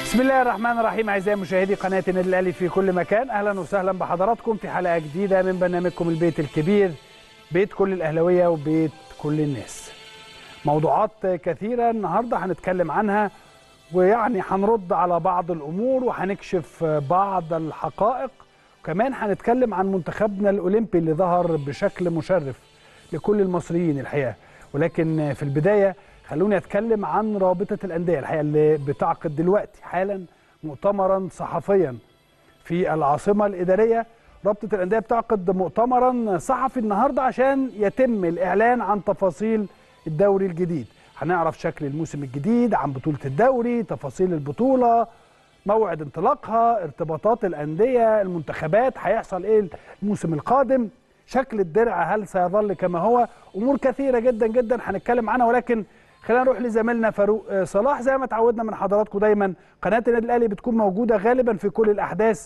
بسم الله الرحمن الرحيم اعزائي مشاهدي قناه النادي الاهلي في كل مكان اهلا وسهلا بحضراتكم في حلقه جديده من برنامجكم البيت الكبير بيت كل الاهلاويه وبيت كل الناس موضوعات كثيره النهارده هنتكلم عنها ويعني هنرد على بعض الامور وهنكشف بعض الحقائق وكمان هنتكلم عن منتخبنا الاولمبي اللي ظهر بشكل مشرف لكل المصريين الحقيقه ولكن في البدايه خلوني اتكلم عن رابطه الانديه الحقيقه اللي بتعقد دلوقتي حالا مؤتمرا صحفيا في العاصمه الاداريه رابطه الانديه بتعقد مؤتمرا صحفي النهارده عشان يتم الاعلان عن تفاصيل الدوري الجديد هنعرف شكل الموسم الجديد عن بطوله الدوري تفاصيل البطوله موعد انطلاقها ارتباطات الانديه المنتخبات هيحصل ايه الموسم القادم شكل الدرع هل سيظل كما هو امور كثيره جدا جدا هنتكلم عنها ولكن خلينا نروح لزميلنا فاروق صلاح زي ما تعودنا من حضراتكم دايما قناه النادي الاهلي بتكون موجوده غالبا في كل الاحداث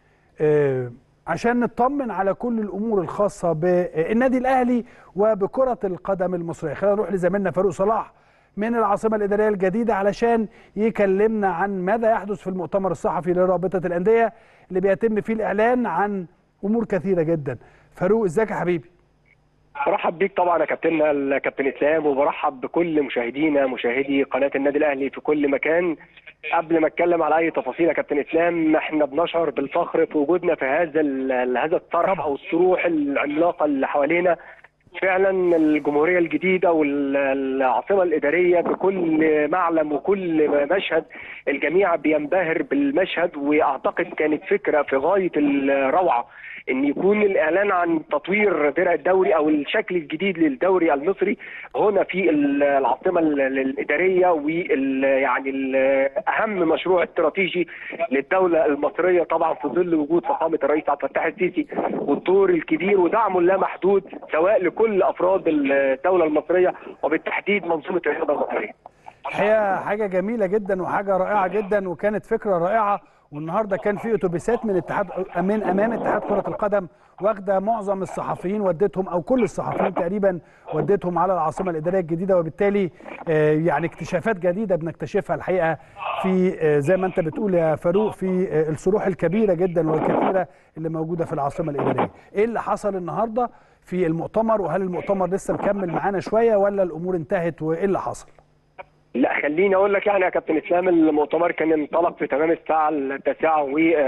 عشان نطمن على كل الامور الخاصه بالنادي الاهلي وبكره القدم المصريه خلينا نروح لزميلنا فاروق صلاح من العاصمه الاداريه الجديده علشان يكلمنا عن ماذا يحدث في المؤتمر الصحفي لرابطه الانديه اللي بيتم فيه الاعلان عن امور كثيره جدا فاروق ازيك يا حبيبي برحب بيك طبعا يا كابتننا الكابتن اسلام وبرحب بكل مشاهدينا مشاهدي قناه النادي الاهلي في كل مكان قبل ما اتكلم على اي تفاصيل يا كابتن اسلام احنا بنشعر بالفخر في وجودنا في هذا هذا الطرح او الصروح العملاقه اللي حوالينا فعلا الجمهوريه الجديده والعاصمه الاداريه بكل معلم وكل مشهد الجميع بينبهر بالمشهد واعتقد كانت فكره في غايه الروعه ان يكون الاعلان عن تطوير درع الدوري او الشكل الجديد للدوري المصري هنا في العاصمه الاداريه وال يعني اهم مشروع استراتيجي للدوله المصريه طبعا في ظل وجود فخامه الرئيس عبد الفتاح السيسي والدور الكبير ودعمه اللامحدود سواء لكل افراد الدوله المصريه وبالتحديد منظومه الرياضه المصريه. الحقيقه حاجه جميله جدا وحاجه رائعه جدا وكانت فكره رائعه والنهارده كان في اتوبيسات من اتحاد من امام اتحاد كره القدم واخده معظم الصحفيين وديتهم او كل الصحفيين تقريبا وديتهم على العاصمه الاداريه الجديده وبالتالي يعني اكتشافات جديده بنكتشفها الحقيقه في زي ما انت بتقول يا فاروق في الصروح الكبيره جدا والكثيره اللي موجوده في العاصمه الاداريه. ايه اللي حصل النهارده في المؤتمر وهل المؤتمر لسه مكمل معانا شويه ولا الامور انتهت وايه اللي حصل؟ لا خليني اقول لك يعني يا كابتن اسلام المؤتمر كان انطلق في تمام الساعه التاسعه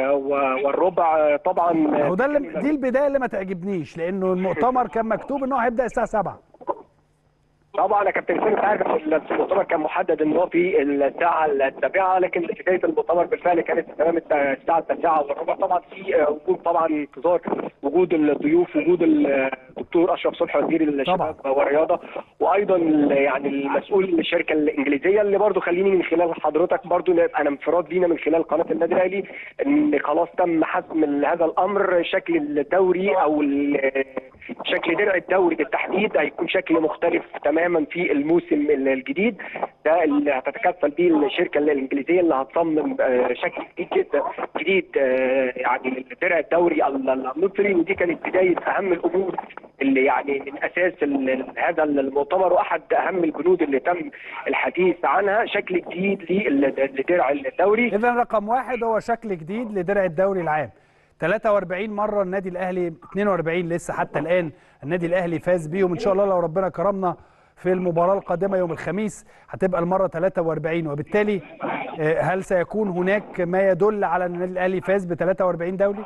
والربع طبعا هو ده اللي دي البدايه اللي ما تعجبنيش لانه المؤتمر كان مكتوب ان هو هيبدا الساعه 7 طبعا يا كابتن اسلام انت عارف المؤتمر كان محدد ان هو في الساعه السابعه لكن بدايه المؤتمر بالفعل كانت في تمام الساعه التاسعه والربع طبعا في وجود طبعا انتظار وجود الضيوف وجود الدكتور اشرف صبحي وزير الشباب والرياضه وايضا يعني المسؤول الشركه الانجليزيه اللي برضو خليني من خلال حضرتك برضو انا انفراد لينا من خلال قناه النادي الاهلي ان خلاص تم حسم هذا الامر شكل الدوري او شكل درع الدوري بالتحديد هيكون شكل مختلف تماما في الموسم الجديد ده اللي هتتكفل به الشركه الانجليزيه اللي هتصمم شكل جديد جدا جديد يعني درع الدوري المصري ودي كانت بدايه اهم الامور اللي يعني من اساس هذا المؤتمر واحد اهم البنود اللي تم الحديث عنها شكل جديد لدرع الدوري اذا رقم واحد هو شكل جديد لدرع الدوري العام 43 مره النادي الاهلي 42 لسه حتى الان النادي الاهلي فاز بيهم ان شاء الله لو ربنا كرمنا في المباراه القادمه يوم الخميس هتبقى المره 43 وبالتالي هل سيكون هناك ما يدل على ان النادي الاهلي فاز ب 43 دوري؟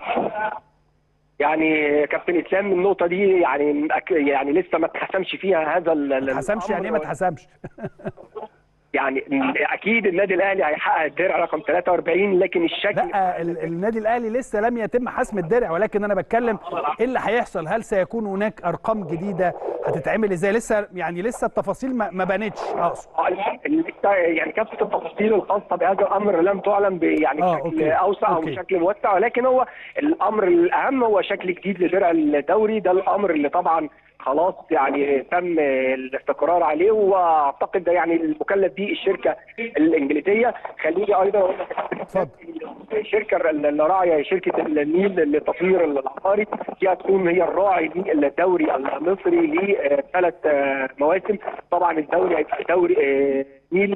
يعني كابتن اسلام النقطه دي يعني يعني لسه ما اتحسمش فيها هذا ما اتحسمش يعني ايه ما اتحسمش؟ يعني اكيد النادي الاهلي هيحقق الدرع رقم 43 لكن الشكل لا النادي الاهلي لسه لم يتم حسم الدرع ولكن انا بتكلم ايه اللي هيحصل هل سيكون هناك ارقام جديده هتتعمل ازاي لسه يعني لسه التفاصيل ما بانتش اقصد يعني كافه التفاصيل الخاصه بهذا الامر لم تعلن يعني آه، بشكل أوكي. اوسع او أوكي. بشكل موسع ولكن هو الامر الاهم هو شكل جديد لدرع الدوري ده الامر اللي طبعا خلاص يعني تم الاستقرار عليه واعتقد ده يعني المكلف به الشركه الانجليزيه خليني ايضا اقول لك اتفضل. الشركه الراعيه شركه النيل للتطوير العقاري دي هتكون هي الراعي للدوري المصري لثلاث مواسم طبعا الدوري هيبقى دوري نيل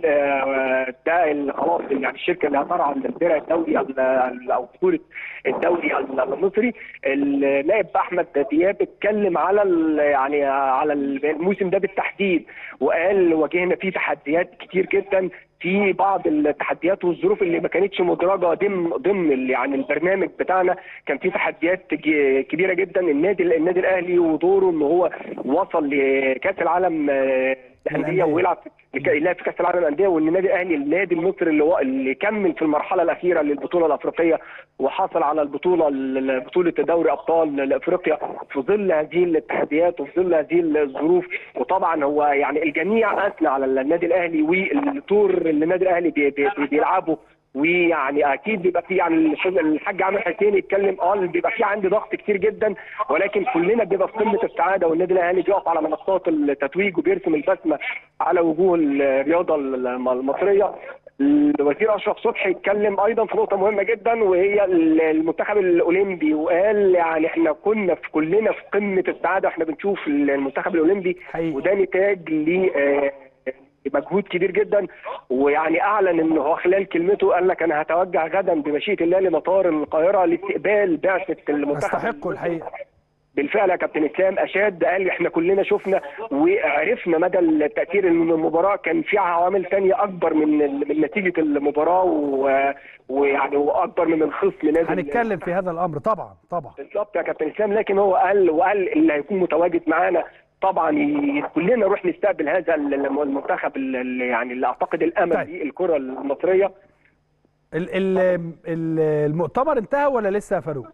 ده اللي خلاص يعني الشركه اللي هترعى الدرع الدوري او بطوله الدوري المصري النائب احمد دياب اتكلم على يعني على الموسم ده بالتحديد وقال واجهنا فيه تحديات كتير جدا في بعض التحديات والظروف اللي ما كانتش مدرجه ضمن ضمن يعني البرنامج بتاعنا كان في تحديات كبيره جدا النادي النادي الاهلي ودوره ان هو وصل لكاس العالم الانديه ويلعب يلعب في كاس العالم للانديه وان النادي الاهلي النادي المصري اللي هو اللي كمل في المرحله الاخيره للبطوله الافريقيه وحصل على البطوله بطوله دوري ابطال افريقيا في ظل هذه التحديات وفي ظل هذه الظروف وطبعا هو يعني الجميع اثنى على النادي الاهلي والدور اللي النادي الاهلي بي بي بيلعبه ويعني اكيد بيبقى في يعني الحاج عامر حسين يتكلم اه بيبقى في عندي ضغط كتير جدا ولكن كلنا بيبقى في قمه السعاده والنادي الاهلي بيقف على منصات التتويج وبيرسم البسمه على وجوه الرياضه المصريه الوزير اشرف صبحي اتكلم ايضا في نقطه مهمه جدا وهي المنتخب الاولمبي وقال يعني احنا كنا في كلنا في قمه السعاده احنا بنشوف المنتخب الاولمبي حقيقي. وده نتاج ل مجهود كبير جدا ويعني اعلن ان هو خلال كلمته قال لك انا هتوجه غدا بمشيئه الله لمطار القاهره لاستقبال بعثه المنتخب استحقوا الحقيقه بالفعل يا كابتن اسلام اشاد قال احنا كلنا شفنا وعرفنا مدى التاثير ان المباراه كان فيها عوامل ثانيه اكبر من من نتيجه المباراه و... ويعني واكبر من الخصم نازل هنتكلم في هذا الامر طبعا طبعا بالظبط يا كابتن اسلام لكن هو قال وقال اللي هيكون متواجد معانا طبعا كلنا نروح نستقبل هذا المنتخب اللي يعني اللي اعتقد الامل طيب. دي الكره المصريه ال- ال- ال- المؤتمر انتهى ولا لسه يا فاروق؟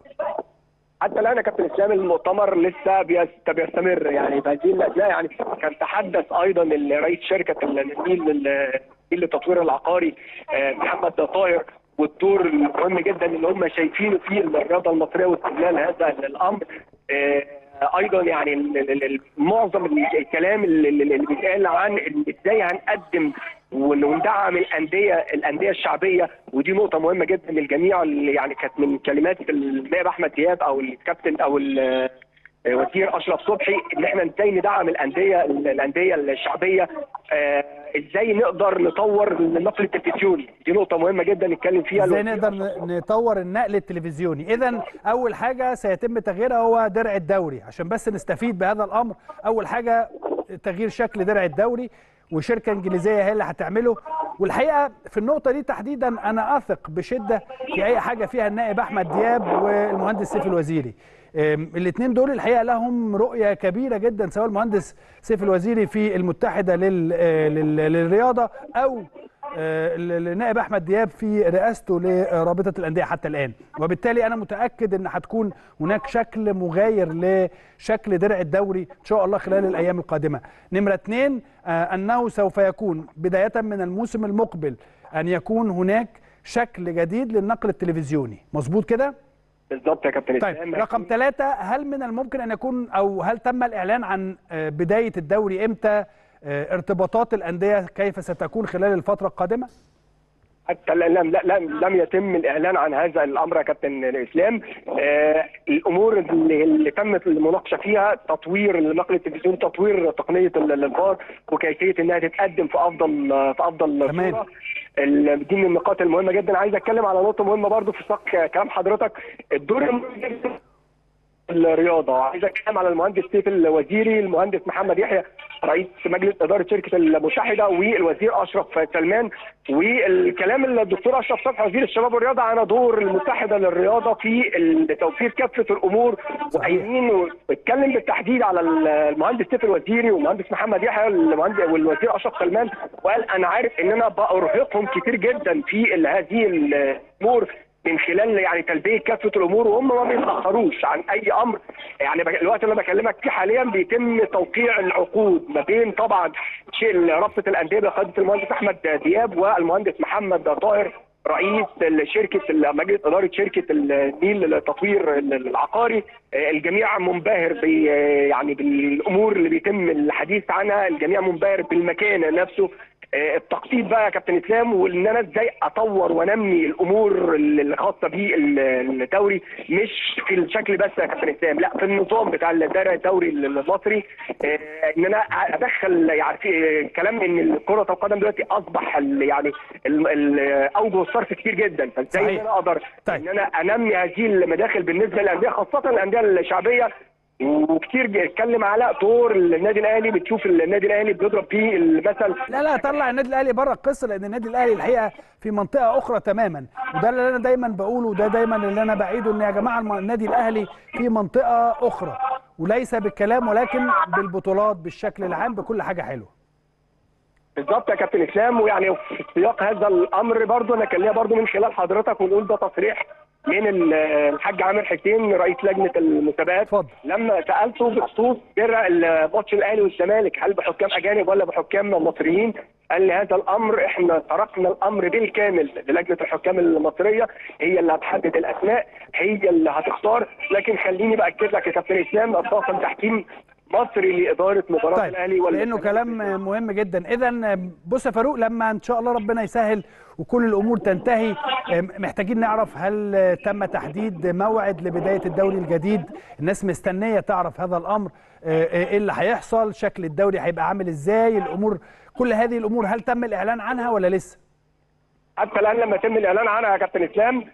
حتى الان يا كابتن اسلام المؤتمر لسه بيست- بيستمر يعني بهذه الاثناء يعني كان تحدث ايضا رئيس شركه النيل لل- للتطوير العقاري آه، محمد طاهر والدور المهم جدا اللي هم شايفينه في الرياضه المصريه واستغلال هذا الامر آه، ايضا يعني ال- ال- ال- معظم الكلام اللي اللي بيتقال عن إن ازاي هنقدم ون- وندعم الانديه الانديه الشعبيه ودي نقطه مهمه جدا للجميع اللي يعني كانت من كلمات النائب احمد دياب او الكابتن او ال- وزير اشرف صبحي ان احنا ازاي ندعم الانديه الانديه الشعبيه آه، ازاي نقدر نطور النقل التلفزيوني دي نقطه مهمه جدا نتكلم فيها ازاي الوزير نقدر ن- نطور النقل التلفزيوني اذا اول حاجه سيتم تغييرها هو درع الدوري عشان بس نستفيد بهذا الامر اول حاجه تغيير شكل درع الدوري وشركه انجليزيه هي اللي هتعمله والحقيقه في النقطه دي تحديدا انا اثق بشده في اي حاجه فيها النائب احمد دياب والمهندس سيف الوزيري الاثنين دول الحقيقه لهم رؤيه كبيره جدا سواء المهندس سيف الوزيري في المتحده لل- آه، لل- للرياضه او آه، النائب احمد دياب في رئاسته لرابطه الانديه حتى الان وبالتالي انا متاكد ان هتكون هناك شكل مغاير لشكل درع الدوري ان شاء الله خلال الايام القادمه نمره اثنين آه، انه سوف يكون بدايه من الموسم المقبل ان يكون هناك شكل جديد للنقل التلفزيوني مظبوط كده بالظبط يا كابتن طيب إسلام. رقم ثلاثة هل من الممكن أن يكون أو هل تم الإعلان عن آه، بداية الدوري إمتى آه، ارتباطات الأندية كيف ستكون خلال الفترة القادمة حتى الان لم لم لم يتم الاعلان عن هذا الامر يا كابتن الاسلام آه الامور اللي, اللي تمت المناقشه فيها تطوير النقل التلفزيوني تطوير تقنيه ال- الفار وكيفيه انها تتقدم في افضل في افضل تمام. صوره ال- دي من النقاط المهمه جدا عايز اتكلم على نقطه مهمه برضو في سياق كلام حضرتك الدور المهم جداً الرياضه عايز اتكلم على المهندس سيف الوزيري المهندس محمد يحيى رئيس مجلس اداره شركه المتحده والوزير اشرف سلمان والكلام اللي الدكتور اشرف صبحي وزير الشباب والرياضه عن دور المتحده للرياضه في توفير كافه الامور وقايمين واتكلم بالتحديد على المهندس سيف الوزيري والمهندس محمد يحيى المهندس والوزير اشرف سلمان وقال انا عارف ان انا بارهقهم كتير جدا في ال- هذه الامور من خلال يعني تلبيه كافه الامور وهم ما بيتاخروش عن اي امر يعني بك- الوقت اللي أنا بكلمك فيه حاليا بيتم توقيع العقود ما بين طبعا شيء رابطه الانديه بقياده المهندس احمد دياب والمهندس محمد طاهر رئيس شركه مجلس اداره شركه النيل للتطوير العقاري الجميع منبهر ب يعني بالامور اللي بيتم الحديث عنها الجميع منبهر بالمكان نفسه آه، التخطيط بقى يا كابتن اسلام وان انا ازاي اطور وانمي الامور اللي خاصه بالدوري مش في الشكل بس يا كابتن اسلام لا في النظام بتاع الدوري الدوري المصري آه، ان انا ادخل يعني في كلام ان كره القدم دلوقتي اصبح ال- يعني ال- ال- اوجه الصرف كتير جدا فازاي ان صحيح. انا اقدر طيب. ان انا انمي هذه المداخل بالنسبه للانديه خاصه الانديه الشعبيه وكتير جه- اتكلم على دور النادي الاهلي بتشوف النادي الاهلي بيضرب فيه المثل لا لا طلع النادي الاهلي بره القصه لان النادي الاهلي الحقيقه في منطقه اخرى تماما وده اللي انا دايما بقوله وده دايما اللي انا بعيده ان يا جماعه الم- النادي الاهلي في منطقه اخرى وليس بالكلام ولكن بالبطولات بالشكل العام بكل حاجه حلوه بالظبط يا كابتن اسلام ويعني في سياق هذا الامر برضو انا كان ليا برضو من خلال حضرتك ونقول ده تصريح من ال- الحاج عامر حسين رئيس لجنه المسابقات اتفضل. لما سالته بخصوص درع الماتش الاهلي والزمالك هل بحكام اجانب ولا بحكام مصريين؟ قال لي هذا الامر احنا تركنا الامر بالكامل للجنه الحكام المصريه هي اللي هتحدد الاسماء هي اللي هتختار لكن خليني باكد لك يا كابتن اسلام اطلاقا تحكيم مصري لاداره مباراه طيب الاهلي ولا لانه الزمالك. كلام مهم جدا اذا بص يا فاروق لما ان شاء الله ربنا يسهل وكل الامور تنتهي محتاجين نعرف هل تم تحديد موعد لبدايه الدوري الجديد الناس مستنيه تعرف هذا الامر ايه اللي هيحصل شكل الدوري هيبقى عامل ازاي الامور كل هذه الامور هل تم الاعلان عنها ولا لسه حتى الان لما يتم الاعلان عنها يا كابتن اسلام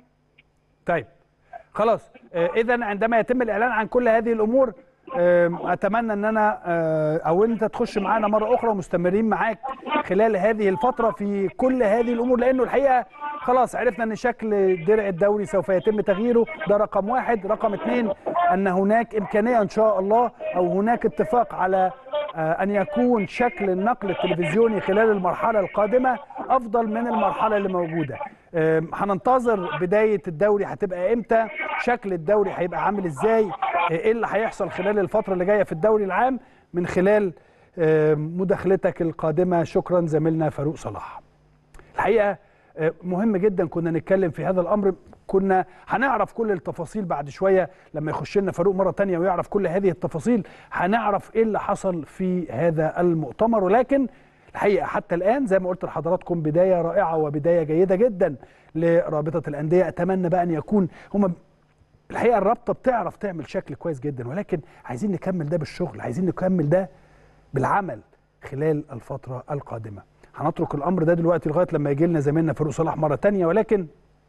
طيب خلاص اذا عندما يتم الاعلان عن كل هذه الامور آه، اتمنى ان انا آه، او انت تخش معانا مره اخرى ومستمرين معاك خلال هذه الفتره في كل هذه الامور لانه الحقيقه خلاص عرفنا ان شكل درع الدوري سوف يتم تغييره ده رقم واحد رقم اثنين ان هناك امكانيه ان شاء الله او هناك اتفاق على آه، ان يكون شكل النقل التلفزيوني خلال المرحله القادمه افضل من المرحله اللي موجوده آم، هننتظر بدايه الدوري هتبقى امتى شكل الدوري هيبقى عامل ازاي آه، ايه اللي هيحصل خلال الفتره اللي جايه في الدوري العام من خلال آم، مداخلتك القادمه شكرا زميلنا فاروق صلاح الحقيقه آه، مهم جدا كنا نتكلم في هذا الامر كنا هنعرف كل التفاصيل بعد شويه لما يخش لنا فاروق مره تانية ويعرف كل هذه التفاصيل هنعرف ايه اللي حصل في هذا المؤتمر ولكن الحقيقه حتى الان زي ما قلت لحضراتكم بدايه رائعه وبدايه جيده جدا لرابطه الانديه اتمنى بقى ان يكون هم الحقيقه الرابطه بتعرف تعمل شكل كويس جدا ولكن عايزين نكمل ده بالشغل عايزين نكمل ده بالعمل خلال الفتره القادمه هنترك الامر ده دلوقتي لغايه لما يجي لنا زميلنا فاروق صلاح مره تانية ولكن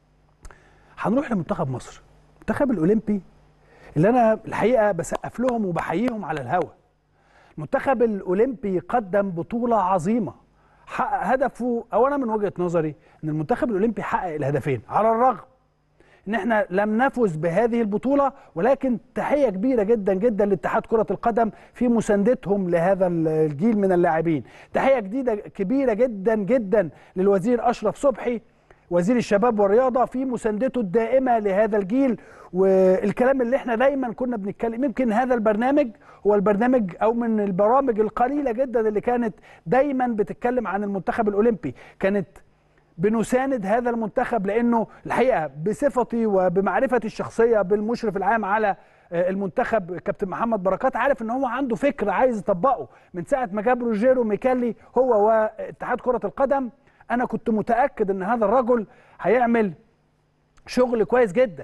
هنروح لمنتخب مصر المنتخب الاولمبي اللي انا الحقيقه بسقف لهم وبحييهم على الهوا المنتخب الاولمبي قدم بطوله عظيمه حقق هدفه او انا من وجهه نظري ان المنتخب الاولمبي حقق الهدفين على الرغم ان احنا لم نفز بهذه البطوله ولكن تحيه كبيره جدا جدا لاتحاد كره القدم في مساندتهم لهذا الجيل من اللاعبين تحيه جديده كبيره جدا جدا للوزير اشرف صبحي وزير الشباب والرياضه في مساندته الدائمه لهذا الجيل والكلام اللي احنا دايما كنا بنتكلم يمكن هذا البرنامج هو البرنامج او من البرامج القليله جدا اللي كانت دايما بتتكلم عن المنتخب الاولمبي كانت بنساند هذا المنتخب لانه الحقيقه بصفتي وبمعرفتي الشخصيه بالمشرف العام على المنتخب كابتن محمد بركات عارف ان هو عنده فكر عايز يطبقه من ساعه ما جاب روجيرو ميكالي هو واتحاد كره القدم انا كنت متاكد ان هذا الرجل هيعمل شغل كويس جدا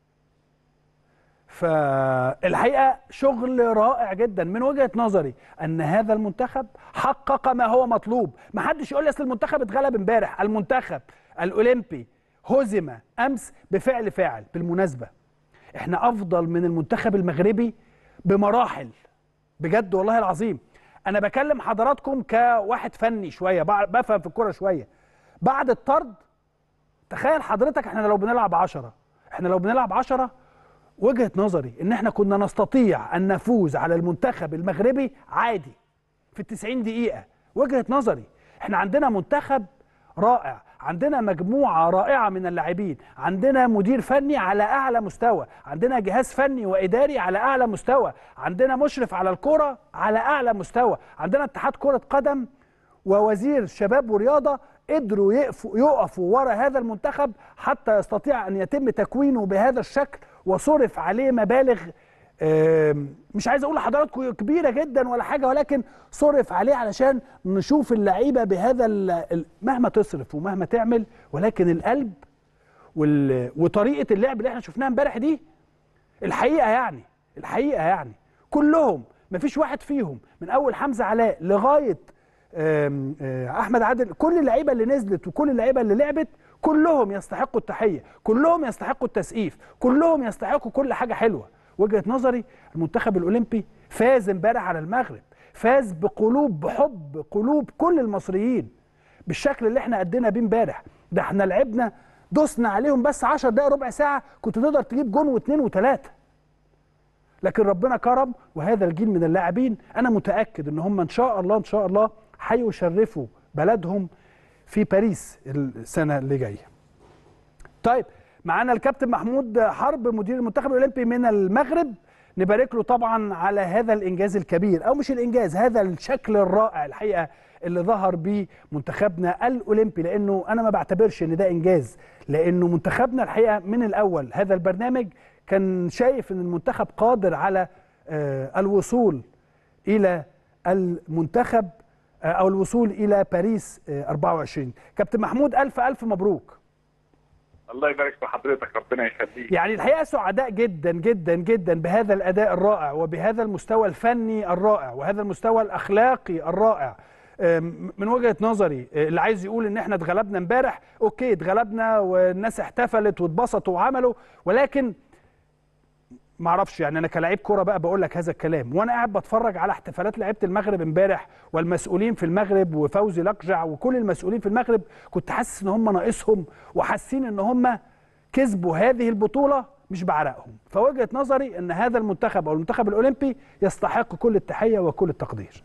فالحقيقه شغل رائع جدا من وجهه نظري ان هذا المنتخب حقق ما هو مطلوب ما حدش يقول لي اصل المنتخب اتغلب امبارح المنتخب الاولمبي هزم امس بفعل فاعل بالمناسبه احنا افضل من المنتخب المغربي بمراحل بجد والله العظيم انا بكلم حضراتكم كواحد فني شويه بفهم في الكوره شويه بعد الطرد تخيل حضرتك احنا لو بنلعب عشرة احنا لو بنلعب عشرة وجهة نظري ان احنا كنا نستطيع ان نفوز على المنتخب المغربي عادي في التسعين دقيقة وجهة نظري احنا عندنا منتخب رائع عندنا مجموعة رائعة من اللاعبين عندنا مدير فني على أعلى مستوى عندنا جهاز فني وإداري على أعلى مستوى عندنا مشرف على الكرة على أعلى مستوى عندنا اتحاد كرة قدم ووزير شباب ورياضة قدروا يقفوا, يقفوا ورا هذا المنتخب حتى يستطيع أن يتم تكوينه بهذا الشكل وصرف عليه مبالغ آم، مش عايز اقول لحضراتكم كبيره جدا ولا حاجه ولكن صرف عليه علشان نشوف اللعيبه بهذا ال- ال- مهما تصرف ومهما تعمل ولكن القلب وال... وطريقه اللعب اللي احنا شفناها امبارح دي الحقيقه يعني الحقيقه يعني كلهم مفيش واحد فيهم من اول حمزه علاء لغايه آم، آه، احمد عادل كل اللعيبه اللي نزلت وكل اللعيبه اللي لعبت كلهم يستحقوا التحيه كلهم يستحقوا التسقيف كلهم يستحقوا كل حاجه حلوه وجهه نظري المنتخب الاولمبي فاز امبارح على المغرب فاز بقلوب بحب قلوب كل المصريين بالشكل اللي احنا ادينا بيه امبارح ده احنا لعبنا دوسنا عليهم بس 10 دقايق ربع ساعه كنت تقدر تجيب جون واثنين وثلاثه لكن ربنا كرم وهذا الجيل من اللاعبين انا متاكد ان هم ان شاء الله ان شاء الله هيشرفوا بلدهم في باريس السنه اللي جايه. طيب معانا الكابتن محمود حرب مدير المنتخب الاولمبي من المغرب نبارك له طبعا على هذا الانجاز الكبير او مش الانجاز هذا الشكل الرائع الحقيقه اللي ظهر بيه منتخبنا الاولمبي لانه انا ما بعتبرش ان ده انجاز لانه منتخبنا الحقيقه من الاول هذا البرنامج كان شايف ان المنتخب قادر على آه، الوصول الى المنتخب آه، او الوصول الى باريس آه، 24 كابتن محمود الف الف مبروك الله يبارك في حضرتك ربنا يخليك يعني الحقيقه سعداء جدا جدا جدا بهذا الاداء الرائع وبهذا المستوى الفني الرائع وهذا المستوى الاخلاقي الرائع أم، من وجهه نظري أه، اللي عايز يقول ان احنا اتغلبنا امبارح اوكي اتغلبنا والناس احتفلت واتبسطوا وعملوا ولكن ما اعرفش يعني انا كلاعب كوره بقى بقول لك هذا الكلام وانا قاعد بتفرج على احتفالات لعيبه المغرب امبارح والمسؤولين في المغرب وفوزي لقجع وكل المسؤولين في المغرب كنت حاسس ان هم ناقصهم وحاسين ان هم كسبوا هذه البطوله مش بعرقهم فوجهه نظري ان هذا المنتخب او المنتخب الاولمبي يستحق كل التحيه وكل التقدير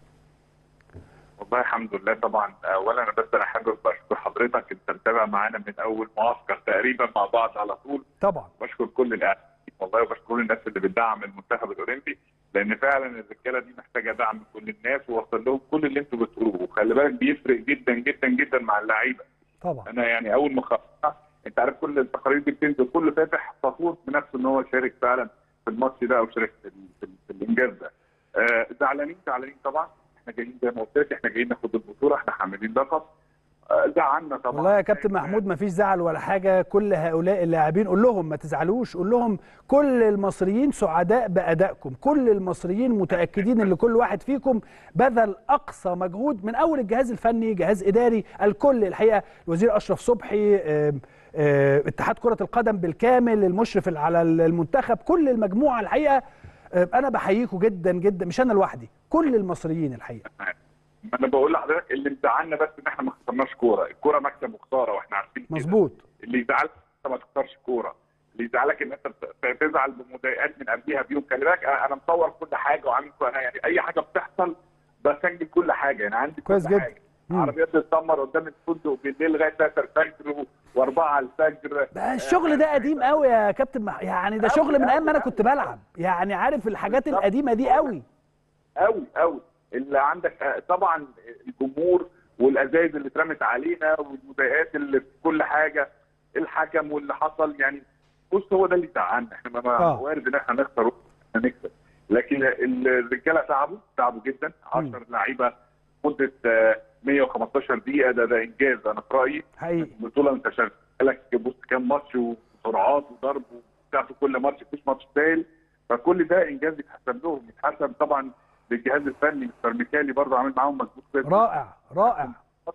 والله الحمد لله طبعا اولا انا بس انا حابب اشكر حضرتك انت متابع معانا من اول معسكر تقريبا مع بعض على طول طبعا بشكر كل الاعلاميين والله وبشكر كل الناس اللي بتدعم المنتخب الاولمبي لان فعلا الرجاله دي محتاجه دعم من كل الناس ووصل لهم كل اللي انتوا بتقولوه وخلي بالك بيفرق جدا جدا جدا مع اللعيبه طبعا انا يعني اول ما خلصنا انت عارف كل التقارير دي بتنزل كل فاتح فخور بنفسه ان هو شارك فعلا في الماتش ده او شارك في, ال- في, ال- في الانجاز ده. آه زعلانين زعلانين طبعا احنا جايين زي ما قلت لك احنا جايين ناخد البطوله احنا حاملين لقب آه زعلنا طبعا والله يا كابتن محمود ما فيش زعل ولا حاجه كل هؤلاء اللاعبين قول لهم ما تزعلوش قول لهم كل المصريين سعداء بادائكم كل المصريين متاكدين ان كل واحد فيكم بذل اقصى مجهود من اول الجهاز الفني جهاز اداري الكل الحقيقه الوزير اشرف صبحي آم، آه، اتحاد كره القدم بالكامل المشرف على المنتخب كل المجموعه الحقيقه آه، انا بحييكم جدا جدا مش انا لوحدي كل المصريين الحقيقه ما انا بقول لحضرتك اللي مزعلنا بس ان احنا ما خسرناش كوره الكوره مكسب وخساره واحنا عارفين كده. مظبوط اللي يزعلك انت ما تخسرش كوره اللي يزعلك ان انت ت- تزعل بمضايقات من قبلها بيوم خلي بالك انا أنا مصور كل حاجه وعامل كل انا يعني اي حاجه بتحصل بسجل كل حاجه يعني عندي كويس كل جدا. حاجه مم. عربيات بتتدمر قدام الفندق بالليل لغايه 3 الفجر و4 على الفجر ده الشغل ده قديم قوي يا كابتن مح... يعني ده أوي، شغل من ايام ما انا أوي، كنت أوي. بلعب يعني عارف الحاجات بالظبط. القديمه دي قوي قوي قوي اللي عندك آه، طبعا الجمهور والازايز اللي اترمت علينا والمضايقات اللي في كل حاجه الحكم واللي حصل يعني بص هو ده اللي زعلنا احنا ما آه. وارد ان احنا نخسر وإحنا نكسب لكن ال- الرجاله تعبوا تعبوا جدا 10 لعيبه مده آه، 115 دقيقه ده ده انجاز انا في رايي حقيقي البطوله انت شغال لك بص كام ماتش وسرعات وضرب وبتاع في كل ماتش مفيش ماتش سهل فكل ده انجاز يتحسب لهم يتحسب طبعا للجهاز الفني مستر ميكالي برضه عامل معاهم مجهود كويس رائع رائع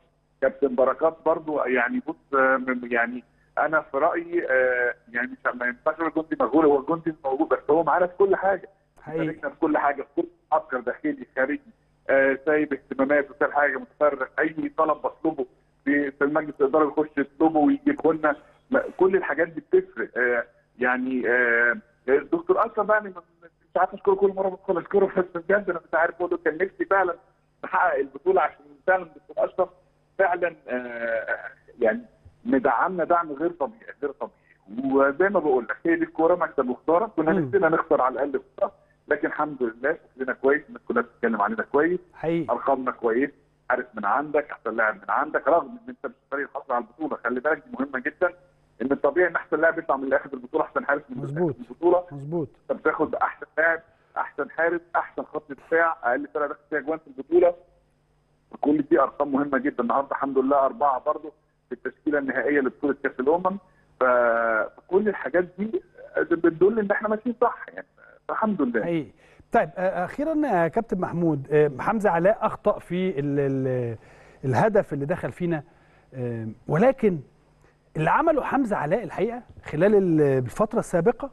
كابتن بركات برضه يعني بص آه، من- يعني انا في رايي آه، يعني مش ما ينفعش نقول الجندي مجهول هو الجندي موجود بس هو معانا في كل حاجه حقيقي شاركنا في كل حاجه في كل معسكر داخلي خارجي آه، سايب اهتمامات وسايب حاجه متفرغ اي طلب بطلبه في في المجلس الاداره بيخش يطلبه ويجيبه لنا ما- كل الحاجات دي بتفرق آه، يعني آه، الدكتور اشرف بقى أنا مش عارف اشكره كل مره بدخل اشكره بس بجد انا مش عارف اقول له كان نفسي فعلا نحقق البطوله عشان فعلا الدكتور اشرف فعلا آه، يعني مدعمنا دعم غير طبيعي غير طبيعي وزي ما بقول لك هي دي الكوره مكسب وخساره كنا مم. نفسنا نخسر على الاقل خساره لكن الحمد لله شكلنا كويس الناس كلها بتتكلم علينا كويس حقيقي ارقامنا كويس حارس من عندك احسن لاعب من عندك رغم ان انت مش فريق الحصل على البطوله خلي بالك دي مهمه جدا ان الطبيعي ان احسن لاعب يطلع من اللي اخذ البطوله احسن حارس من اللي مظبوط. أخذ البطوله مظبوط انت بتاخد احسن لاعب احسن حارس احسن خط دفاع اقل فرقه دخلت فيها جوان في البطوله كل دي ارقام مهمه جدا النهارده الحمد لله اربعه برضه في التشكيله النهائيه لبطوله كاس الامم ف- فكل الحاجات دي بتدل ان احنا ماشيين صح يعني فالحمد لله حقيقي طيب آه، اخيرا يا كابتن محمود آه، حمزه علاء اخطا في ال ال الهدف اللي دخل فينا آه، ولكن اللي عمله حمزه علاء الحقيقه خلال ال- الفتره السابقه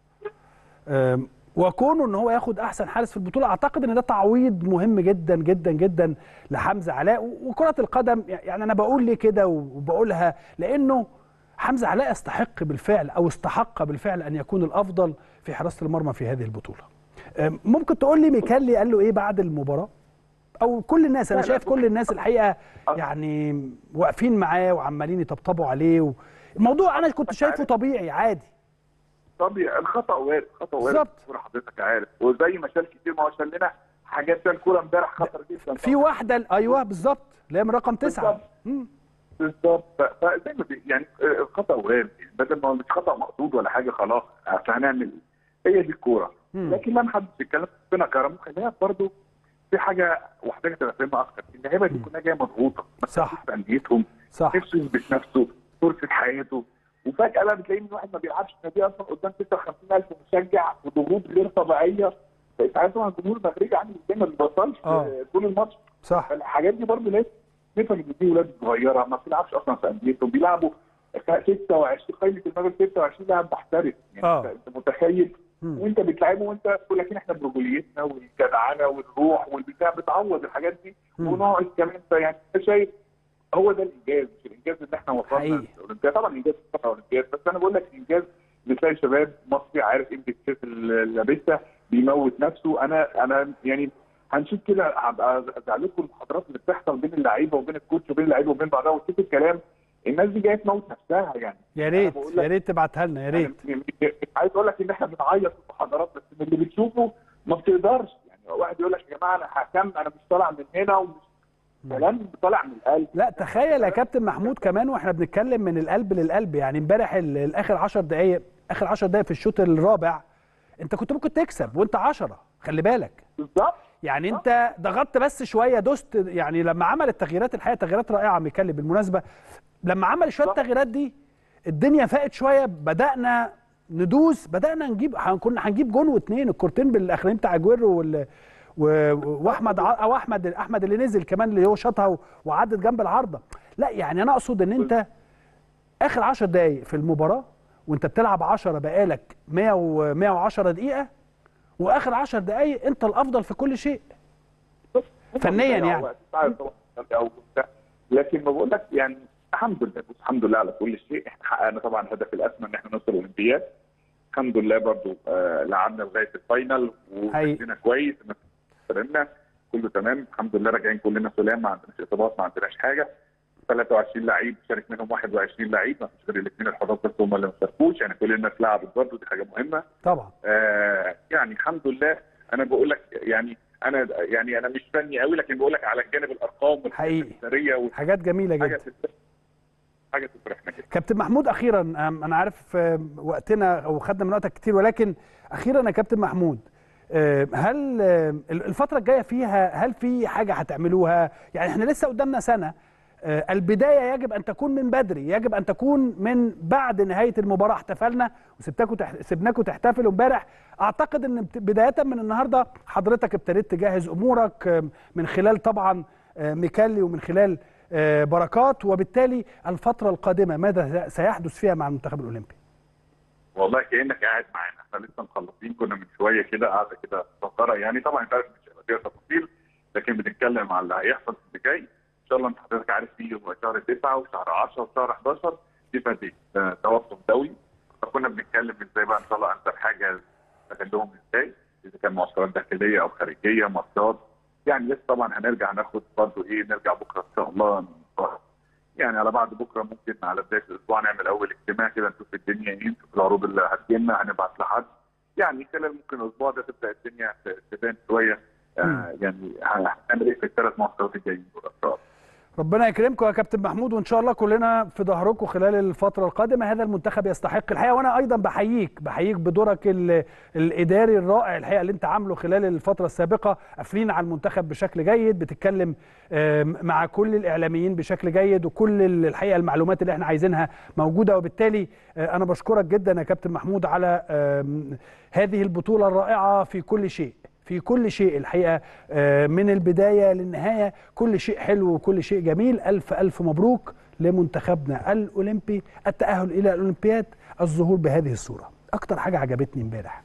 آه، وكونه ان هو ياخد احسن حارس في البطوله اعتقد ان ده تعويض مهم جدا جدا جدا لحمزه علاء و- وكره القدم يعني انا بقول ليه كده وبقولها لانه حمزه علاء يستحق بالفعل او استحق بالفعل ان يكون الافضل في حراسه المرمى في هذه البطوله آه، ممكن تقول لي ميكالي قال له ايه بعد المباراه او كل الناس انا لا، لا، شايف كل الناس الحقيقه أه. يعني واقفين معاه وعمالين يطبطبوا عليه و... الموضوع انا كنت شايفه طبيعي عادي طب الخطا وارد خطا وارد بالظبط. الكورة حضرتك عارف وزي ما شال كتير ما هو شال لنا حاجات شال كوره امبارح خطر جدا في واحده ايوه بالظبط اللي هي من رقم تسعه بالظبط. مم. بالظبط ف- فزي ما بي- يعني آه، الخطا وارد يعني بدل ما هو مش خطا مقصود ولا حاجه خلاص اصل هنعمل إيه؟ هي دي الكوره مم. لكن لما حد بيتكلم ربنا كرمه خليها برضه في حاجه محتاجه تبقى فاهمها اكتر اللعيبه دي كلها جايه مضغوطه ما صح. تحسش بانديتهم صح نفسه يثبت نفسه فرصه حياته وفجاه بقى بتلاقي ان واحد ما بيلعبش في نادي اصلا قدام 56000 مشجع وضغوط غير طبيعيه انت عارف طبعا الجمهور المغربي عامل ازاي ما بيبطلش آه. طول الماتش صح فالحاجات دي برضه لازم نفهم ان دي ولاد صغيره ما بتلعبش اصلا في انديتهم بيلعبوا 26 قائمه المغرب 26 لاعب محترف يعني آه. انت أنت متخيل مم. وانت بتلعبه وانت تقول لكن احنا برجوليتنا والجدعنه والروح والبتاع بتعوض الحاجات دي مم. ونقعد كمان فيعني انت شايف هو ده الانجاز مش الانجاز ان احنا وصلنا حقيقي. الاولمبياد طبعا انجاز طبعا اولمبياد بس انا بقول لك انجاز بتلاقي شباب مصري عارف قيمه الكاس اللي لابسها بيموت نفسه انا انا يعني هنشوف كده هبقى ازعلكم المحاضرات اللي بتحصل بين اللعيبه وبين الكوتش وبين اللعيبه وبين بعضها وتشوف الكلام الناس دي جايه تموت نفسها يعني يا أنا ريت بقول لك يا ريت تبعتها لنا يا ريت يعني مش عايز اقول لك ان احنا بنعيط في المحاضرات بس من اللي بتشوفه ما بتقدرش يعني واحد يقول لك يا جماعه انا هكمل انا مش طالع من هنا ومش كلام طالع من القلب لا تخيل يا كابتن محمود كمان واحنا بنتكلم من القلب للقلب يعني امبارح ال- الاخر 10 دقائق اخر 10 دقائق في الشوط الرابع انت كنت ممكن تكسب وانت 10 خلي بالك بالظبط يعني انت ضغطت بس شويه دوست يعني لما عمل التغييرات الحقيقه تغييرات رائعه ميكالي بالمناسبه لما عمل شويه صح. التغييرات دي الدنيا فاقت شويه بدانا ندوس بدانا نجيب هن- كنا هنجيب جون واثنين الكورتين بالاخرين بتاع اجويرو وال و- واحمد ع- او احمد احمد اللي نزل كمان اللي هو شاطها و- وعدت جنب العارضه لا يعني انا اقصد ان انت اخر 10 دقائق في المباراه وانت بتلعب 10 بقالك 100 و 110 دقيقه واخر 10 دقائق انت الافضل في كل شيء فنياً يعني. لكن ما بقول لك يعني الحمد لله بص الحمد لله على كل شيء احنا حققنا طبعا الهدف الاسمى ان احنا نوصل الاولمبياد الحمد لله برضو آه لعبنا لغايه الفاينل حقيقي. ومشينا كويس الناس سلمنا كله تمام الحمد لله راجعين كلنا سلام ما عندناش اصابات ما عندناش حاجه 23 لعيب شارك منهم 21 لعيب ما فيش غير الاثنين الحراس بس هم اللي ما شاركوش يعني كل الناس لعبت برضه دي حاجه مهمه طبعا آه يعني الحمد لله انا بقول لك يعني انا يعني انا مش فني قوي لكن بقول لك على جانب الارقام حقيقي. والسريه حاجات جميله وحاجه جدا تفرح حاجه تفرحنا جدا كابتن محمود اخيرا أم، انا عارف أم، وقتنا او خدنا من وقتك كتير ولكن اخيرا يا كابتن محمود أم، هل أم، الفتره الجايه فيها هل في حاجه هتعملوها يعني احنا لسه قدامنا سنه أه، البدايه يجب ان تكون من بدري يجب ان تكون من بعد نهايه المباراه احتفلنا وسبتكم تح... سبناكم تحتفلوا امبارح اعتقد ان بت- بدايه من النهارده حضرتك ابتديت تجهز امورك أم، من خلال طبعا أه، ميكالي ومن خلال أه، بركات وبالتالي الفتره القادمه ماذا سيحدث فيها مع المنتخب الاولمبي والله كانك قاعد معانا احنا لسه مخلصين كنا من شويه كده قاعده كده مفكره يعني طبعا انت عارف مش هيبقى فيها تفاصيل لكن بنتكلم على اللي هيحصل في اللي جاي ان شاء الله انت حضرتك عارف في شهر 9 وشهر 10 وشهر 11 في فدي توقف دولي فكنا بنتكلم ازاي بقى ان شاء الله انسب حاجه نخليهم ازاي اذا كان معسكرات داخليه او خارجيه ماتشات يعني لسه طبعا هنرجع ناخد برضه ايه نرجع بكره ان شاء الله يعني على بعد بكره ممكن على بدايه الاسبوع نعمل اول اجتماع كده نشوف الدنيا ايه نشوف العروض اللي هتجيلنا هنبعت لحد يعني خلال ممكن الاسبوع ده تبدا الدنيا تبان شويه آه يعني هنعمل ايه في الثلاث معسكرات الجايين دول ان شاء الله ربنا يكرمكم يا كابتن محمود وان شاء الله كلنا في ظهركم خلال الفتره القادمه هذا المنتخب يستحق الحقيقه وانا ايضا بحييك بحييك بدورك ال- الاداري الرائع الحقيقه اللي انت عامله خلال الفتره السابقه قافلين على المنتخب بشكل جيد بتتكلم آم، مع كل الاعلاميين بشكل جيد وكل ال- الحقيقه المعلومات اللي احنا عايزينها موجوده وبالتالي آه، انا بشكرك جدا يا كابتن محمود على آم، هذه البطوله الرائعه في كل شيء في كل شيء الحقيقه آه، من البدايه للنهايه كل شيء حلو وكل شيء جميل الف الف مبروك لمنتخبنا الاولمبي التاهل الى الاولمبياد الظهور بهذه الصوره اكتر حاجه عجبتني امبارح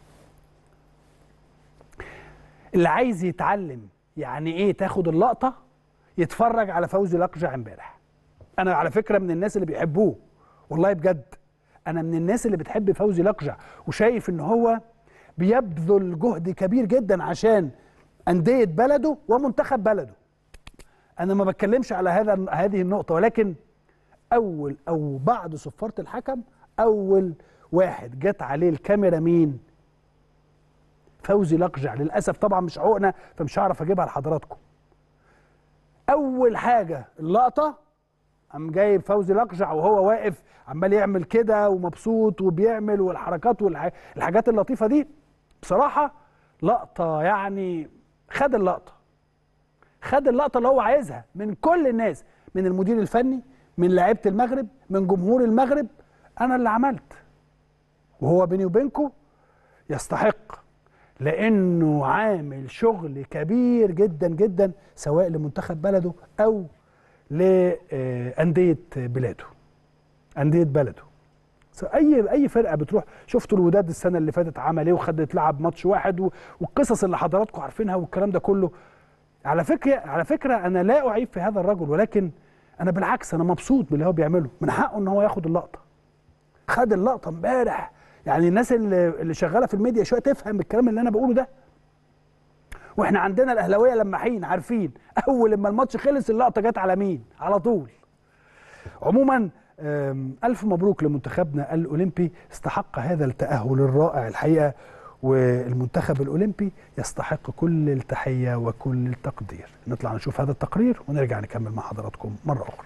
اللي عايز يتعلم يعني ايه تاخد اللقطه يتفرج على فوزي لقجع امبارح انا على فكره من الناس اللي بيحبوه والله بجد انا من الناس اللي بتحب فوزي لقجع وشايف ان هو بيبذل جهد كبير جدا عشان انديه بلده ومنتخب بلده انا ما بتكلمش على هذا هذه النقطه ولكن اول او بعد صفاره الحكم اول واحد جت عليه الكاميرا مين فوزي لقجع للاسف طبعا مش عقنا فمش هعرف اجيبها لحضراتكم اول حاجه اللقطه قام جايب فوزي لقجع وهو واقف عمال يعمل كده ومبسوط وبيعمل والحركات والحاجات اللطيفه دي بصراحه لقطه يعني خد اللقطه خد اللقطه اللي هو عايزها من كل الناس من المدير الفني من لعيبه المغرب من جمهور المغرب انا اللي عملت وهو بيني وبينكم يستحق لانه عامل شغل كبير جدا جدا سواء لمنتخب بلده او لانديه بلاده انديه بلده اي اي فرقه بتروح شفتوا الوداد السنه اللي فاتت عمل ايه وخدت لعب ماتش واحد و- والقصص اللي حضراتكم عارفينها والكلام ده كله على فكره على فكره انا لا اعيب في هذا الرجل ولكن انا بالعكس انا مبسوط باللي هو بيعمله من حقه ان هو ياخد اللقطه خد اللقطه امبارح يعني الناس اللي اللي شغاله في الميديا شويه تفهم الكلام اللي انا بقوله ده واحنا عندنا الاهلاويه لماحين عارفين اول لما الماتش خلص اللقطه جت على مين على طول عموما أم، ألف مبروك لمنتخبنا الأولمبي استحق هذا التأهل الرائع الحقيقة والمنتخب الأولمبي يستحق كل التحية وكل التقدير نطلع نشوف هذا التقرير ونرجع نكمل مع حضراتكم مرة أخرى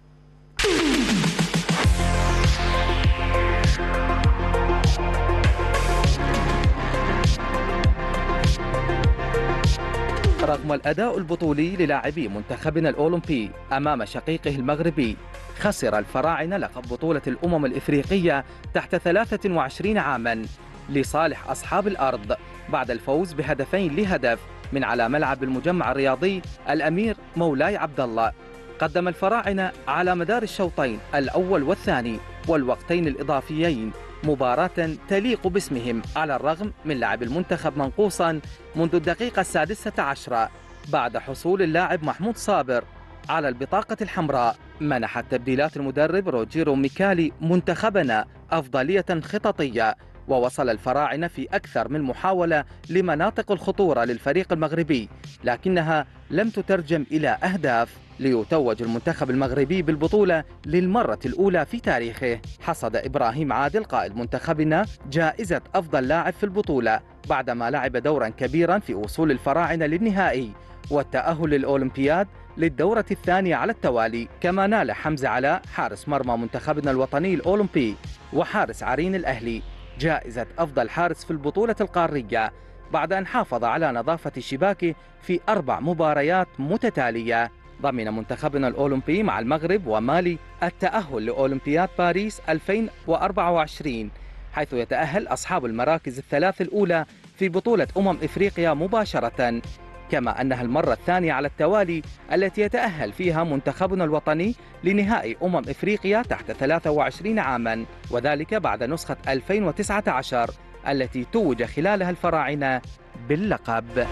رغم الأداء البطولي للاعبي منتخبنا الأولمبي أمام شقيقه المغربي خسر الفراعنة لقب بطولة الأمم الإفريقية تحت 23 عاما لصالح أصحاب الأرض بعد الفوز بهدفين لهدف من على ملعب المجمع الرياضي الأمير مولاي عبد الله قدم الفراعنة على مدار الشوطين الأول والثاني والوقتين الإضافيين مباراة تليق باسمهم على الرغم من لعب المنتخب منقوصا منذ الدقيقة السادسة عشرة بعد حصول اللاعب محمود صابر على البطاقة الحمراء منحت تبديلات المدرب روجيرو ميكالي منتخبنا أفضلية خططية ووصل الفراعنة في أكثر من محاولة لمناطق الخطورة للفريق المغربي لكنها لم تترجم إلى أهداف ليتوج المنتخب المغربي بالبطولة للمرة الأولى في تاريخه حصد إبراهيم عادل قائد منتخبنا جائزة أفضل لاعب في البطولة بعدما لعب دورا كبيرا في وصول الفراعنة للنهائي والتأهل للأولمبياد للدورة الثانية على التوالي كما نال حمزة علاء حارس مرمى منتخبنا الوطني الأولمبي وحارس عرين الأهلي جائزة أفضل حارس في البطولة القارية بعد أن حافظ على نظافة شباكه في أربع مباريات متتالية ضمن منتخبنا الأولمبي مع المغرب ومالي التأهل لأولمبياد باريس 2024 حيث يتأهل أصحاب المراكز الثلاث الأولى في بطولة أمم إفريقيا مباشرة كما أنها المرة الثانية على التوالي التي يتأهل فيها منتخبنا الوطني لنهائي أمم إفريقيا تحت 23 عاما وذلك بعد نسخة 2019 التي توج خلالها الفراعنة باللقب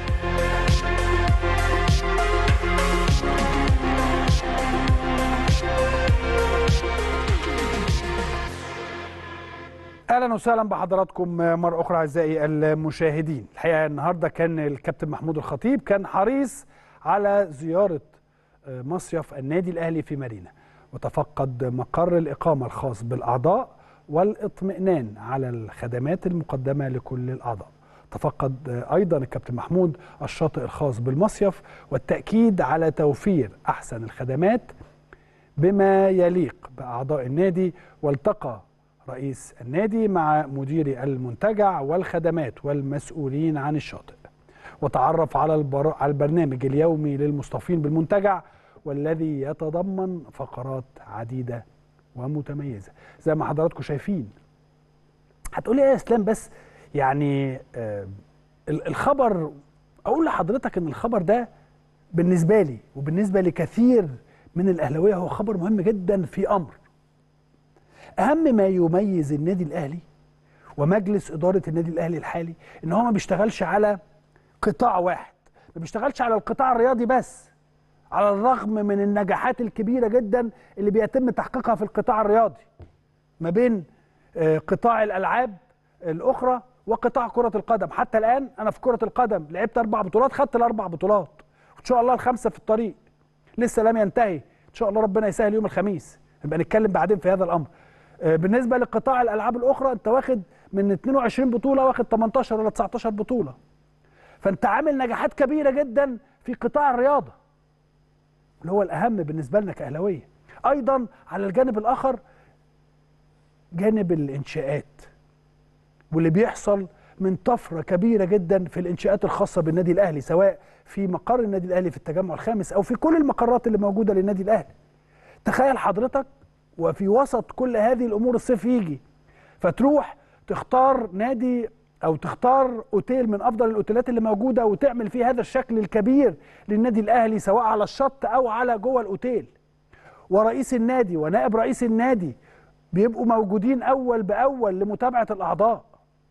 اهلا وسهلا بحضراتكم مره اخرى اعزائي المشاهدين الحقيقه النهارده كان الكابتن محمود الخطيب كان حريص على زياره مصيف النادي الاهلي في مارينا وتفقد مقر الاقامه الخاص بالاعضاء والاطمئنان على الخدمات المقدمه لكل الاعضاء تفقد ايضا الكابتن محمود الشاطئ الخاص بالمصيف والتاكيد على توفير احسن الخدمات بما يليق باعضاء النادي والتقى رئيس النادي مع مدير المنتجع والخدمات والمسؤولين عن الشاطئ وتعرف على البر... على البرنامج اليومي للمصطفين بالمنتجع والذي يتضمن فقرات عديده ومتميزه زي ما حضراتكم شايفين هتقولي ايه يا اسلام بس يعني آه الخبر اقول لحضرتك ان الخبر ده بالنسبه لي وبالنسبه لكثير من الاهلاويه هو خبر مهم جدا في امر اهم ما يميز النادي الاهلي ومجلس اداره النادي الاهلي الحالي ان هو ما بيشتغلش على قطاع واحد ما بيشتغلش على القطاع الرياضي بس على الرغم من النجاحات الكبيره جدا اللي بيتم تحقيقها في القطاع الرياضي ما بين قطاع الالعاب الاخرى وقطاع كره القدم حتى الان انا في كره القدم لعبت اربع بطولات خدت الاربع بطولات وان شاء الله الخمسه في الطريق لسه لم ينتهي ان شاء الله ربنا يسهل يوم الخميس نبقى نتكلم بعدين في هذا الامر بالنسبه لقطاع الالعاب الاخرى انت واخد من 22 بطوله واخد 18 ولا 19 بطوله فانت عامل نجاحات كبيره جدا في قطاع الرياضه اللي هو الاهم بالنسبه لنا كاهلاويه ايضا على الجانب الاخر جانب الانشاءات واللي بيحصل من طفره كبيره جدا في الانشاءات الخاصه بالنادي الاهلي سواء في مقر النادي الاهلي في التجمع الخامس او في كل المقرات اللي موجوده للنادي الاهلي تخيل حضرتك وفي وسط كل هذه الامور الصيف يجي فتروح تختار نادي او تختار اوتيل من افضل الاوتيلات اللي موجوده وتعمل فيه هذا الشكل الكبير للنادي الاهلي سواء على الشط او على جوه الاوتيل ورئيس النادي ونائب رئيس النادي بيبقوا موجودين اول باول لمتابعه الاعضاء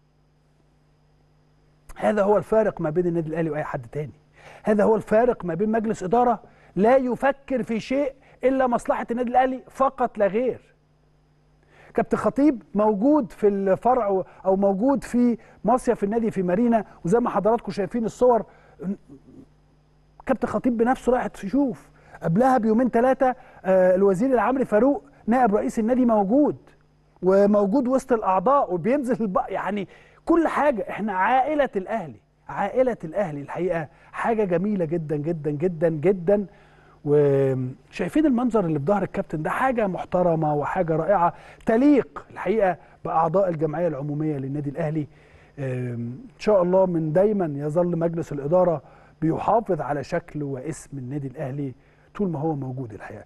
هذا هو الفارق ما بين النادي الاهلي واي حد تاني هذا هو الفارق ما بين مجلس اداره لا يفكر في شيء الا مصلحه النادي الاهلي فقط لا غير كابتن خطيب موجود في الفرع او موجود في مصيف النادي في مارينا وزي ما حضراتكم شايفين الصور كابتن خطيب بنفسه راح يشوف قبلها بيومين ثلاثه الوزير العمري فاروق نائب رئيس النادي موجود وموجود وسط الاعضاء وبينزل الب... يعني كل حاجه احنا عائله الاهلي عائله الاهلي الحقيقه حاجه جميله جدا جدا جدا جدا وشايفين المنظر اللي في ظهر الكابتن ده حاجه محترمه وحاجه رائعه تليق الحقيقه باعضاء الجمعيه العموميه للنادي الاهلي ان شاء الله من دايما يظل مجلس الاداره بيحافظ على شكل واسم النادي الاهلي طول ما هو موجود الحقيقه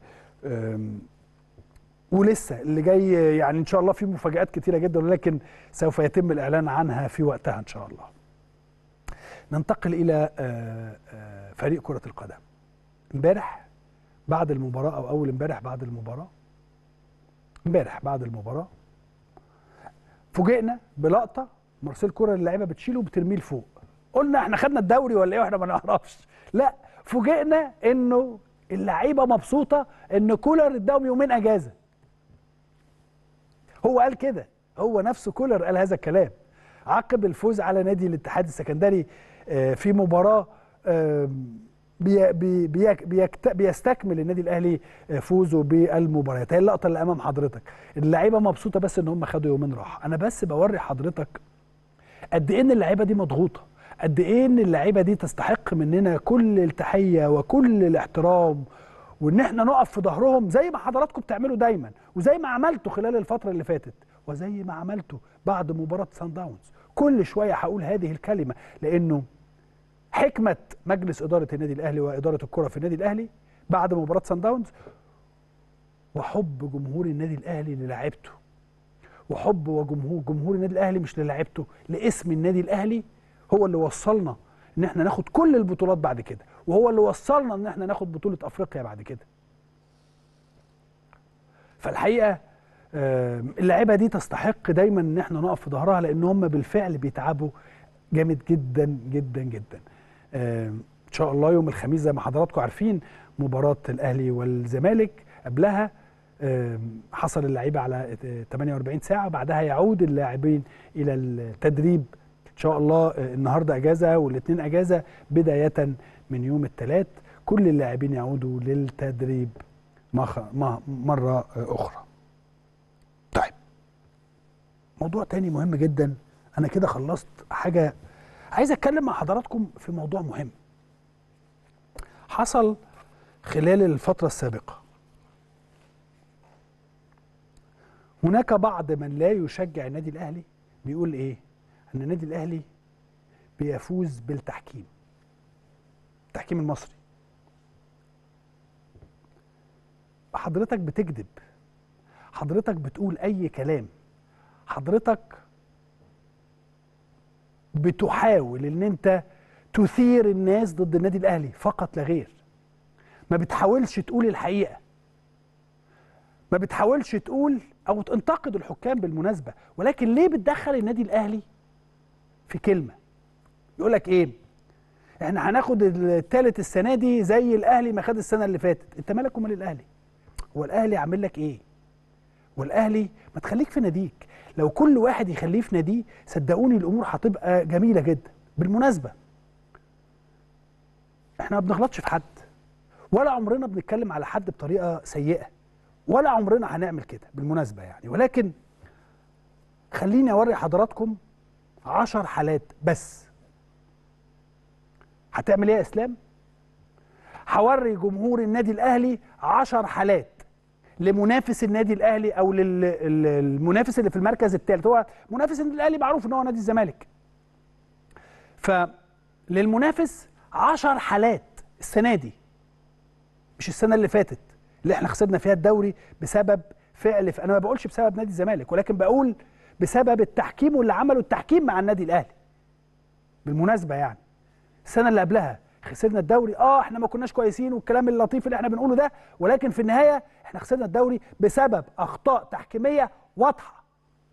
ولسه اللي جاي يعني ان شاء الله في مفاجات كتيره جدا ولكن سوف يتم الاعلان عنها في وقتها ان شاء الله ننتقل الى فريق كره القدم امبارح بعد المباراه او اول امبارح بعد المباراه امبارح بعد المباراه فوجئنا بلقطه مارسيل كوره اللعيبه بتشيله وبترميه لفوق قلنا احنا خدنا الدوري ولا ايه واحنا ما نعرفش لا فوجئنا انه اللعيبه مبسوطه ان كولر اداهم يومين اجازه هو قال كده هو نفسه كولر قال هذا الكلام عقب الفوز على نادي الاتحاد السكندري في مباراه بي بي بيكت بيستكمل النادي الاهلي فوزه بالمباريات هي اللقطه اللي امام حضرتك اللعيبه مبسوطه بس ان هم خدوا يومين راحه انا بس بوري حضرتك قد ايه ان اللعيبه دي مضغوطه قد ايه ان اللعيبه دي تستحق مننا كل التحيه وكل الاحترام وان احنا نقف في ظهرهم زي ما حضراتكم بتعملوا دايما وزي ما عملتوا خلال الفتره اللي فاتت وزي ما عملتوا بعد مباراه سان داونز كل شويه هقول هذه الكلمه لانه حكمه مجلس اداره النادي الاهلي واداره الكره في النادي الاهلي بعد مباراه سان داونز وحب جمهور النادي الاهلي للاعيبته وحب وجمهور جمهور النادي الاهلي مش للاعيبته لاسم النادي الاهلي هو اللي وصلنا ان احنا ناخد كل البطولات بعد كده وهو اللي وصلنا ان احنا ناخد بطوله افريقيا بعد كده فالحقيقه اللعيبه دي تستحق دايما ان احنا نقف في ظهرها لان هم بالفعل بيتعبوا جامد جدا جدا جدا ان شاء الله يوم الخميس زي ما حضراتكم عارفين مباراه الاهلي والزمالك قبلها حصل اللعيبه على 48 ساعه بعدها يعود اللاعبين الى التدريب ان شاء الله النهارده اجازه والاثنين اجازه بدايه من يوم الثلاث كل اللاعبين يعودوا للتدريب مره اخرى طيب موضوع تاني مهم جدا انا كده خلصت حاجه عايز اتكلم مع حضراتكم في موضوع مهم حصل خلال الفتره السابقه هناك بعض من لا يشجع النادي الاهلي بيقول ايه ان النادي الاهلي بيفوز بالتحكيم التحكيم المصري حضرتك بتكذب حضرتك بتقول اي كلام حضرتك بتحاول ان انت تثير الناس ضد النادي الاهلي فقط لا غير ما بتحاولش تقول الحقيقه ما بتحاولش تقول او تنتقد الحكام بالمناسبه ولكن ليه بتدخل النادي الاهلي في كلمه يقول لك ايه احنا هناخد الثالث السنه دي زي الاهلي ما خد السنه اللي فاتت انت مالك ومال الاهلي هو الاهلي عامل لك ايه والاهلي ما تخليك في ناديك لو كل واحد يخليه في ناديه صدقوني الامور هتبقى جميله جدا بالمناسبه احنا ما بنغلطش في حد ولا عمرنا بنتكلم على حد بطريقه سيئه ولا عمرنا هنعمل كده بالمناسبه يعني ولكن خليني اوري حضراتكم عشر حالات بس هتعمل ايه يا اسلام هوري جمهور النادي الاهلي عشر حالات لمنافس النادي الاهلي او للمنافس اللي في المركز الثالث هو منافس النادي الاهلي معروف ان هو نادي الزمالك فللمنافس عشر حالات السنه دي مش السنه اللي فاتت اللي احنا خسرنا فيها الدوري بسبب فعل انا ما بقولش بسبب نادي الزمالك ولكن بقول بسبب التحكيم واللي عمله التحكيم مع النادي الاهلي بالمناسبه يعني السنه اللي قبلها خسرنا الدوري اه احنا ما كناش كويسين والكلام اللطيف اللي احنا بنقوله ده ولكن في النهايه احنا خسرنا الدوري بسبب اخطاء تحكيميه واضحه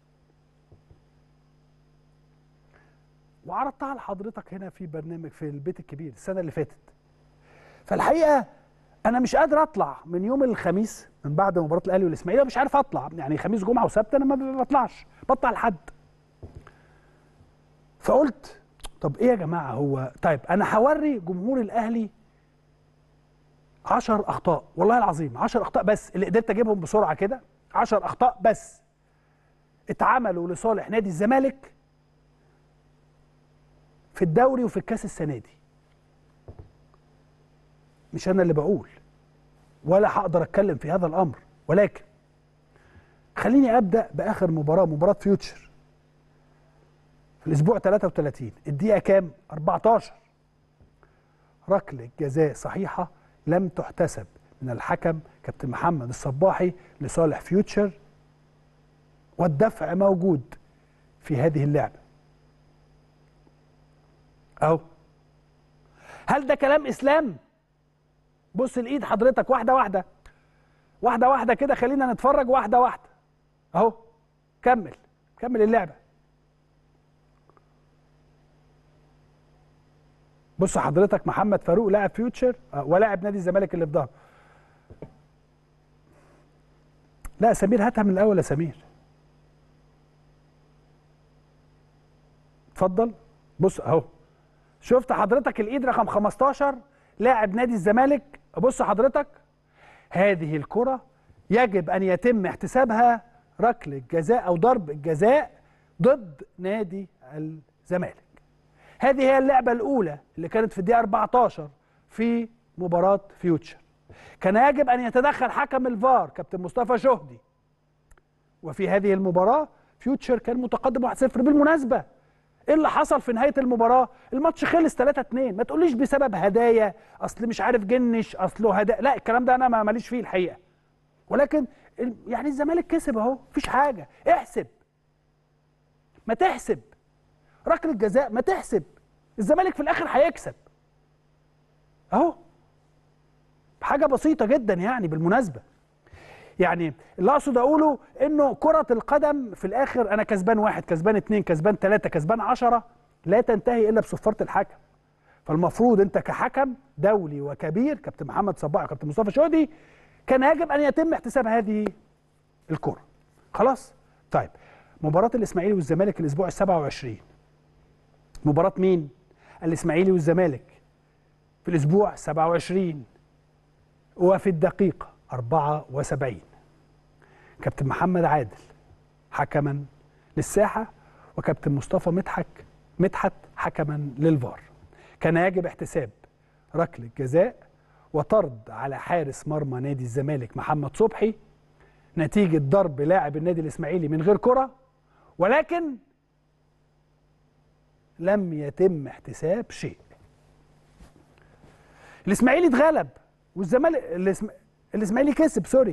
وعرضتها لحضرتك هنا في برنامج في البيت الكبير السنه اللي فاتت فالحقيقه انا مش قادر اطلع من يوم الخميس من بعد مباراه الاهلي والاسماعيلي مش عارف اطلع يعني خميس جمعه وسبت انا ما بطلعش بطلع لحد فقلت طب ايه يا جماعه هو طيب انا هوري جمهور الاهلي 10 اخطاء والله العظيم 10 اخطاء بس اللي قدرت اجيبهم بسرعه كده 10 اخطاء بس اتعملوا لصالح نادي الزمالك في الدوري وفي الكاس السنه دي مش انا اللي بقول ولا هقدر اتكلم في هذا الامر ولكن خليني ابدا باخر مباراه مباراه فيوتشر في الاسبوع 33 الدقيقه كام 14 ركله جزاء صحيحه لم تحتسب من الحكم كابتن محمد الصباحي لصالح فيوتشر والدفع موجود في هذه اللعبه اهو هل ده كلام اسلام بص الايد حضرتك واحده واحده واحده واحده كده خلينا نتفرج واحده واحده اهو كمل كمل اللعبه بص حضرتك محمد فاروق لاعب فيوتشر ولاعب نادي الزمالك اللي في ظهره لا سمير هاتها من الاول يا سمير اتفضل بص اهو شفت حضرتك الايد رقم 15 لاعب نادي الزمالك بص حضرتك هذه الكرة يجب أن يتم احتسابها ركلة جزاء أو ضرب الجزاء ضد نادي الزمالك هذه هي اللعبة الأولى اللي كانت في الدقيقة 14 في مباراة فيوتشر كان يجب أن يتدخل حكم الفار كابتن مصطفى شهدي وفي هذه المباراة فيوتشر كان متقدم 1-0 بالمناسبة ايه اللي حصل في نهايه المباراه الماتش خلص 3 2 ما تقوليش بسبب هدايا اصل مش عارف جنش اصله هدايا لا الكلام ده انا ما ماليش فيه الحقيقه ولكن يعني الزمالك كسب اهو مفيش حاجه احسب ما تحسب ركله جزاء ما تحسب الزمالك في الاخر هيكسب اهو حاجه بسيطه جدا يعني بالمناسبه يعني اللي اقصد اقوله انه كرة القدم في الاخر انا كسبان واحد كسبان اتنين كسبان تلاتة كسبان عشرة لا تنتهي الا بصفارة الحكم فالمفروض انت كحكم دولي وكبير كابتن محمد صباح وكابتن مصطفى شهدي كان يجب ان يتم احتساب هذه الكرة خلاص طيب مباراة الاسماعيلي والزمالك الاسبوع ال 27 مباراة مين؟ الاسماعيلي والزمالك في الاسبوع 27 وفي الدقيقة 74 كابتن محمد عادل حكما للساحة وكابتن مصطفى مدحت مدحت حكما للفار كان يجب احتساب ركله جزاء وطرد على حارس مرمى نادي الزمالك محمد صبحي نتيجه ضرب لاعب النادي الاسماعيلي من غير كره ولكن لم يتم احتساب شيء الاسماعيلي اتغلب والزمالك الاسم... الاسماعيلي كسب سوري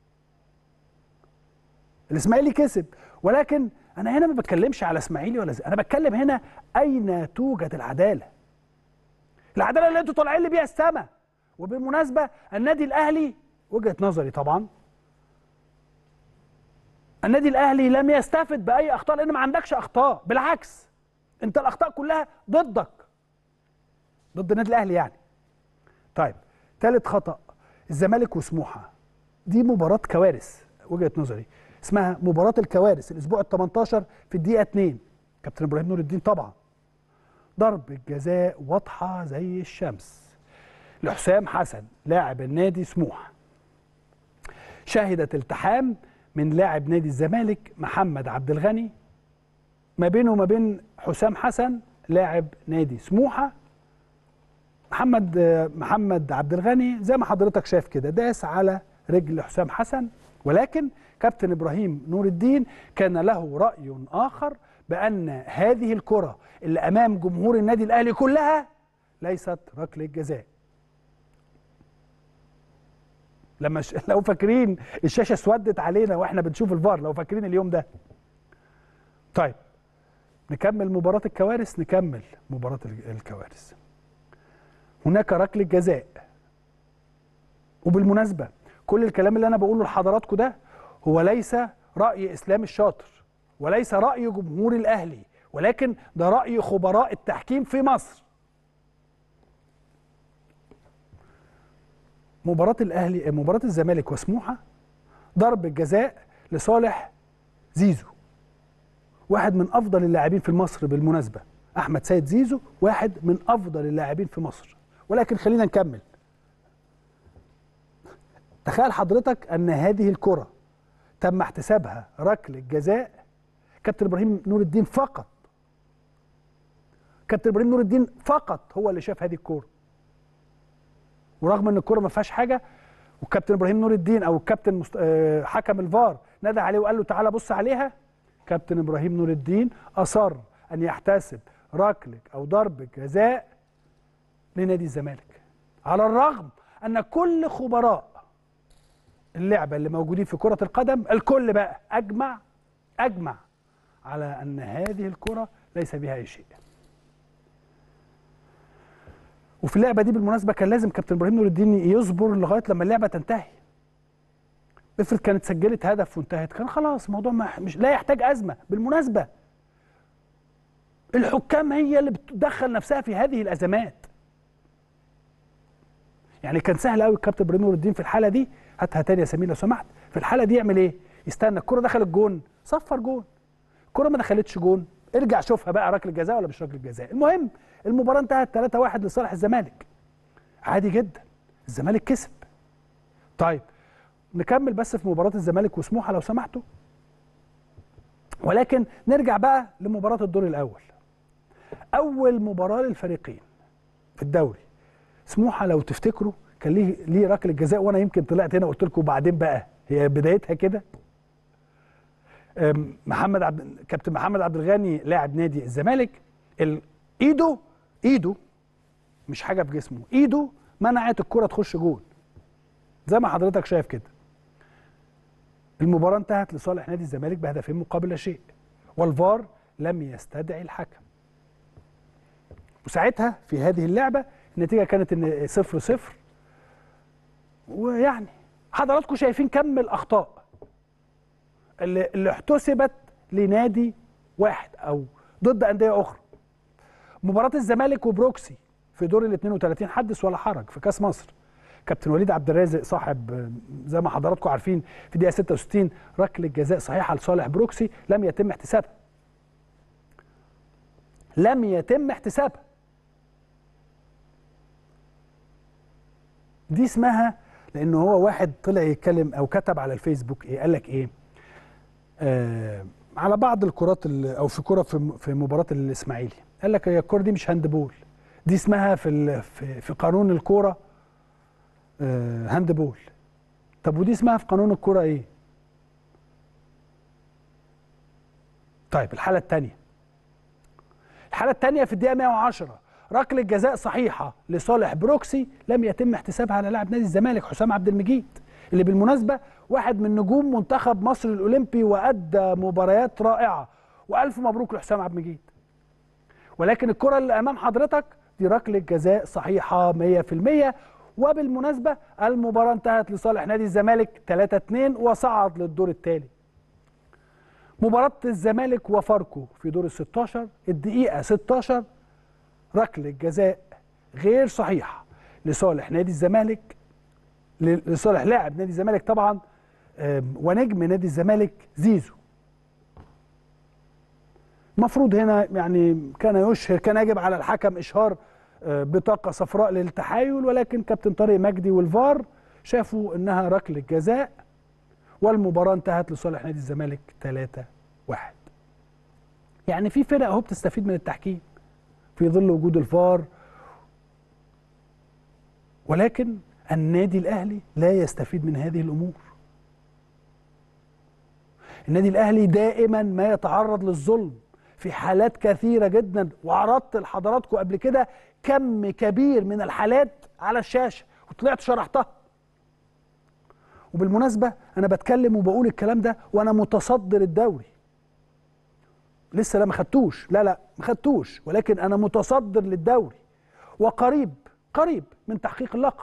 الاسماعيلي كسب ولكن انا هنا ما بتكلمش على اسماعيلي ولا زي. انا بتكلم هنا اين توجد العداله العداله اللي انتوا طالعين لي بيها السما وبالمناسبه النادي الاهلي وجهه نظري طبعا النادي الاهلي لم يستفد باي اخطاء لان ما عندكش اخطاء بالعكس انت الاخطاء كلها ضدك ضد النادي الاهلي يعني طيب ثالث خطا الزمالك وسموحه دي مباراه كوارث وجهه نظري اسمها مباراه الكوارث الاسبوع ال 18 في الدقيقه 2 كابتن ابراهيم نور الدين طبعا ضرب الجزاء واضحه زي الشمس لحسام حسن لاعب النادي سموحه شهدت التحام من لاعب نادي الزمالك محمد عبد الغني ما بينه وما بين حسام حسن لاعب نادي سموحه محمد محمد عبد الغني زي ما حضرتك شايف كده داس على رجل حسام حسن ولكن كابتن ابراهيم نور الدين كان له راي اخر بان هذه الكره اللي امام جمهور النادي الاهلي كلها ليست ركله جزاء لما ش... لو فاكرين الشاشه اسودت علينا واحنا بنشوف الفار لو فاكرين اليوم ده طيب نكمل مباراه الكوارث نكمل مباراه الكوارث هناك ركله جزاء وبالمناسبه كل الكلام اللي انا بقوله لحضراتكم ده هو ليس راي اسلام الشاطر وليس راي جمهور الاهلي ولكن ده راي خبراء التحكيم في مصر مباراه الاهلي مباراه الزمالك وسموحه ضرب الجزاء لصالح زيزو واحد من افضل اللاعبين في مصر بالمناسبه احمد سيد زيزو واحد من افضل اللاعبين في مصر ولكن خلينا نكمل تخيل حضرتك ان هذه الكره تم احتسابها ركله جزاء كابتن ابراهيم نور الدين فقط كابتن ابراهيم نور الدين فقط هو اللي شاف هذه الكوره ورغم ان الكوره ما فيهاش حاجه والكابتن ابراهيم نور الدين او الكابتن مست... آه حكم الفار نادى عليه وقال له تعالى بص عليها كابتن ابراهيم نور الدين اصر ان يحتسب ركله او ضرب جزاء لنادي الزمالك على الرغم ان كل خبراء اللعبه اللي موجودين في كره القدم الكل بقى اجمع اجمع على ان هذه الكره ليس بها اي شيء وفي اللعبه دي بالمناسبه كان لازم كابتن ابراهيم نور الدين يصبر لغايه لما اللعبه تنتهي افرض كانت سجلت هدف وانتهت كان خلاص الموضوع ما مش لا يحتاج ازمه بالمناسبه الحكام هي اللي بتدخل نفسها في هذه الازمات يعني كان سهل قوي الكابتن ابراهيم نور الدين في الحاله دي هاتها تاني يا سمير لو سمحت في الحاله دي يعمل ايه يستنى الكره دخلت جون صفر جون الكره ما دخلتش جون ارجع شوفها بقى ركله جزاء ولا مش ركله جزاء المهم المباراه انتهت 3-1 لصالح الزمالك عادي جدا الزمالك كسب طيب نكمل بس في مباراه الزمالك وسموحه لو سمحتوا ولكن نرجع بقى لمباراه الدور الاول اول مباراه للفريقين في الدوري سموحه لو تفتكروا كان ليه ليه ركله جزاء وانا يمكن طلعت هنا قلت لكم بعدين بقى هي بدايتها كده محمد عبد كابتن محمد عبد الغني لاعب نادي الزمالك ال... ايده ايده مش حاجه في جسمه ايده منعت الكره تخش جول زي ما حضرتك شايف كده المباراه انتهت لصالح نادي الزمالك بهدفين مقابل لا شيء والفار لم يستدعي الحكم وساعتها في هذه اللعبه النتيجه كانت ان صفر صفر ويعني حضراتكم شايفين كم الاخطاء اللي, اللي احتسبت لنادي واحد او ضد انديه اخرى مباراه الزمالك وبروكسي في دور ال 32 حدث ولا حرج في كاس مصر كابتن وليد عبد الرازق صاحب زي ما حضراتكم عارفين في دقيقه 66 ركله جزاء صحيحه لصالح بروكسي لم يتم احتسابها لم يتم احتسابها دي اسمها لان هو واحد طلع يتكلم او كتب على الفيسبوك ايه قال لك ايه آه على بعض الكرات او في كره في في مباراه الاسماعيلي قال لك هي الكوره دي مش هاندبول دي اسمها في ال- في, في قانون الكوره آه، هاندبول طب ودي اسمها في قانون الكوره ايه طيب الحاله الثانيه الحاله الثانيه في الدقيقه 110 ركله جزاء صحيحه لصالح بروكسي لم يتم احتسابها على لاعب نادي الزمالك حسام عبد المجيد اللي بالمناسبه واحد من نجوم منتخب مصر الاولمبي وادى مباريات رائعه والف مبروك لحسام عبد المجيد ولكن الكره اللي امام حضرتك دي ركله جزاء صحيحه 100% وبالمناسبه المباراه انتهت لصالح نادي الزمالك 3-2 وصعد للدور التالي مباراة الزمالك وفاركو في دور ال 16 الدقيقة 16 ركلة جزاء غير صحيحة لصالح نادي الزمالك ل- لصالح لاعب نادي الزمالك طبعا آم، ونجم نادي الزمالك زيزو المفروض هنا يعني كان يشهر كان يجب على الحكم اشهار آه، بطاقه صفراء للتحايل ولكن كابتن طارق مجدي والفار شافوا انها ركله جزاء والمباراه انتهت لصالح نادي الزمالك 3 1 يعني في فرق اهو بتستفيد من التحكيم في ظل وجود الفار ولكن النادي الاهلي لا يستفيد من هذه الامور النادي الاهلي دائما ما يتعرض للظلم في حالات كثيره جدا وعرضت لحضراتكم قبل كده كم كبير من الحالات على الشاشه وطلعت شرحتها وبالمناسبه انا بتكلم وبقول الكلام ده وانا متصدر الدوري لسه لا ما خدتوش لا لا ما خدتوش ولكن انا متصدر للدوري وقريب قريب من تحقيق اللقب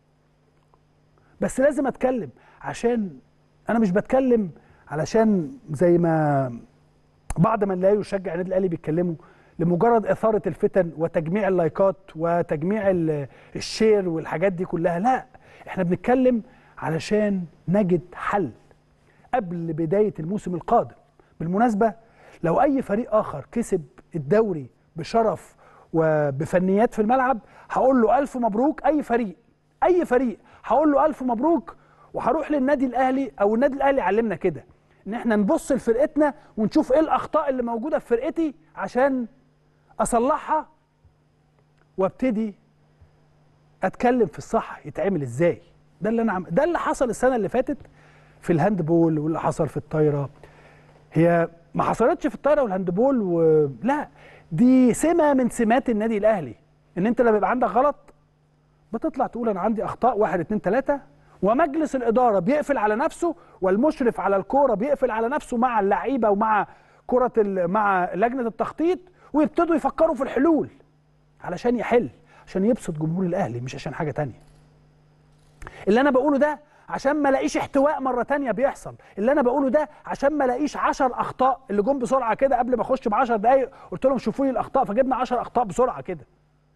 بس لازم اتكلم عشان انا مش بتكلم علشان زي ما بعض من لا يشجع النادي الاهلي بيتكلموا لمجرد اثاره الفتن وتجميع اللايكات وتجميع ال- الشير والحاجات دي كلها لا احنا بنتكلم علشان نجد حل قبل بدايه الموسم القادم بالمناسبه لو اي فريق اخر كسب الدوري بشرف وبفنيات في الملعب هقول له الف مبروك اي فريق اي فريق هقول له الف مبروك وهروح للنادي الاهلي او النادي الاهلي علمنا كده ان احنا نبص لفرقتنا ونشوف ايه الاخطاء اللي موجوده في فرقتي عشان اصلحها وابتدي اتكلم في الصح يتعمل ازاي ده اللي انا عم... ده اللي حصل السنه اللي فاتت في الهاندبول واللي حصل في الطايره هي ما حصلتش في الطايره والهاندبول و... لا دي سمه من سمات النادي الاهلي ان انت لما يبقى عندك غلط بتطلع تقول انا عندي اخطاء واحد اتنين تلاته ومجلس الاداره بيقفل على نفسه والمشرف على الكوره بيقفل على نفسه مع اللعيبه ومع كره ال... مع لجنه التخطيط ويبتدوا يفكروا في الحلول علشان يحل عشان يبسط جمهور الاهلي مش عشان حاجه تانية اللي انا بقوله ده عشان ما الاقيش احتواء مره تانية بيحصل اللي انا بقوله ده عشان ما الاقيش 10 اخطاء اللي جم بسرعه كده قبل ما اخش ب 10 دقايق قلت لهم شوفوا لي الاخطاء فجبنا 10 اخطاء بسرعه كده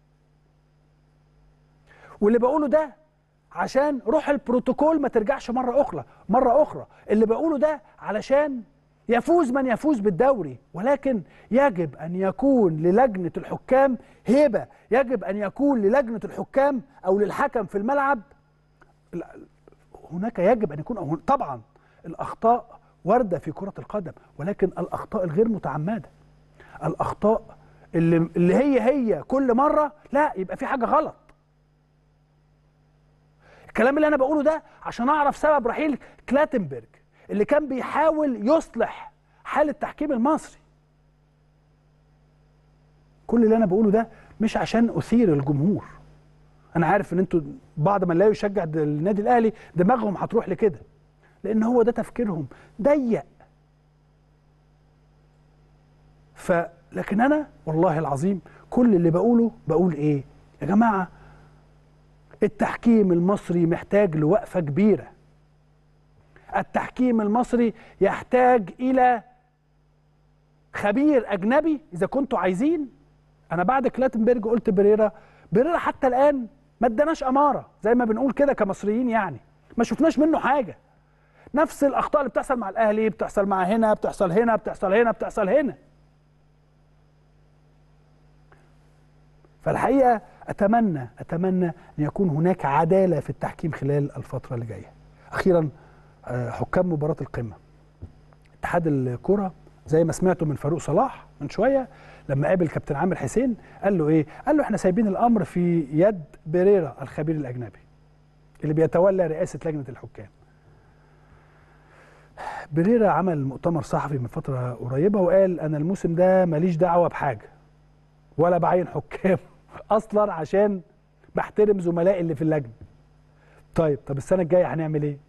واللي بقوله ده عشان روح البروتوكول ما ترجعش مره اخرى مره اخرى اللي بقوله ده علشان يفوز من يفوز بالدوري ولكن يجب ان يكون للجنه الحكام هيبه يجب ان يكون للجنه الحكام او للحكم في الملعب هناك يجب ان يكون أو طبعا الاخطاء وارده في كره القدم ولكن الاخطاء الغير متعمده الاخطاء اللي اللي هي هي كل مره لا يبقى في حاجه غلط الكلام اللي انا بقوله ده عشان اعرف سبب رحيل كلاتنبرج اللي كان بيحاول يصلح حال التحكيم المصري كل اللي انا بقوله ده مش عشان اثير الجمهور انا عارف ان انتوا بعض من لا يشجع النادي الاهلي دماغهم هتروح لكده لان هو ده تفكيرهم ضيق ف لكن انا والله العظيم كل اللي بقوله بقول ايه يا جماعه التحكيم المصري محتاج لوقفه كبيره التحكيم المصري يحتاج الى خبير اجنبي اذا كنتوا عايزين انا بعد كلاتنبرج قلت بريرا بريرا حتى الان ما اداناش اماره زي ما بنقول كده كمصريين يعني ما شفناش منه حاجه نفس الاخطاء اللي بتحصل مع الاهلي بتحصل مع هنا بتحصل هنا بتحصل هنا بتحصل هنا فالحقيقه اتمنى اتمنى ان يكون هناك عداله في التحكيم خلال الفتره اللي جايه اخيرا حكام مباراه القمه اتحاد الكره زي ما سمعتوا من فاروق صلاح من شويه لما قابل كابتن عامر حسين قال له ايه قال له احنا سايبين الامر في يد بيريرا الخبير الاجنبي اللي بيتولى رئاسه لجنه الحكام بيريرا عمل مؤتمر صحفي من فتره قريبه وقال انا الموسم ده ماليش دعوه بحاجه ولا بعين حكام اصلا عشان بحترم زملائي اللي في اللجنه طيب طب السنه الجايه هنعمل ايه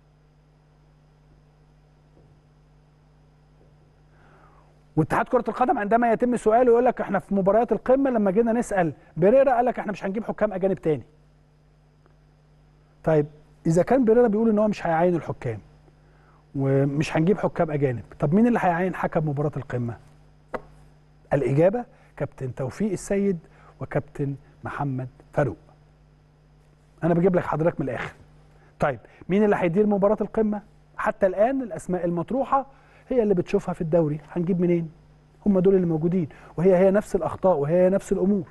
واتحاد كره القدم عندما يتم سؤاله يقول لك احنا في مباريات القمه لما جينا نسال بيريرا قال لك احنا مش هنجيب حكام اجانب تاني طيب اذا كان بيريرا بيقول ان هو مش هيعين الحكام ومش هنجيب حكام اجانب طب مين اللي هيعين حكم مباراه القمه الاجابه كابتن توفيق السيد وكابتن محمد فاروق انا بجيب لك حضرتك من الاخر طيب مين اللي هيدير مباراه القمه حتى الان الاسماء المطروحه هي اللي بتشوفها في الدوري هنجيب منين هم دول اللي موجودين وهي هي نفس الاخطاء وهي هي نفس الامور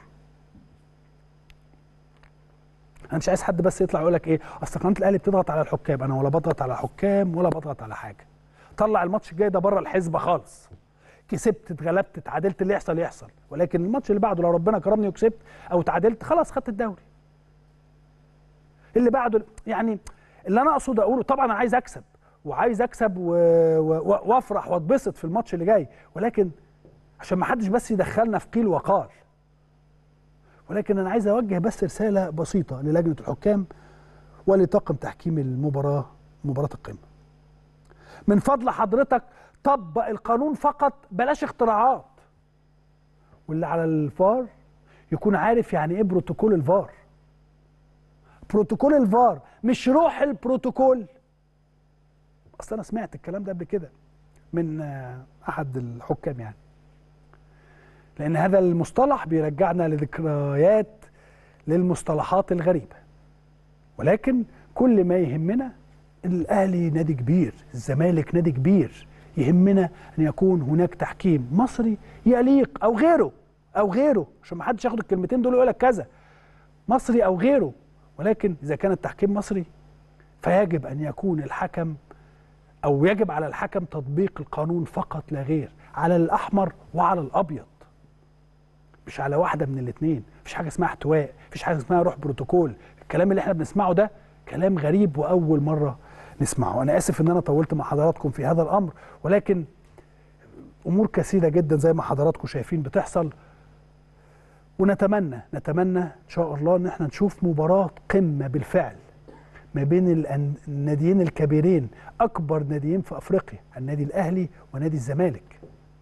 انا مش عايز حد بس يطلع يقول لك ايه اصل قناه الاهلي بتضغط على الحكام انا ولا بضغط على حكام ولا بضغط على حاجه طلع الماتش الجاي ده بره الحسبه خالص كسبت اتغلبت اتعادلت اللي يحصل يحصل ولكن الماتش اللي بعده لو ربنا كرمني وكسبت او اتعادلت خلاص خدت الدوري اللي بعده يعني اللي انا اقصد اقوله طبعا انا عايز اكسب وعايز اكسب و... و... وافرح واتبسط في الماتش اللي جاي ولكن عشان ما حدش بس يدخلنا في قيل وقال ولكن انا عايز اوجه بس رساله بسيطه للجنه الحكام ولطاقم تحكيم المباراه مباراه القمه من فضل حضرتك طبق القانون فقط بلاش اختراعات واللي على الفار يكون عارف يعني ايه بروتوكول الفار بروتوكول الفار مش روح البروتوكول اصل انا سمعت الكلام ده قبل كده من احد الحكام يعني لان هذا المصطلح بيرجعنا لذكريات للمصطلحات الغريبه ولكن كل ما يهمنا الاهلي نادي كبير الزمالك نادي كبير يهمنا ان يكون هناك تحكيم مصري يليق او غيره او غيره عشان ما حدش ياخد الكلمتين دول ويقول لك كذا مصري او غيره ولكن اذا كان التحكيم مصري فيجب ان يكون الحكم او يجب على الحكم تطبيق القانون فقط لا غير على الاحمر وعلى الابيض مش على واحده من الاثنين مفيش حاجه اسمها احتواء مفيش حاجه اسمها روح بروتوكول الكلام اللي احنا بنسمعه ده كلام غريب واول مره نسمعه انا اسف ان انا طولت مع حضراتكم في هذا الامر ولكن امور كثيره جدا زي ما حضراتكم شايفين بتحصل ونتمنى نتمنى ان شاء الله ان احنا نشوف مباراه قمه بالفعل ما بين الناديين الكبيرين اكبر ناديين في افريقيا النادي الاهلي ونادي الزمالك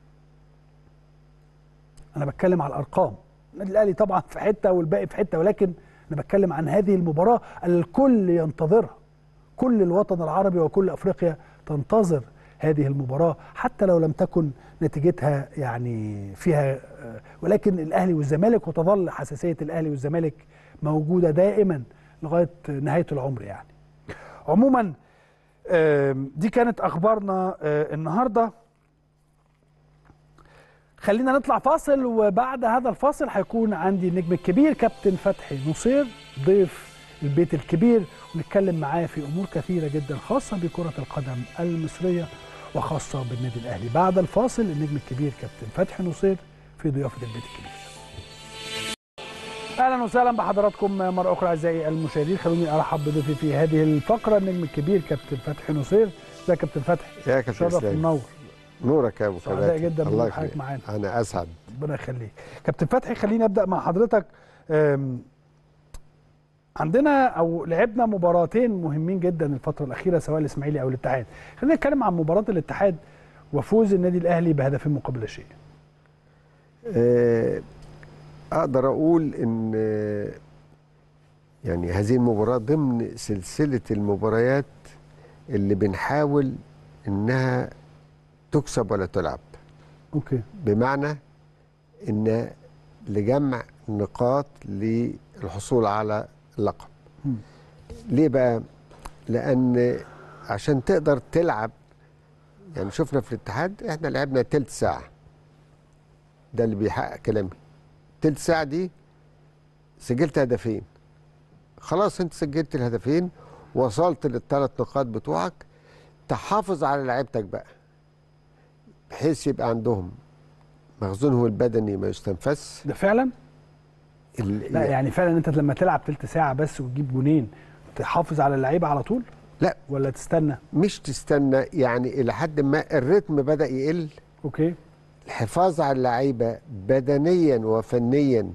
انا بتكلم على الارقام النادي الاهلي طبعا في حته والباقي في حته ولكن انا بتكلم عن هذه المباراه الكل ينتظرها كل الوطن العربي وكل افريقيا تنتظر هذه المباراه حتى لو لم تكن نتيجتها يعني فيها ولكن الاهلي والزمالك وتظل حساسيه الاهلي والزمالك موجوده دائما لغايه نهايه العمر يعني. عموما دي كانت اخبارنا النهارده خلينا نطلع فاصل وبعد هذا الفاصل هيكون عندي النجم الكبير كابتن فتحي نصير ضيف البيت الكبير ونتكلم معاه في امور كثيره جدا خاصه بكره القدم المصريه وخاصه بالنادي الاهلي بعد الفاصل النجم الكبير كابتن فتحي نصير في ضيافه البيت الكبير اهلا وسهلا بحضراتكم مره اخرى اعزائي المشاهدين خلوني ارحب بضيفي في هذه الفقره النجم الكبير كابتن فتحي نصير ازيك يا كابتن فتحي يا كابتن شرف اسلام منور نورك يا ابو سعداء فلاح جدا الله بوجود حضرتك يخليك معانا انا اسعد ربنا يخليك كابتن فتحي خليني ابدا مع حضرتك أم، عندنا او لعبنا مباراتين مهمين جدا الفتره الاخيره سواء الاسماعيلي او الاتحاد خلينا نتكلم عن مباراه الاتحاد وفوز النادي الاهلي بهدفين مقابل لا شيء آه، اقدر اقول ان آه، يعني هذه المباراه ضمن سلسله المباريات اللي بنحاول انها تكسب ولا تلعب اوكي بمعنى ان لجمع نقاط للحصول على اللقب مم. ليه بقى لان عشان تقدر تلعب يعني شفنا في الاتحاد احنا لعبنا تلت ساعه ده اللي بيحقق كلامي تلت ساعه دي سجلت هدفين خلاص انت سجلت الهدفين وصلت للثلاث نقاط بتوعك تحافظ على لعيبتك بقى بحيث يبقى عندهم مخزونهم البدني ما يستنفذش ده فعلا ال- لا يعني فعلا انت لما تلعب تلت ساعه بس وتجيب جونين تحافظ على اللعيبه على طول لا ولا تستنى مش تستنى يعني الى حد ما الريتم بدا يقل اوكي الحفاظ على اللعيبه بدنيا وفنيا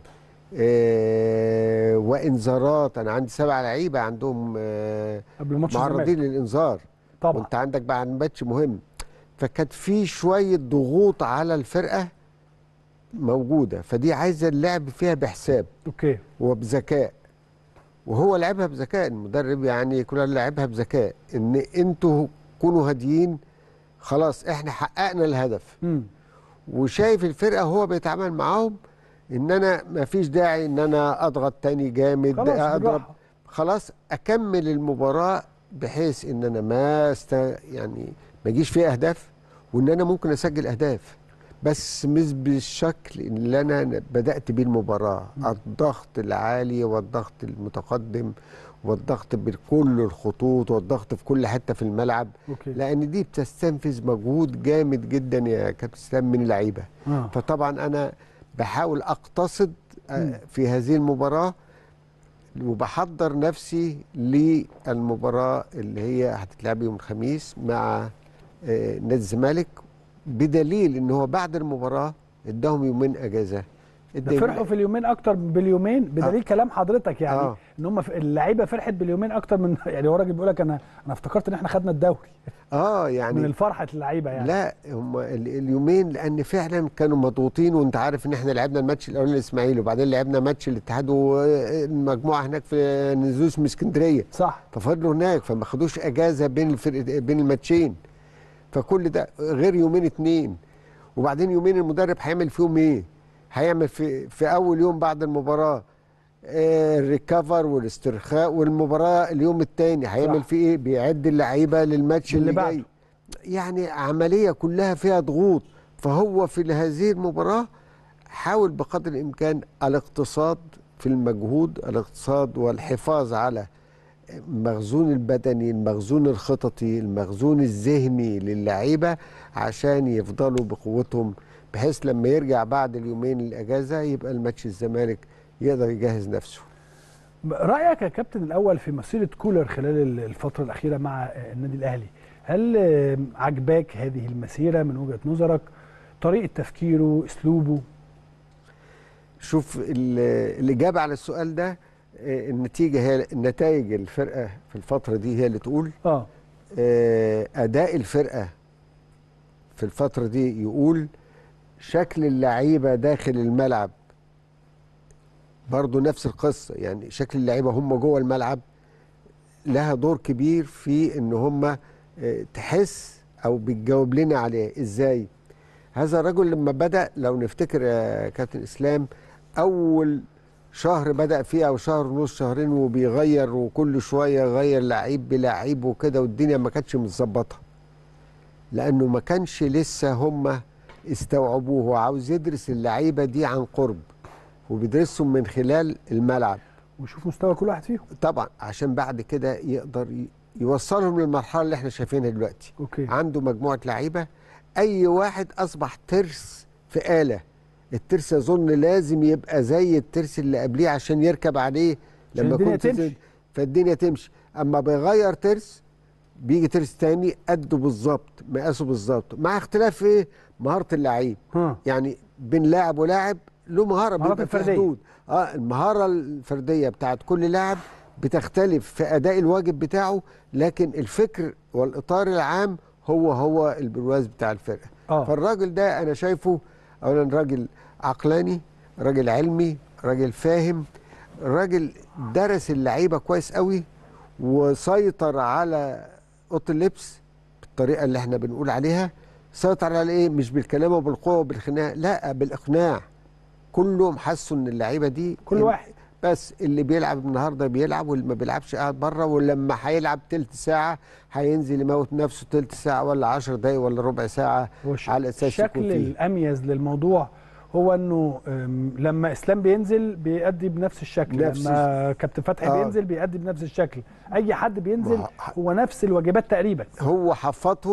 آه وانذارات انا عندي سبع لعيبه عندهم آه قبل ماتش معرضين الزمالك للانذار طبعا وانت عندك بعد ماتش مهم فكانت في شويه ضغوط على الفرقه موجوده فدي عايزه اللعب فيها بحساب اوكي وبذكاء وهو لعبها بذكاء المدرب يعني كلنا لعبها بذكاء ان انتوا كونوا هاديين خلاص احنا حققنا الهدف امم وشايف الفرقه هو بيتعامل معاهم ان انا ما فيش داعي ان انا اضغط تاني جامد خلاص اضرب بالراحه خلاص اكمل المباراه بحيث ان انا ما است... يعني ما يجيش فيها اهداف وان انا ممكن اسجل اهداف بس مش بالشكل اللي انا بدات بيه المباراه الضغط العالي والضغط المتقدم والضغط بكل الخطوط والضغط في كل حته في الملعب اوكي لان دي بتستنفذ مجهود جامد جدا يا كابتن اسلام من اللعيبه اه فطبعا انا بحاول اقتصد آه، في هذه المباراه وبحضر نفسي للمباراه اللي هي هتتلعب يوم الخميس مع آه، نادي الزمالك بدليل ان هو بعد المباراه اداهم يومين اجازه ده فرحوا في اليومين اكتر باليومين بدليل كلام حضرتك يعني آه. ان هم اللعيبه فرحت باليومين اكتر من يعني هو راجل بيقول لك انا انا افتكرت ان احنا خدنا الدوري اه من يعني الفرحه اللعيبه يعني لا هم ال- اليومين لان فعلا كانوا مضغوطين وانت عارف ان احنا لعبنا الماتش الاولاني الاسماعيلي وبعدين لعبنا ماتش الاتحاد والمجموعه هناك في نزوس من اسكندريه صح ففضلوا هناك فما خدوش اجازه بين الفرق بين الماتشين فكل ده غير يومين اتنين وبعدين يومين المدرب هيعمل فيهم ايه؟ هيعمل في في اول يوم بعد المباراه آه، الريكفر والاسترخاء والمباراه اليوم الثاني هيعمل صح. فيه ايه؟ بيعد اللعيبه للماتش اللي اللي, بعده. جاي يعني عمليه كلها فيها ضغوط فهو في هذه المباراه حاول بقدر الامكان الاقتصاد في المجهود الاقتصاد والحفاظ على المخزون البدني المخزون الخططي المخزون الذهني للعيبه عشان يفضلوا بقوتهم بحيث لما يرجع بعد اليومين الاجازه يبقى الماتش الزمالك يقدر يجهز نفسه رايك يا كابتن الاول في مسيره كولر خلال الفتره الاخيره مع النادي الاهلي هل آه، عجباك هذه المسيره من وجهه نظرك طريقه تفكيره اسلوبه شوف ال- الاجابه على السؤال ده آه، النتيجه هي النتائج الفرقه في الفتره دي هي اللي تقول اه آه، اداء الفرقه في الفتره دي يقول شكل اللعيبه داخل الملعب برضو نفس القصه يعني شكل اللعيبه هم جوه الملعب لها دور كبير في ان هم آه، تحس او بتجاوب لنا عليه ازاي هذا الرجل لما بدا لو نفتكر يا كابتن اسلام اول شهر بدا فيه او شهر ونص شهرين وبيغير وكل شويه يغير لعيب بلعيب وكده والدنيا ما كانتش متظبطه لانه ما كانش لسه هم استوعبوه هو عاوز يدرس اللعيبه دي عن قرب وبيدرسهم من خلال الملعب وشوف مستوى كل واحد فيهم طبعا عشان بعد كده يقدر ي- يوصلهم للمرحله اللي احنا شايفينها دلوقتي اوكي عنده مجموعه لعيبه اي واحد اصبح ترس في آلة الترس اظن لازم يبقى زي الترس اللي قبليه عشان يركب عليه عشان لما الدنيا يكون ترس- تمشي. فالدنيا تمشي اما بيغير ترس بيجي ترس تاني قده بالظبط مقاسه بالظبط مع اختلاف ايه مهاره اللعيب ها يعني بين لاعب ولاعب له مهاره مهارات بيبقى في الفردية. حدود اه المهاره الفرديه بتاعت كل لاعب بتختلف في اداء الواجب بتاعه لكن الفكر والاطار العام هو هو البرواز بتاع الفرقه اه فالراجل ده انا شايفه اولا راجل عقلاني راجل علمي راجل فاهم راجل درس اللعيبه كويس قوي وسيطر على اوضه اللبس بالطريقه اللي احنا بنقول عليها سيطر على ايه مش بالكلام وبالقوه وبالخناق لا بالاقناع كلهم حسوا ان اللعيبه دي كل واحد بس اللي بيلعب النهارده بيلعب واللي ما بيلعبش قاعد بره ولما هيلعب تلت ساعه هينزل يموت نفسه تلت ساعه ولا 10 دقايق ولا ربع ساعه وش- على اساس يكون الشكل فيه الاميز للموضوع هو انه أم، لما اسلام بينزل بيأدي بنفس الشكل نفس لما كابتن فتحي آه. بينزل بيأدي بنفس الشكل اي حد بينزل ما- هو نفس الواجبات تقريبا هو حفظهم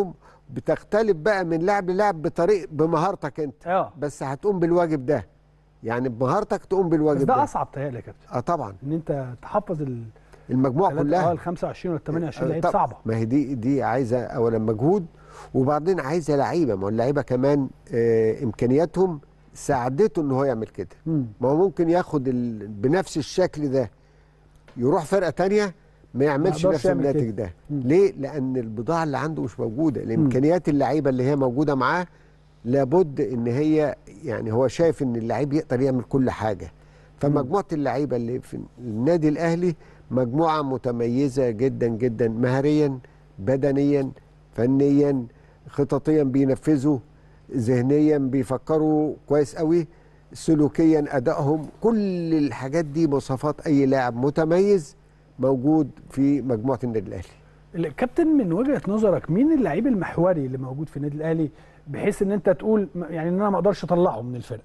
بتختلف بقى من لاعب للاعب بطريق بمهارتك انت اه بس هتقوم بالواجب ده يعني بمهارتك تقوم بس بالواجب ده ده اصعب تهيألي يا كابتن اه طبعا ان انت تحفظ ال المجموعه اه كلها ال 25 ولا 28 لعيب طب- صعبه ما هي دي دي عايزه اولا مجهود وبعدين عايزه لعيبه ما هو اللعيبه كمان آه امكانياتهم ساعدته ان هو يعمل كده مم. ما هو ممكن ياخد ال... بنفس الشكل ده يروح فرقه تانية ما يعملش يقدرش نفس يعمل الناتج كده. ده مم. ليه لان البضاعه اللي عنده مش موجوده الامكانيات اللعيبه اللي هي موجوده معاه لابد ان هي يعني هو شايف ان اللعيب يقدر يعمل كل حاجه فمجموعه اللعيبه اللي في النادي الاهلي مجموعه متميزه جدا جدا مهريا بدنيا فنيا خططيا بينفذوا ذهنيا بيفكروا كويس قوي سلوكيا ادائهم كل الحاجات دي مواصفات اي لاعب متميز موجود في مجموعه النادي الاهلي الكابتن من وجهه نظرك مين اللعيب المحوري اللي موجود في النادي الاهلي بحيث ان انت تقول م- يعني ان انا ما اقدرش اطلعه من الفرقه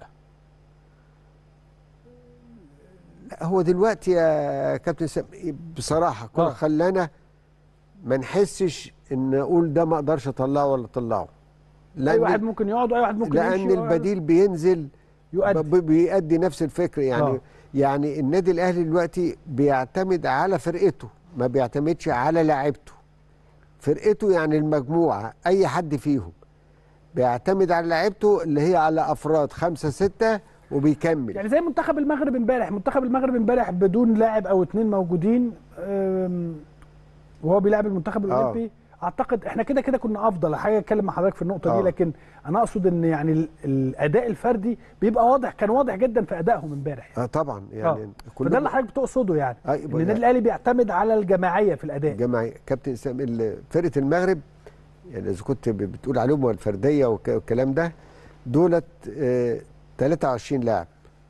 لا هو دلوقتي يا كابتن سام بصراحه كرة آه. خلانا ما نحسش ان اقول ده ما اقدرش اطلعه ولا اطلعه اي واحد ممكن يقعد واي واحد ممكن لان يمشي البديل بينزل يؤدي ب- بيأدي نفس الفكر يعني آه. آه. يعني النادي الاهلي دلوقتي بيعتمد على فرقته ما بيعتمدش على لاعيبته فرقته يعني المجموعه اي حد فيهم بيعتمد على لاعيبته اللي هي على افراد خمسه سته وبيكمل يعني زي منتخب المغرب امبارح منتخب المغرب امبارح بدون لاعب او اتنين موجودين أم، وهو بيلعب المنتخب آه. الاولمبي اعتقد احنا كده كده كنا افضل حاجه اتكلم مع حضرتك في النقطه دي آه. لكن انا اقصد ان يعني ال- الاداء الفردي بيبقى واضح كان واضح جدا في ادائهم امبارح اه طبعا يعني اه كلنا- فده اللي حضرتك بتقصده يعني آه، ان يبقى النادي الاهلي بيعتمد على الجماعيه في الاداء جماعي كابتن اسلام ال- فرقه المغرب يعني اذا كنت ب- بتقول عليهم والفرديه والك- والكلام ده دولت آه 23 لاعب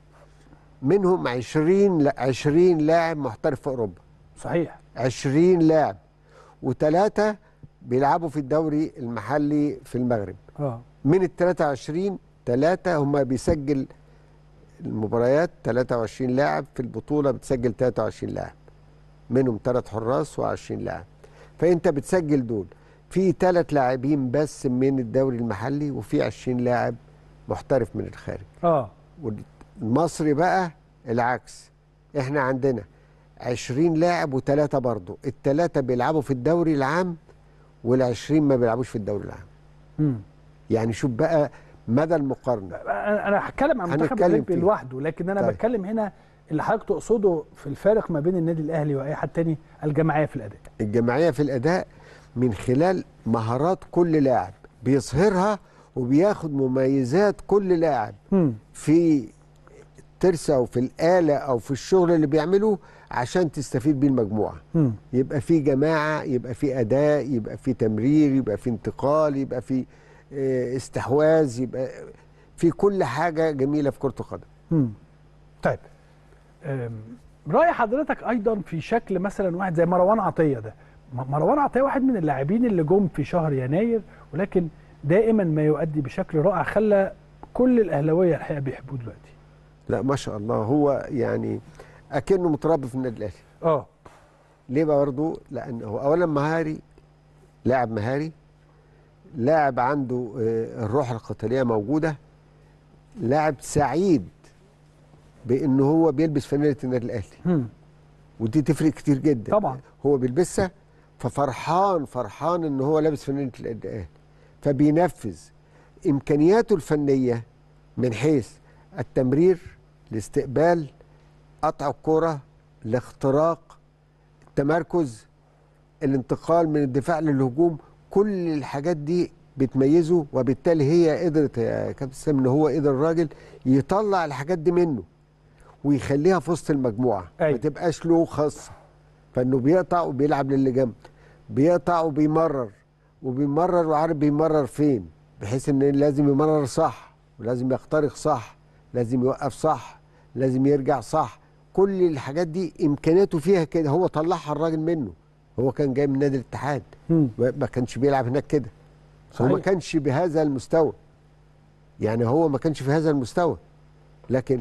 منهم 20 لا- 20 لاعب محترف في اوروبا صحيح 20 لاعب وثلاثه بيلعبوا في الدوري المحلي في المغرب اه من ال 23 ثلاثه هم بيسجل المباريات 23 لاعب في البطوله بتسجل 23 لاعب منهم ثلاث حراس و20 لاعب فانت بتسجل دول في ثلاث لاعبين بس من الدوري المحلي وفي 20 لاعب محترف من الخارج اه والمصري بقى العكس احنا عندنا 20 لاعب وثلاثه برضه الثلاثه بيلعبوا في الدوري العام وال20 ما بيلعبوش في الدوري العام مم. يعني شوف بقى مدى المقارنه انا أنا هتكلم عن المنتخب هنتكلم الاولمبي فيه. لوحده لكن انا طيب. بتكلم هنا اللي حضرتك تقصده في الفارق ما بين النادي الاهلي واي حد تاني الجماعيه في الاداء الجماعيه في الاداء من خلال مهارات كل لاعب بيظهرها وبياخد مميزات كل لاعب مم. في الترسه او في الاله او في الشغل اللي بيعمله عشان تستفيد بيه المجموعه مم. يبقى في جماعه يبقى في اداء يبقى في تمرير يبقى في انتقال يبقى في آه، استحواذ يبقى في كل حاجه جميله في كره القدم مم. طيب أم، رأي حضرتك أيضا في شكل مثلا واحد زي مروان عطية ده م- مروان عطية واحد من اللاعبين اللي جم في شهر يناير ولكن دائما ما يؤدي بشكل رائع خلى كل الأهلاوية الحقيقة بيحبوه دلوقتي لا ما شاء الله هو يعني اكنه متربي في النادي الاهلي اه ليه بقى برضه؟ لأن هو أولا مهاري لاعب مهاري لاعب عنده آه، الروح القتالية موجودة لاعب سعيد بأنه هو بيلبس فانيلة النادي الأهلي مم. ودي تفرق كتير جدا طبعا هو بيلبسها ففرحان فرحان ان هو لابس فانيله النادي الاهلي فبينفذ امكانياته الفنيه من حيث التمرير الاستقبال قطع الكره الاختراق التمركز الانتقال من الدفاع للهجوم كل الحاجات دي بتميزه وبالتالي هي قدرت يا كابتن سام ان هو قدر الراجل يطلع الحاجات دي منه ويخليها في وسط المجموعه أيوة. ما تبقاش له خاصه فانه بيقطع وبيلعب للي جنب بيقطع وبيمرر وبيمرر وعارف بيمرر فين بحيث ان لازم يمرر صح ولازم يخترق صح لازم يوقف صح لازم يرجع صح كل الحاجات دي امكانياته فيها كده هو طلعها الراجل منه هو كان جاي من نادي الاتحاد مم. ما كانش بيلعب هناك كده هو ما صحيح. كانش بهذا المستوى يعني هو ما كانش في هذا المستوى لكن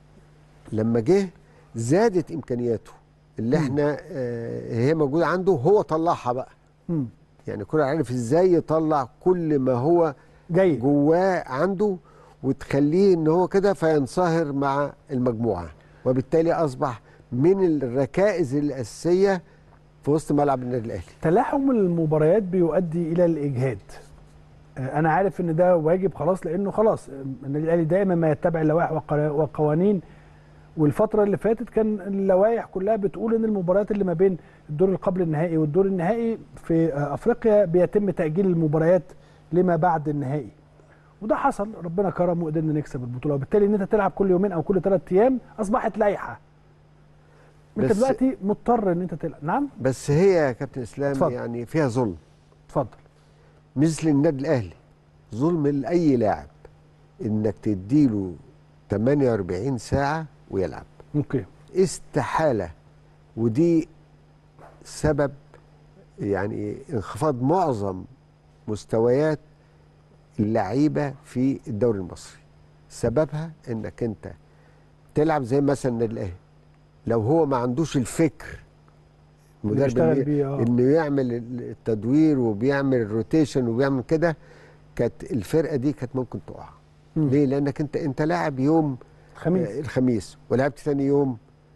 لما جه زادت امكانياته اللي احنا آه هي موجوده عنده هو طلعها بقى مم. يعني كولر عارف ازاي يطلع كل ما هو جيد جواه عنده وتخليه ان هو كده فينصهر مع المجموعه وبالتالي اصبح من الركائز الاساسيه في وسط ملعب النادي الاهلي تلاحم المباريات بيؤدي الى الاجهاد آه، انا عارف ان ده واجب خلاص لانه خلاص آه، النادي الاهلي دائما ما يتبع اللوائح والقرا- والقوانين والفتره اللي فاتت كان اللوائح كلها بتقول ان المباريات اللي ما بين الدور اللي قبل النهائي والدور النهائي في آه، افريقيا بيتم تاجيل المباريات لما بعد النهائي وده حصل ربنا كرم وقدرنا نكسب البطوله وبالتالي ان انت تلعب كل يومين او كل ثلاث ايام اصبحت لائحه انت بس- دلوقتي مضطر ان انت تلعب نعم بس هي يا كابتن اسلام اتفضل. يعني فيها ظلم اتفضل مثل النادي الاهلي ظلم لاي لاعب انك تديله 48 ساعه ويلعب اوكي استحاله ودي سبب يعني انخفاض معظم مستويات اللعيبه في الدوري المصري سببها انك انت تلعب زي مثلا النادي الاهلي لو هو ما عندوش الفكر المدرب بيشتغل إنه- بيه، آه. انه يعمل التدوير وبيعمل الروتيشن وبيعمل كده كانت الفرقه دي كانت ممكن تقع مم. ليه لانك انت انت لاعب يوم خميس آه، الخميس ولعبت ثاني يوم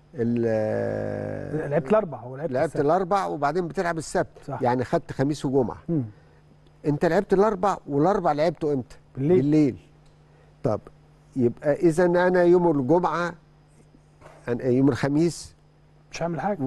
ال- لعبت الاربع ولعبت لعبت السبت. الاربع وبعدين بتلعب السبت صح. يعني خدت خميس وجمعه مم. انت لعبت الاربع والاربع لعبته امتى بالليل. بالليل طب يبقى اذا انا يوم الجمعه أنا يوم الخميس مش هعمل حاجه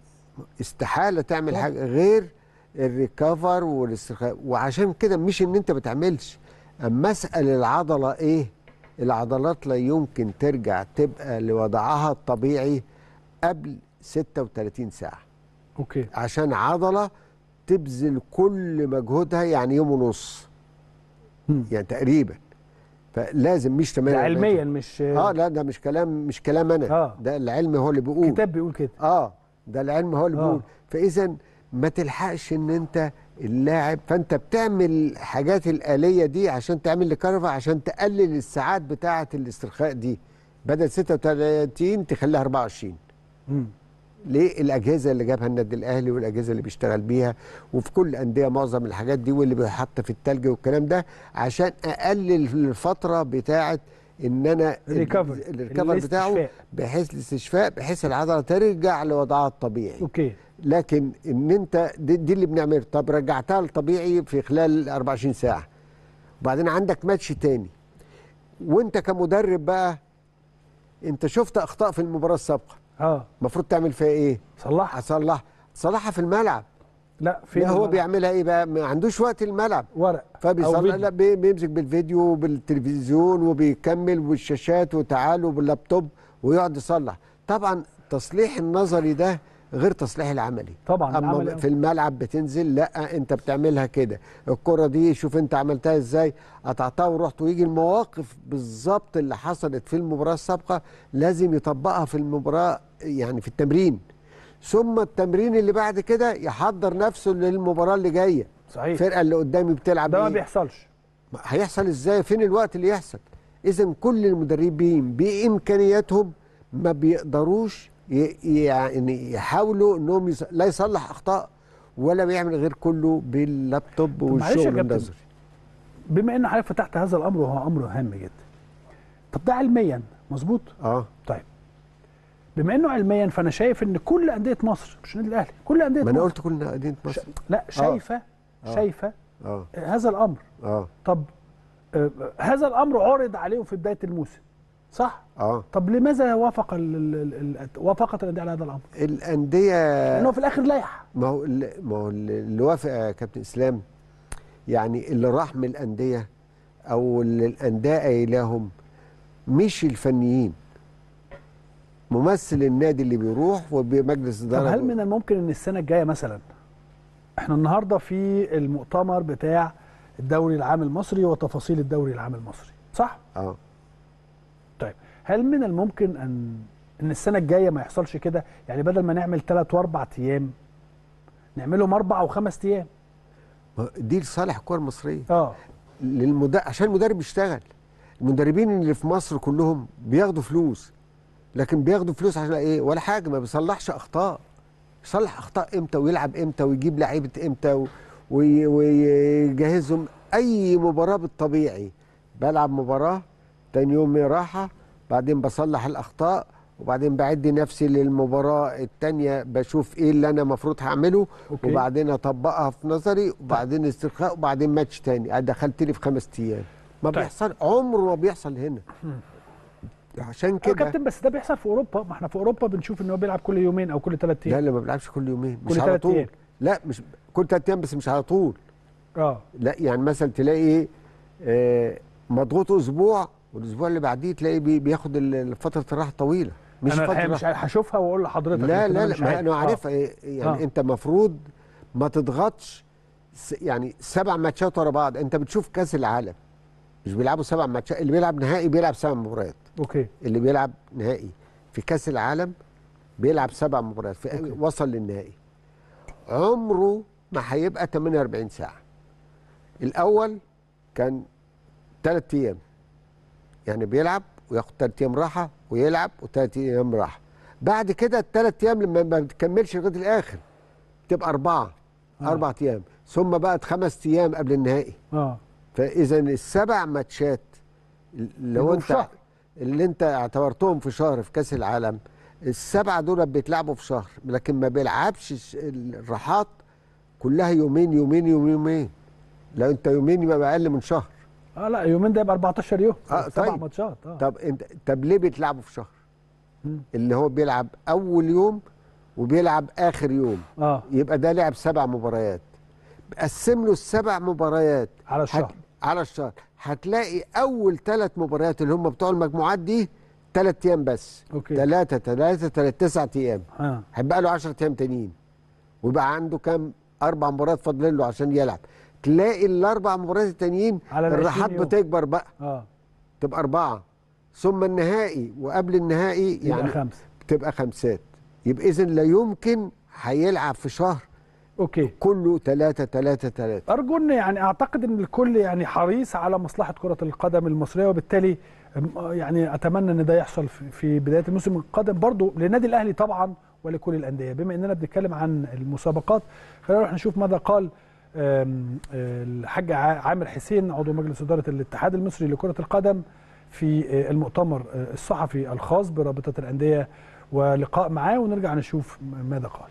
استحاله تعمل طبعا. حاجه غير الريكفر والاسترخاء وعشان كده مش ان انت بتعملش اما اسال العضله ايه العضلات لا يمكن ترجع تبقى لوضعها الطبيعي قبل 36 ساعه اوكي عشان عضله تبذل كل مجهودها يعني يوم ونص مم. يعني تقريبا فلازم مش ده 48 علميا مش اه لا ده مش كلام مش كلام انا آه. ده العلم هو اللي بيقول كتاب بيقول كده اه ده العلم هو اللي آه. بيقول فاذا ما تلحقش ان انت اللاعب فانت بتعمل الحاجات الآلية دي عشان تعمل لكرفة عشان تقلل الساعات بتاعة الاسترخاء دي بدل 36 تخليها 24 مم. ليه الاجهزه اللي جابها النادي الاهلي والاجهزه اللي بيشتغل بيها وفي كل الانديه معظم الحاجات دي واللي بيحط في التلج والكلام ده عشان اقلل الفتره بتاعه ان انا الريكفري. الريكفر بتاعه الاستشفاء. بحيث الاستشفاء بحيث العضله ترجع لوضعها الطبيعي اوكي لكن ان انت دي, دي اللي بنعمله طب رجعتها للطبيعي في خلال 24 ساعه وبعدين عندك ماتش تاني وانت كمدرب بقى انت شفت اخطاء في المباراه السابقه اه المفروض تعمل فيها ايه صلحها هصلح صلحها في الملعب لا فين لا هو الملعب؟ بيعملها ايه بقى ما عندوش وقت الملعب ورق أو فبيصلح فيديو. لا بي- بيمسك بالفيديو وبالتلفزيون وبيكمل بالشاشات وتعالوا باللابتوب ويقعد يصلح طبعا تصليح النظري ده غير تصليح العملي طبعا اما العملي في الملعب بتنزل لا انت بتعملها كده الكره دي شوف انت عملتها ازاي قطعتها ورحت ويجي المواقف بالظبط اللي حصلت في المباراه السابقه لازم يطبقها في المباراه يعني في التمرين ثم التمرين اللي بعد كده يحضر نفسه للمباراه اللي جايه صحيح الفرقه اللي قدامي بتلعب ده ما إيه؟ بيحصلش هيحصل ازاي فين الوقت اللي يحصل اذا كل المدربين بامكانياتهم ما بيقدروش ي- يعني يحاولوا انهم يص... لا يصلح اخطاء ولا بيعمل غير كله باللابتوب معلش يا والشغل كابتن. النظري بما ان حضرتك فتحت هذا الامر وهو امر هام جدا طب ده علميا مظبوط اه طيب بما انه علميا فانا شايف ان كل انديه مصر مش النادي الاهلي كل انديه ما انا مصر قلت كل مدينه ش... مصر لا شايفه آه. شايفه اه هذا الامر اه طب آه، هذا الامر عرض عليهم في بدايه الموسم صح اه طب لماذا وافق ال... ال... ال... وافقت الانديه على هذا الامر الانديه لانه في الاخر لائحه ما هو ال- ما هو ال- اللي وافق يا كابتن اسلام يعني اللي راح من الانديه او اللي الانديه قايلاهم مش الفنيين ممثل النادي اللي بيروح وبمجلس طب اداره هل من الممكن ان السنه الجايه مثلا احنا النهارده في المؤتمر بتاع الدوري العام المصري وتفاصيل الدوري العام المصري صح اه طيب هل من الممكن ان ان السنه الجايه ما يحصلش كده يعني بدل ما نعمل ثلاث واربع ايام نعملهم اربع وخمس ايام ما دي لصالح الكره المصريه اه للمد... عشان المدرب يشتغل المدربين اللي في مصر كلهم بياخدوا فلوس لكن بياخدوا فلوس عشان ايه ولا حاجه ما بيصلحش اخطاء يصلح اخطاء امتى ويلعب امتى ويجيب لعيبه امتى و... وي- ويجهزهم اي مباراه بالطبيعي بلعب مباراه تاني يوم راحه بعدين بصلح الاخطاء وبعدين بعد نفسي للمباراه التانيه بشوف ايه اللي انا المفروض هعمله أوكي. وبعدين اطبقها في نظري وبعدين استرخاء وبعدين ماتش تاني دخلتني في خمس ايام ما طيب. بيحصل عمره ما بيحصل هنا عشان يا كده كابتن بس ده بيحصل في اوروبا ما احنا في اوروبا بنشوف ان هو بيلعب كل يومين او كل ثلاث لا ايام لا ما بيلعبش كل يومين كل مش على تلات طول أيام. لا مش كل ثلاث ايام بس مش على طول اه لا يعني مثلا تلاقي ايه آه، مضغوط اسبوع والاسبوع اللي بعديه تلاقي بي- بياخد ال- فتره الراحه طويله مش انا فتره الحقيقه مش عارف- هشوفها واقول لحضرتك لا لكن لا مش لا ما عارف. انا آه. عارفها إيه، يعني آه. آه. انت مفروض ما تضغطش س- يعني سبع ماتشات ورا بعض انت بتشوف كاس العالم مش بيلعبوا سبع ماتشات اللي بيلعب نهائي بيلعب سبع مباريات اوكي اللي بيلعب نهائي في كاس العالم بيلعب سبع مباريات في أوكي. وصل للنهائي عمره ما هيبقى 48 ساعه الاول كان ثلاث ايام يعني بيلعب وياخد ثلاث ايام راحه ويلعب وثلاث ايام راحه بعد كده الثلاث ايام لما ما بتكملش لغايه الاخر تبقى اربعه آه. آه. اربع ايام ثم بقت خمس ايام قبل النهائي اه فاذا السبع ماتشات لو يبقوا انت في شهر. اللي انت اعتبرتهم في شهر في كاس العالم السبعه دول بيتلعبوا في شهر لكن ما بيلعبش الش- الراحات كلها يومين يومين يومين يومين لو انت يومين يبقى اقل من شهر اه لا يومين ده يبقى 14 يوم آه، سبع طيب. ماتشات اه طب انت طب ليه بيتلعبوا في شهر مم. اللي هو بيلعب اول يوم وبيلعب اخر يوم اه يبقى ده لعب سبع مباريات قسم له السبع مباريات على الشهر. على الشهر هتلاقي اول ثلاث مباريات اللي هم بتوع المجموعات دي ثلاث ايام بس أوكي. ثلاثة ثلاثة ثلاثة تسعة ايام اه هيبقى له 10 ايام تانيين ويبقى عنده كام اربع مباريات فاضلين له عشان يلعب تلاقي الاربع مباريات التانيين على ال 20 الراحات يوم. بتكبر بقى اه تبقى اربعه ثم النهائي وقبل النهائي يبقى يعني خمسه تبقى خمسات يبقى اذا لا يمكن هيلعب في شهر اوكي كله ثلاثة ثلاثة ثلاثة ارجو ان يعني اعتقد ان الكل يعني حريص على مصلحه كره القدم المصريه وبالتالي أم- يعني اتمنى ان ده يحصل في- في بدايه الموسم القادم برضو للنادي الاهلي طبعا ولكل الانديه بما اننا بنتكلم عن المسابقات خلينا نروح نشوف ماذا قال أم، الحاج ع- عامر حسين عضو مجلس اداره الاتحاد المصري لكره القدم في آه، المؤتمر آه، الصحفي الخاص برابطه الانديه ولقاء معاه ونرجع نشوف ماذا قال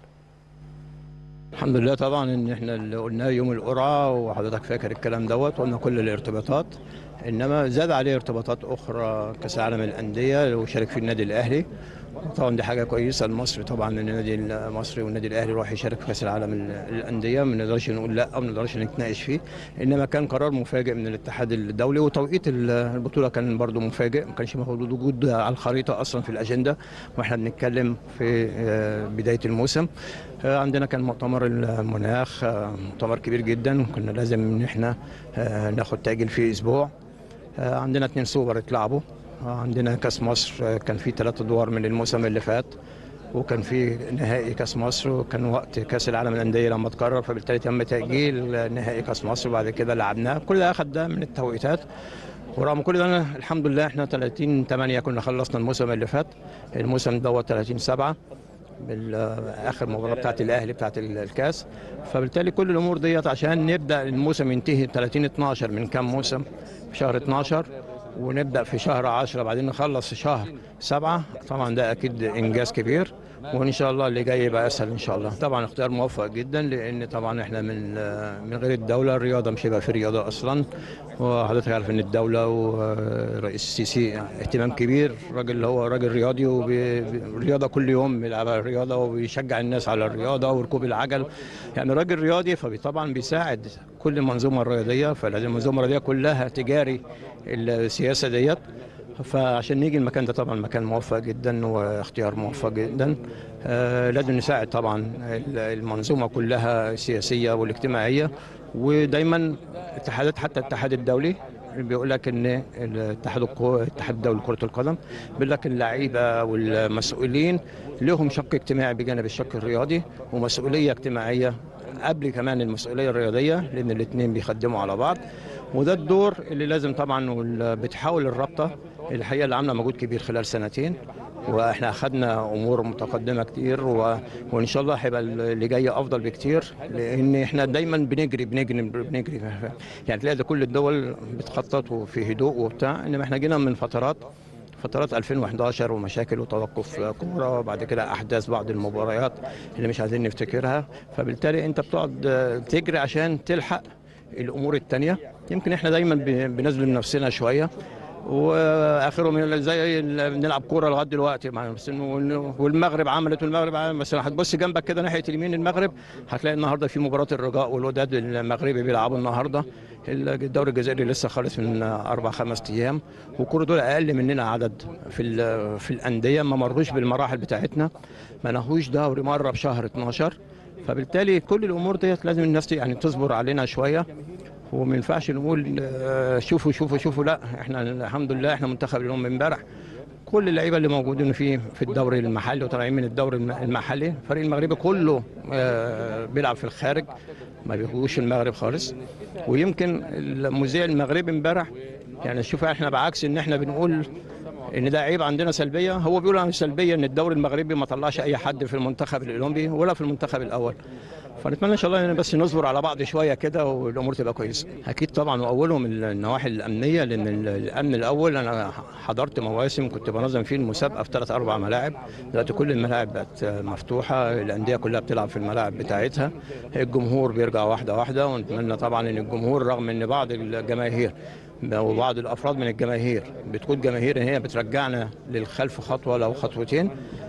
الحمد لله طبعا ان احنا اللي قلناه يوم القرعه وحضرتك فاكر الكلام دوت قلنا كل الارتباطات انما زاد عليه ارتباطات اخرى كاس العالم للانديه اللي شارك فيه النادي الاهلي طبعا دي حاجه كويسه لمصر طبعا ان النادي المصري والنادي الاهلي يروح يشارك في كاس العالم للانديه ما نقدرش نقول لا او ما نقدرش نتناقش فيه انما كان قرار مفاجئ من الاتحاد الدولي وتوقيت البطوله كان برضو مفاجئ ما كانش موجود وجود على الخريطه اصلا في الاجنده واحنا بنتكلم في آه، بدايه الموسم آه، عندنا كان مؤتمر المناخ آه، مؤتمر كبير جدا وكنا لازم ان احنا آه، ناخد تاجل فيه اسبوع آه، عندنا اتنين سوبر اتلعبوا آه، عندنا كاس مصر آه، كان في ثلاث ادوار من الموسم اللي فات وكان في نهائي كاس مصر وكان وقت كاس العالم للانديه لما اتكرر فبالتالي تم تاجيل نهائي كاس مصر وبعد كده لعبناه كل ده اخد ده من التوقيتات ورغم كل ده أنا الحمد لله احنا 30 8 كنا خلصنا الموسم اللي فات الموسم دوت 30 7 اخر مباراه بتاعت الاهلي بتاعت الكاس فبالتالي كل الامور ديت عشان نبدا الموسم ينتهي 30 12 من كام موسم في شهر 12 ونبدا في شهر 10 بعدين نخلص في شهر 7 طبعا ده اكيد انجاز كبير وان شاء الله اللي جاي يبقى اسهل ان شاء الله طبعا اختيار موفق جدا لان طبعا احنا من من غير الدوله الرياضه مش هيبقى في رياضه اصلا وحضرتك عارف ان الدوله ورئيس السيسي اهتمام كبير راجل اللي هو راجل رياضي والرياضه كل يوم بيلعب على الرياضه وبيشجع الناس على الرياضه وركوب العجل يعني راجل رياضي فطبعا بيساعد كل المنظومه الرياضيه فلازم المنظومه الرياضيه كلها تجاري السياسه ديت فعشان نيجي المكان ده طبعا مكان موفق جدا واختيار موفق جدا آه لازم نساعد طبعا المنظومه كلها السياسيه والاجتماعيه ودايما اتحادات حتى الاتحاد الدولي بيقول لك ان الاتحاد الكو... الاتحاد الدولي لكره القدم بيقول لك اللعيبه والمسؤولين لهم شق اجتماعي بجانب الشق الرياضي ومسؤوليه اجتماعيه قبل كمان المسؤوليه الرياضيه لان الاثنين بيخدموا على بعض وده الدور اللي لازم طبعا وال- بتحاول الرابطه الحقيقه اللي عامله مجهود كبير خلال سنتين واحنا اخذنا امور متقدمه كتير و... وان شاء الله هيبقى اللي جاي افضل بكتير لان احنا دايما بنجري بنجري بنجري يعني تلاقي ده كل الدول بتخطط وفي هدوء وبتاع انما احنا جينا من فترات فترات 2011 ومشاكل وتوقف كوره وبعد كده احداث بعض المباريات اللي مش عايزين نفتكرها فبالتالي انت بتقعد آه، تجري عشان تلحق الامور التانية يمكن احنا دايما ب- بنظلم نفسنا شويه واخرهم ال- زي ال- بنلعب كوره لغايه دلوقتي مع- بس إنه- والمغرب عملت والمغرب عملت بس هتبص جنبك كده ناحيه اليمين المغرب هتلاقي النهارده في مباراه الرجاء والوداد المغربي بيلعبوا النهارده الدوري الجزائري لسه خالص من اربع خمس ايام وكل دول اقل مننا عدد في ال- في الانديه ما مروش بالمراحل بتاعتنا ما نهوش دوري مره بشهر 12 فبالتالي كل الامور ديت لازم الناس يعني تصبر علينا شويه وما ينفعش نقول آه، شوفوا شوفوا شوفوا لا احنا الحمد لله احنا منتخب اليوم من امبارح كل اللعيبه اللي موجودين فيه في الدوري المحلي وطالعين من الدوري الم- المحلي الفريق المغربي كله آه، بيلعب في الخارج ما بيجوش المغرب خالص ويمكن المذيع المغربي امبارح يعني شوف احنا بعكس ان احنا بنقول ان ده عيب عندنا سلبيه هو بيقول عن سلبيه ان الدوري المغربي ما طلعش اي حد في المنتخب الاولمبي ولا في المنتخب الاول فنتمنى ان شاء الله ان بس نصبر على بعض شويه كده والامور تبقى كويسه اكيد طبعا واولهم النواحي الامنيه لان ال- الامن الاول انا حضرت مواسم كنت بنظم فيه المسابقه في ثلاث اربع ملاعب دلوقتي كل الملاعب بقت مفتوحه الانديه كلها بتلعب في الملاعب بتاعتها الجمهور بيرجع واحده واحده ونتمنى طبعا ان الجمهور رغم ان بعض الجماهير وبعض الافراد من الجماهير بتكون جماهير هي بترجعنا للخلف خطوه لو خطوتين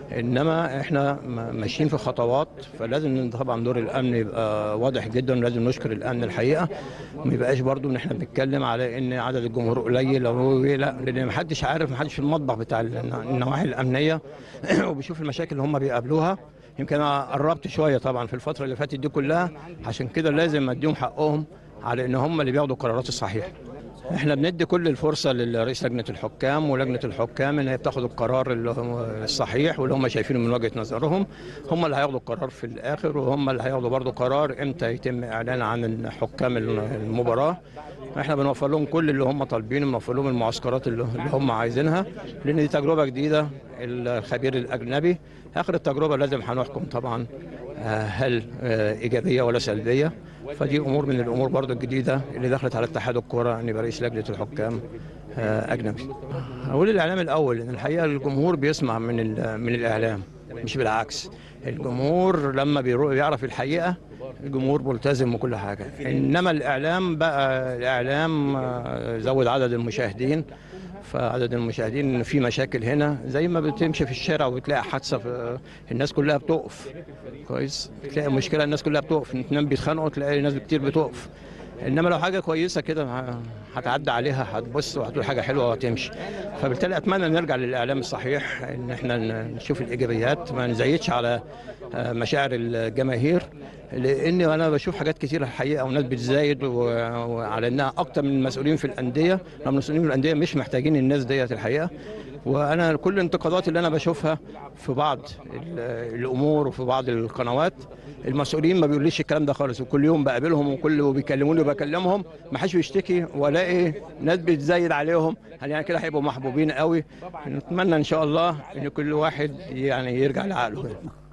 انما احنا م- ماشيين في خطوات فلازم طبعا دور الامن يبقى واضح جدا لازم نشكر الامن الحقيقه ما يبقاش برضو ان احنا بنتكلم على ان عدد الجمهور قليل او إيه، لا لان ما حدش عارف ما حدش في المطبخ بتاع الن- النواحي الامنيه وبيشوف المشاكل اللي هم بيقابلوها يمكن انا قربت شويه طبعا في الفتره اللي فاتت دي كلها عشان كده لازم اديهم حقهم على ان هم اللي بياخدوا القرارات الصحيحه احنا بندي كل الفرصه لرئيس لجنه الحكام ولجنه الحكام ان هي بتاخد القرار اللي هو الصحيح واللي هم شايفينه من وجهه نظرهم هم اللي هياخدوا القرار في الاخر وهم اللي هياخدوا برضو قرار امتى يتم اعلان عن حكام المباراه احنا بنوفر لهم كل اللي هم طالبينه بنوفر لهم المعسكرات اللي اللي هم عايزينها لان دي تجربه جديده الخبير الاجنبي اخر التجربه لازم هنحكم طبعا آه، هل آه، ايجابيه ولا سلبيه فدي امور من الامور برضو الجديده اللي دخلت على اتحاد الكره ان يبقى رئيس لجنه الحكام آه، اجنبي. اقول الاعلام الاول ان الحقيقه الجمهور بيسمع من ال- من الاعلام مش بالعكس الجمهور لما بيرو- بيعرف الحقيقه الجمهور ملتزم وكل حاجه انما الاعلام بقى الاعلام آه، زود عدد المشاهدين فعدد المشاهدين في مشاكل هنا زي ما بتمشي في الشارع وتلاقي حادثه في الناس كلها بتقف كويس تلاقي مشكله الناس كلها بتقف اتنين بيتخانقوا تلاقي ناس كتير بتقف انما لو حاجه كويسه كده ه- هتعدي عليها هتبص وهتقول حاجه حلوه وهتمشي فبالتالي اتمنى نرجع للاعلام الصحيح ان احنا ن- نشوف الايجابيات ما نزيدش على آه، مشاعر الجماهير لان انا بشوف حاجات كتير الحقيقه وناس بتزايد و- وعلى انها اكتر من المسؤولين في الانديه لما المسؤولين في الانديه مش محتاجين الناس ديت الحقيقه وانا كل الانتقادات اللي انا بشوفها في بعض ال- الامور وفي بعض القنوات المسؤولين ما بيقوليش الكلام ده خالص وكل يوم بقابلهم وكل وبيكلموني وبكلمهم ما حدش بيشتكي والاقي ناس بتزايد عليهم هل يعني كده هيبقوا محبوبين قوي نتمنى ان شاء الله ان كل واحد يعني يرجع لعقله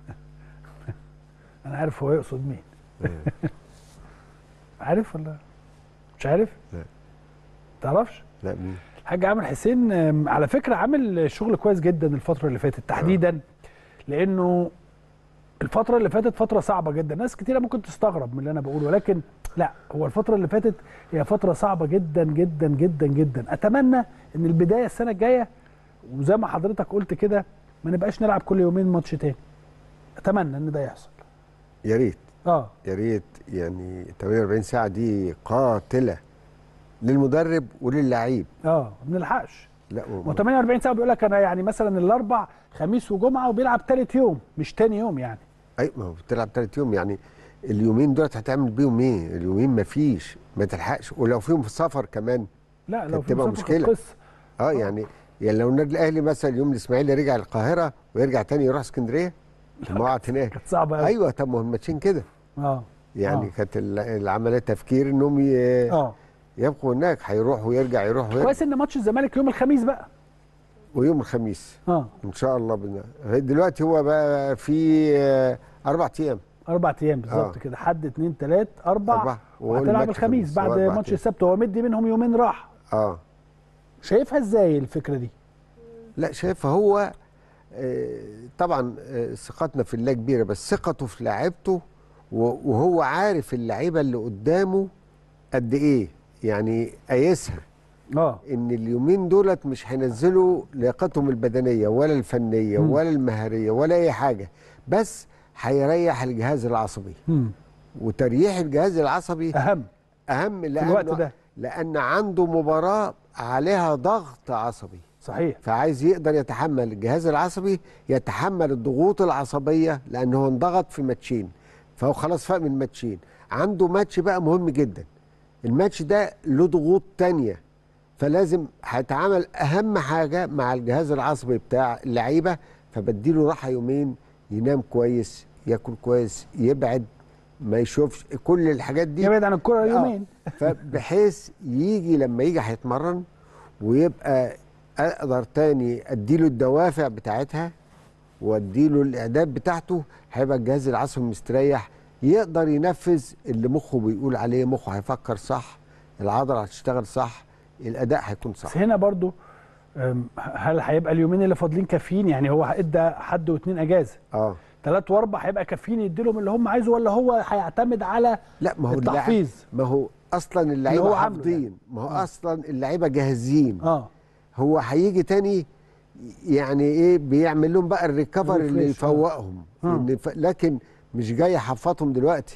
انا عارف هو يقصد مين عارف ولا مش عارف لا. تعرفش لا مين الحاج عامر حسين آم، على فكره عامل شغل كويس جدا الفتره اللي فاتت تحديدا لانه الفتره اللي فاتت فتره صعبه جدا ناس كتيره ممكن تستغرب من اللي انا بقوله ولكن لا هو الفتره اللي فاتت هي فتره صعبه جدا جدا جدا جدا اتمنى ان البدايه السنه الجايه وزي ما حضرتك قلت كده ما نبقاش نلعب كل يومين ماتش تاني اتمنى ان ده يحصل يا ريت اه يا ريت يعني 48 ساعه دي قاتله للمدرب وللعيب اه ما بنلحقش لا و- ما 48 ساعه بيقول لك انا يعني مثلا الاربع خميس وجمعه وبيلعب ثالث يوم مش تاني يوم يعني اي ما هو بتلعب ثلاث يوم يعني اليومين دول هتعمل بيهم ايه؟ اليومين ما فيش ما تلحقش ولو فيهم في سفر كمان لا لو في هتبقى مسافة كانت مشكلة. قصه اه يعني يعني لو النادي الاهلي مثلا يوم الاسماعيلي رجع القاهره ويرجع تاني يروح اسكندريه طب ما هو قعد هناك كانت صعبه قوي ايوه طب ما هو الماتشين كده اه يعني آه. كانت ال- العمليه تفكير انهم ي... اه يبقوا هناك هيروح ويرجع يروح ويرجع كويس ان ماتش الزمالك يوم الخميس بقى ويوم الخميس اه ان شاء الله بنا. دلوقتي هو بقى في آه، اربع ايام اربع ايام بالظبط آه. كده حد اثنين ثلاث اربع أربع. وهو وهتلعب الماتش الخميس خميس. بعد وأربع ماتش أيام. السبت هو مدي منهم يومين راحه اه شايفها ازاي الفكره دي؟ لا شايف هو آه، طبعا آه، ثقتنا في الله كبيره بس ثقته في لعيبته و- وهو عارف اللعيبه اللي قدامه قد ايه يعني قايسها اه ان اليومين دولت مش هينزلوا لياقتهم البدنيه ولا الفنيه مم. ولا المهريه ولا اي حاجه بس هيريح الجهاز العصبي مم. وتريح الجهاز العصبي اهم اهم لأن الوقت ده. لان عنده مباراه عليها ضغط عصبي صحيح فعايز يقدر يتحمل الجهاز العصبي يتحمل الضغوط العصبيه لانه هو انضغط في ماتشين فهو خلاص فاق من ماتشين عنده ماتش بقى مهم جدا الماتش ده له ضغوط تانية فلازم هيتعامل اهم حاجه مع الجهاز العصبي بتاع اللعيبه فبديله راحه يومين ينام كويس ياكل كويس يبعد ما يشوفش كل الحاجات دي يبعد عن الكره آه. يومين فبحيث يجي لما يجي هيتمرن ويبقى اقدر تاني اديله الدوافع بتاعتها واديله الاعداد بتاعته هيبقى الجهاز العصبي مستريح يقدر ينفذ اللي مخه بيقول عليه مخه هيفكر صح العضله هتشتغل صح الاداء هيكون صح بس هنا برضو أم، هل هيبقى اليومين اللي فاضلين كافيين يعني هو ادى حد واثنين اجازه اه ثلاث واربع هيبقى كافيين يديلهم اللي هم عايزه ولا هو هيعتمد على لا ما هو اللاعب- التحفيز ما هو اصلا اللي اللعيبه هو عامله حافظين ما هو آه. اصلا اللعيبه جاهزين اه هو هيجي تاني يعني ايه بيعمل لهم بقى الريكفر اللي الريفريش، آه. يفوقهم آه. إن ف... لكن مش جاي يحفظهم دلوقتي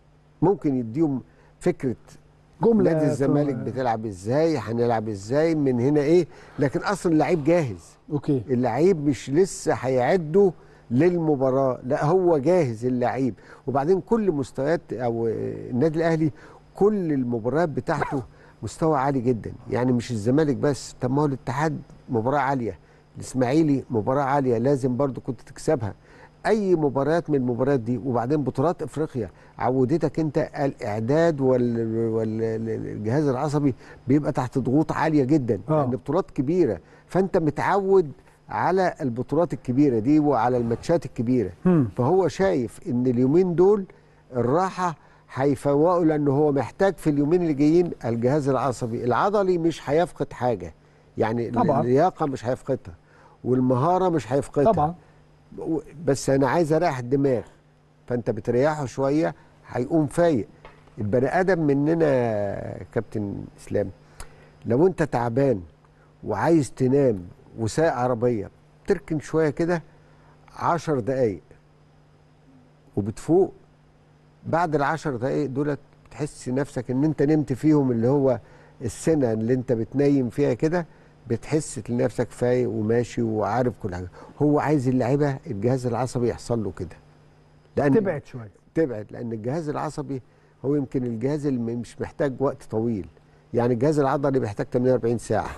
ممكن يديهم فكره جمله نادي الزمالك في- بتلعب ازاي هنلعب ازاي من هنا ايه لكن اصلا اللعيب جاهز اوكي اللعيب مش لسه هيعده للمباراه لا هو جاهز اللعيب وبعدين كل مستويات او النادي الاهلي كل المباريات بتاعته مستوى عالي جدا يعني مش الزمالك بس طب ما هو الاتحاد مباراه عاليه الاسماعيلي مباراه عاليه لازم برضو كنت تكسبها اي مباريات من المباريات دي وبعدين بطولات افريقيا عودتك انت الاعداد والجهاز العصبي بيبقى تحت ضغوط عاليه جدا آه. لان بطولات كبيره فانت متعود على البطولات الكبيره دي وعلى الماتشات الكبيره مم. فهو شايف ان اليومين دول الراحه هيفوقوا لانه هو محتاج في اليومين اللي جايين الجهاز العصبي العضلي مش هيفقد حاجه يعني طبعاً. اللياقه مش هيفقدها والمهاره مش هيفقدها طبعا و- بس انا عايز اريح الدماغ فانت بتريحه شويه هيقوم فايق البني ادم مننا يا كابتن اسلام لو انت تعبان وعايز تنام وسايق عربيه تركن شويه كده عشر دقايق وبتفوق بعد العشر دقايق دولت بتحس نفسك ان انت نمت فيهم اللي هو السنه اللي انت بتنيم فيها كده بتحس لنفسك فايق وماشي وعارف كل حاجه هو عايز اللعيبه الجهاز العصبي يحصل له كده لان تبعد شويه تبعد لان الجهاز العصبي هو يمكن الجهاز اللي مش محتاج وقت طويل يعني الجهاز العضلي بيحتاج 48 ساعه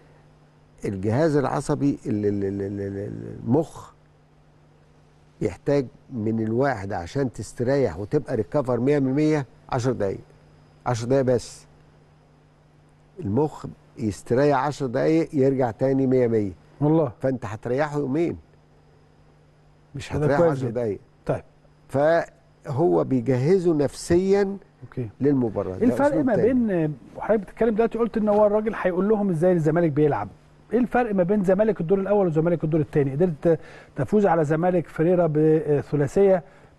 الجهاز العصبي ال- ال- ال- ال- ال- المخ يحتاج من الواحد عشان تستريح وتبقى ريكفر 100% 10 دقايق 10 دقايق بس المخ يستريح 10 دقايق يرجع تاني 100 100 والله فانت هتريحه يومين مش ده هتريحه كويس 10 جدا. دقايق طيب فهو بيجهزه نفسيا اوكي للمباراه ايه ده الفرق أسلوب ما تاني. بين وحضرتك بتتكلم دلوقتي قلت ان هو الراجل هيقول لهم ازاي الزمالك بيلعب ايه الفرق ما بين زمالك الدور الاول وزمالك الدور الثاني قدرت تفوز على زمالك فريرا بثلاثيه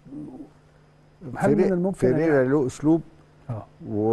هل من فري- الممكن أن فريرا له اسلوب اه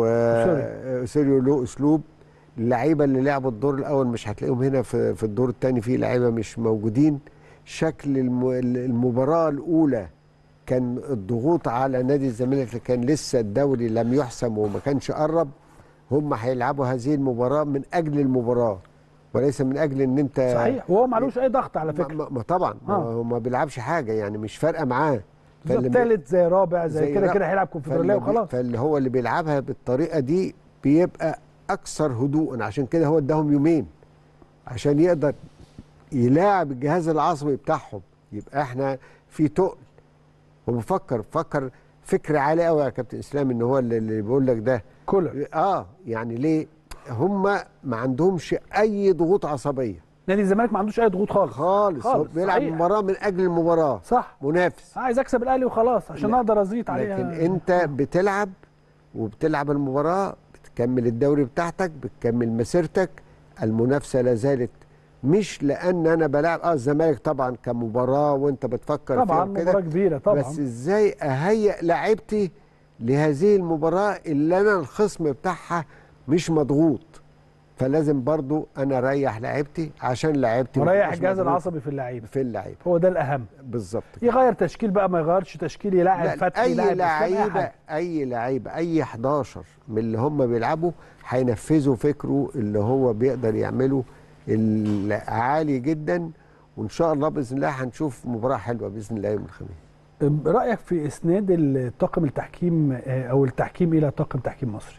وسيريو له اسلوب اللعيبه اللي لعبوا الدور الاول مش هتلاقيهم هنا في, في الدور الثاني في لعيبه مش موجودين شكل الم- المباراه الاولى كان الضغوط على نادي الزمالك اللي كان لسه الدوري لم يحسم وما كانش قرب هم هيلعبوا هذه المباراه من اجل المباراه وليس من اجل ان انت صحيح وهو معلوش اي ضغط على ما, فكره ما ما طبعا ما آه. هو ما بيلعبش حاجه يعني مش فارقه معاه بالظبط فاللي- ثالث زي رابع زي, زي كده را- كده هيلعب كونفدراليه فاللي بي- وخلاص فاللي هو اللي بيلعبها بالطريقه دي بيبقى اكثر هدوءا عشان كده هو اداهم يومين عشان يقدر يلاعب الجهاز العصبي بتاعهم يبقى احنا في تقل هو بيفكر فكر فكر عالي قوي يا كابتن اسلام ان هو اللي اللي بيقول لك ده كولر اه يعني ليه هم ما عندهمش اي ضغوط عصبيه نادي الزمالك ما عندوش اي ضغوط خالص خالص هو خالص، بيلعب صحيح. مباراه من اجل المباراه صح منافس عايز اكسب الاهلي وخلاص عشان لا. اقدر ازيط عليها لكن انت بتلعب وبتلعب المباراه بتكمل الدوري بتاعتك بتكمل مسيرتك المنافسه لا زالت مش لان انا بلعب اه الزمالك طبعا كمباراه وانت بتفكر طبعا فيها وكده مباراه كبيره طبعا بس ازاي اهيئ لعيبتي لهذه المباراه اللي انا الخصم بتاعها مش مضغوط فلازم برضو انا اريح لعيبتي عشان لعيبتي ما وريح تبقاش الجهاز مضغوطة العصبي في اللعيبه في اللعيبه هو ده الاهم بالظبط كده. يغير تشكيل بقى ما يغيرش تشكيل يلاعب لا فتحي اي يلاعب إسلام، أي لعيبه حاجة. اي لعيبه اي 11 من اللي هم بيلعبوا هينفذوا فكره اللي هو بيقدر يعمله العالي جدا وان شاء الله باذن الله هنشوف مباراه حلوه باذن الله يوم الخميس رايك في اسناد الطاقم التحكيم آه، او التحكيم الى طاقم تحكيم مصري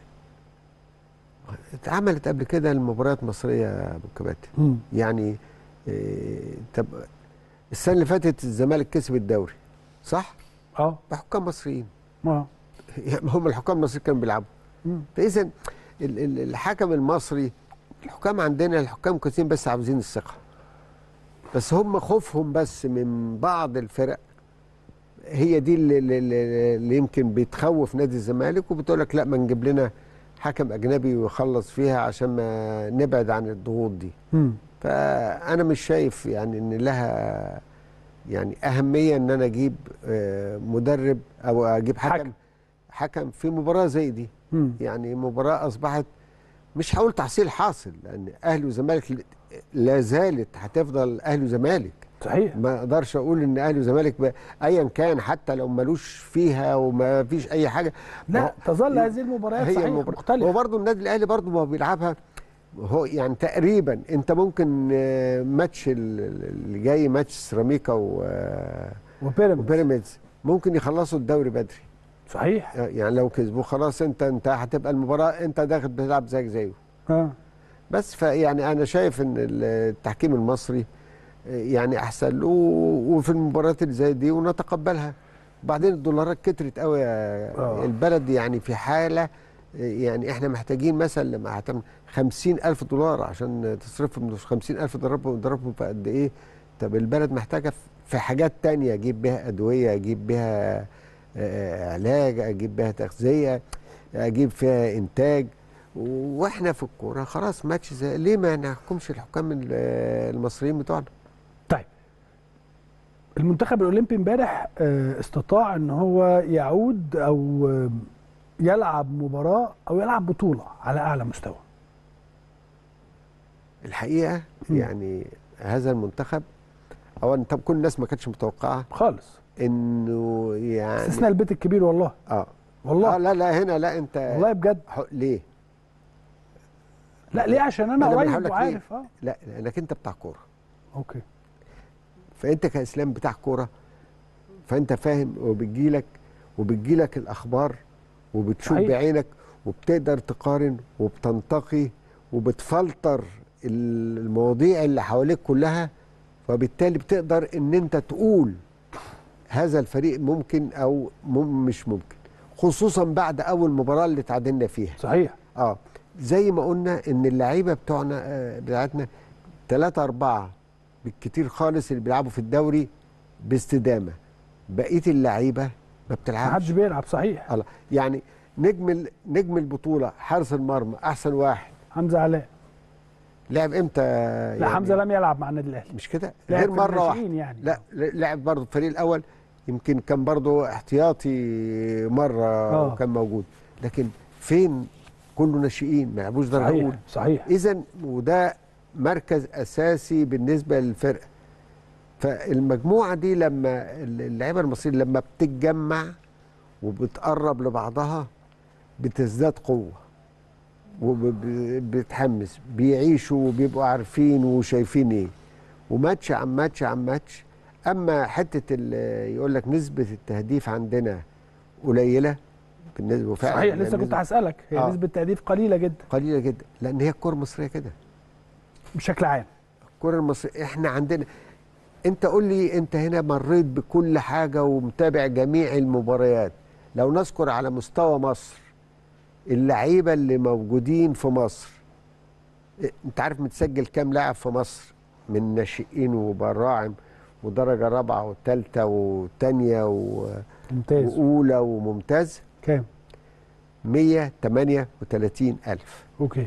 اتعملت قبل كده المباريات مصريه يا ابو كباتن مم. يعني إيه طب السنه اللي فاتت الزمالك كسب الدوري صح اه بحكام مصريين اه يعني هم الحكام المصريين كانوا بيلعبوا مم. فاذا ال- ال- الحكم المصري الحكام عندنا الحكام كويسين بس عاوزين الثقه بس هم خوفهم بس من بعض الفرق هي دي اللي, اللي, اللي يمكن بتخوف نادي الزمالك وبتقول لك لا ما نجيب لنا حكم اجنبي ويخلص فيها عشان ما نبعد عن الضغوط دي مم. فانا مش شايف يعني ان لها يعني اهميه ان انا اجيب آه، مدرب او اجيب حكم حكم. حكم في مباراه زي دي مم. يعني مباراه اصبحت مش هقول تحصيل حاصل لان اهلي وزمالك لا زالت هتفضل اهلي وزمالك صحيح ما اقدرش اقول ان اهلي وزمالك ب- ايا كان حتى لو ملوش فيها وما فيش اي حاجه ما لا هو- تظل هذه المباريات هي صحيح المباراة مختلفه هو برضه النادي الاهلي برضه ما هو بيلعبها هو يعني تقريبا انت ممكن آه، ماتش ال- اللي جاي ماتش سيراميكا و- آه، وبيراميدز وبيراميدز ممكن يخلصوا الدوري بدري صحيح يعني لو كسبوا خلاص انت انت هتبقى المباراه انت داخل بتلعب زيك زيه اه بس فيعني انا شايف ان التحكيم المصري يعني احسن له وفي المباريات اللي زي دي ونتقبلها بعدين الدولارات كترت قوي يا آه. البلد يعني في حاله يعني احنا محتاجين مثلا لما هتعمل 50000 دولار عشان تصرفهم 50000 ضربهم ضربهم في قد ايه طب البلد محتاجه في حاجات تانية اجيب بيها ادويه اجيب بيها آه، علاج اجيب بيها تغذيه اجيب فيها انتاج واحنا في الكوره خلاص ماتش زي ليه ما نحكمش الحكام ال- المصريين بتوعنا طيب المنتخب الاولمبي امبارح آه، استطاع ان هو يعود او آه، يلعب مباراه او يلعب بطوله على اعلى مستوى الحقيقه مم. يعني هذا المنتخب اولا طب كل الناس ما كانتش متوقعه خالص انه يعني استثناء البيت الكبير والله اه والله آه لا لا هنا لا انت والله بجد ح- ليه؟ لا ليه عشان انا أنا قريب بقول لك ليه؟ وعارف اه لا لانك انت بتاع كوره اوكي فانت كاسلام بتاع كوره فانت فاهم وبتجيلك وبتجيلك الاخبار وبتشوف صحيح. بعينك وبتقدر تقارن وبتنتقي وبتفلتر المواضيع اللي حواليك كلها فبالتالي بتقدر ان انت تقول هذا الفريق ممكن او مم مش ممكن خصوصا بعد اول مباراه اللي تعادلنا فيها صحيح اه زي ما قلنا ان اللعيبه بتوعنا آه، بتاعتنا ثلاثة أربعة بالكتير خالص اللي بيلعبوا في الدوري باستدامة بقية اللعيبة ما ما بتلعبش حدش بيلعب صحيح الله يعني نجم ال- نجم البطولة حارس المرمى أحسن واحد حمزه علاء لعب امتى لا يعني حمزه لم يلعب مع النادي الاهلي مش كده لعب غير في مرة واحدة الناشئين يعني لا ل- لعب برضه الفريق الأول يمكن كان برضه احتياطي مرة آه. وكان موجود لكن فين كله ناشئين ما لعبوش درجة أولى صحيح صحيح اذا وده مركز اساسي بالنسبه للفرقه فالمجموعه دي لما اللعيبه المصريين لما بتتجمع وبتقرب لبعضها بتزداد قوه وبتحمس بيعيشوا وبيبقوا عارفين وشايفين ايه وماتش عن ماتش عن ماتش اما حته ال- يقول لك نسبه التهديف عندنا قليله بالنسبه وفعلا صحيح لسه كنت نسبة هسالك هي آه. نسبه تهديف قليله جدا قليله جدا لان هي الكره المصريه كده بشكل عام الكره المصريه احنا عندنا انت قول لي انت هنا مريت بكل حاجه ومتابع جميع المباريات لو نذكر على مستوى مصر اللعيبه اللي موجودين في مصر إيه، انت عارف متسجل كام لاعب في مصر من ناشئين وبراعم ودرجه رابعه وثالثه وثانيه و... ممتاز واولى وممتاز كام 138 الف اوكي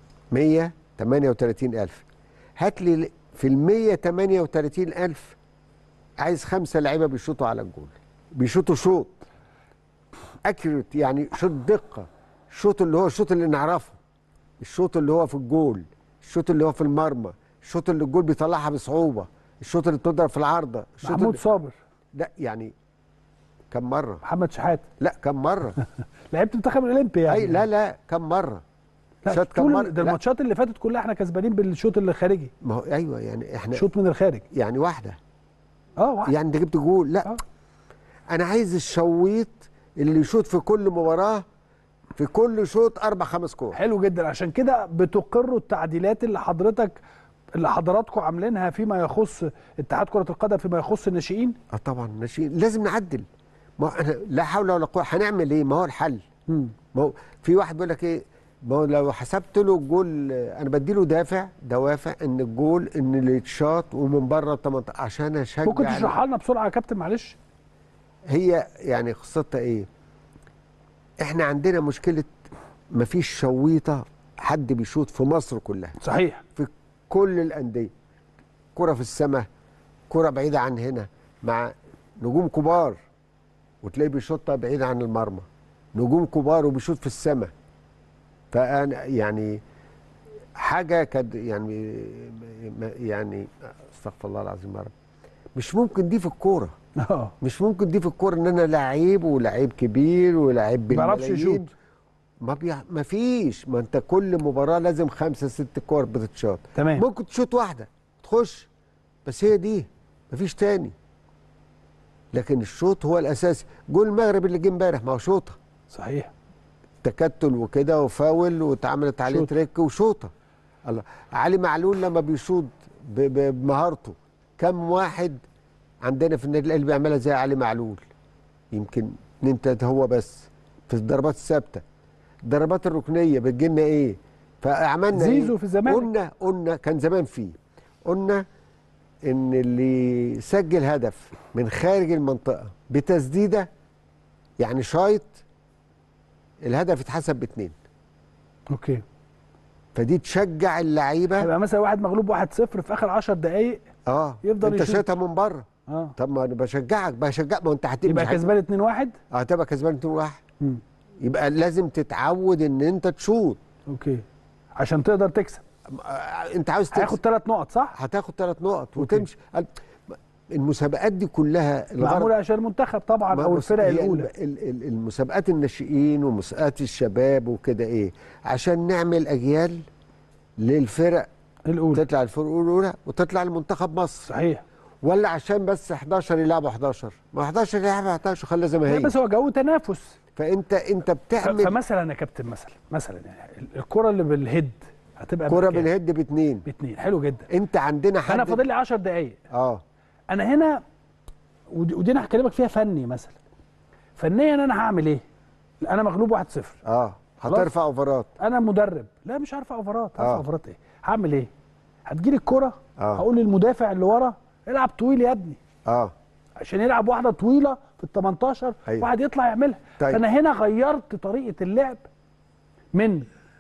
138 الف هات لي في ال 138 الف عايز خمسه لعيبه بيشوطوا على الجول بيشوطوا شوط اكيوريت يعني شوط دقه الشوط اللي هو الشوط اللي نعرفه الشوط اللي هو في الجول الشوط اللي هو في المرمى الشوط اللي الجول بيطلعها بصعوبه الشوط اللي بتضرب في العارضه الشوط محمود اللي... صابر لا يعني كم مره محمد شحات لا كم مره لعيبه المنتخب الاولمبي يعني اي لا لا كم مره لا شاط كم طول مره ده لا، الماتشات اللي فاتت كلها احنا كسبانين بالشوط الخارجي ما هو ايوه يعني احنا شوط من الخارج يعني واحده اه واحد يعني انت جبت جول لا آه. انا عايز الشويط اللي يشوط في كل مباراه في كل شوط اربع خمس كور حلو جدا عشان كده بتقروا التعديلات اللي حضرتك اللي حضراتكم عاملينها فيما يخص اتحاد كرة القدم فيما يخص الناشئين اه طبعا ماشي لازم نعدل ما انا لا حول ولا قوه هنعمل ايه ما هو الحل ما هو في واحد بيقول لك ايه ما هو لو حسبت له الجول انا بدي له دافع دوافع ان الجول ان اللي يتشاط ومن بره ال 18 عشان اشجع ممكن تشرحها لنا بسرعه يا كابتن معلش هي يعني قصتها ايه احنا عندنا مشكله مفيش شويطه حد بيشوط في مصر كلها صحيح في كل الانديه كره في السماء كره بعيده عن هنا مع نجوم كبار وتلاقيه بيشوطها بعيد عن المرمى نجوم كبار وبيشوط في السماء فانا يعني حاجه كد يعني يعني استغفر الله العظيم يا رب مش ممكن دي في الكوره اه مش ممكن دي في الكوره ان انا لعيب ولعيب كبير ولعيب ما بيعرفش بالملايين. يشوط. ما بي... ما فيش ما انت كل مباراه لازم خمسه ست كور بتتشاط تمام. ممكن تشوط واحده تخش بس هي دي ما فيش تاني لكن الشوط هو الاساسي جول المغرب اللي جه امبارح ما هو شوطه صحيح تكتل وكده وفاول واتعملت عليه شوطة. تريك وشوطه الله علي معلول لما بيشوط ب- ب- بمهارته كم واحد عندنا في النادي الاهلي بيعملها زي علي معلول يمكن اتنين تلاته هو بس في الضربات الثابته الضربات الركنيه بتجيلنا ايه فعملنا زيزو إيه؟ في الزمالك. قلنا قلنا كان زمان فيه قلنا ان اللي سجل هدف من خارج المنطقه بتسديده يعني شايط الهدف اتحسب باتنين اوكي فدي تشجع اللعيبه هيبقى مثلا واحد مغلوب 1-0 في اخر 10 دقائق اه يفضل انت يشوط. شايطها من بره اه طب ما انا بشجعك بشجع ما هو انت هتبقى يبقى كسبان 2-1 اه هتبقى كسبان 2 1 مم. يبقى لازم تتعود ان انت تشوط اوكي عشان تقدر تكسب آه، انت عاوز هياخد تكسب ثلاث نقط صح؟ هتاخد ثلاث نقط وتمشي ال- المسابقات دي كلها معموله عشان المنتخب طبعا ما او بص، الفرق هي الاولى ال- ال- المسابقات الناشئين ومسابقات الشباب وكده ايه عشان نعمل اجيال للفرق الاولى تطلع الفرق الاولى وتطلع لمنتخب مصر صحيح ولا عشان بس 11 يلعبوا 11 ما 11 يلعبوا 11 خليها زي ما لا هي بس هو جو تنافس فانت انت ف- بتعمل فمثلا يا كابتن مثلا مثلا يعني ال- الكره اللي بالهيد هتبقى كرة بكام؟ بالهيد باثنين باثنين حلو جدا انت عندنا حد انا فاضل لي 10 دقائق اه انا هنا ودي, ودي انا هكلمك فيها فني مثلا فنيا انا هعمل ايه؟ انا مغلوب 1-0 اه خلاص. هترفع اوفرات انا مدرب لا مش هرفع اوفرات هرفع آه. اوفرات ايه؟ هعمل ايه؟ هتجيلي الكره آه. هقول للمدافع اللي ورا العب طويل يا ابني اه عشان يلعب واحده طويله في ال 18 أيوة. واحد يطلع يعملها طيب. فانا هنا غيرت طريقه اللعب من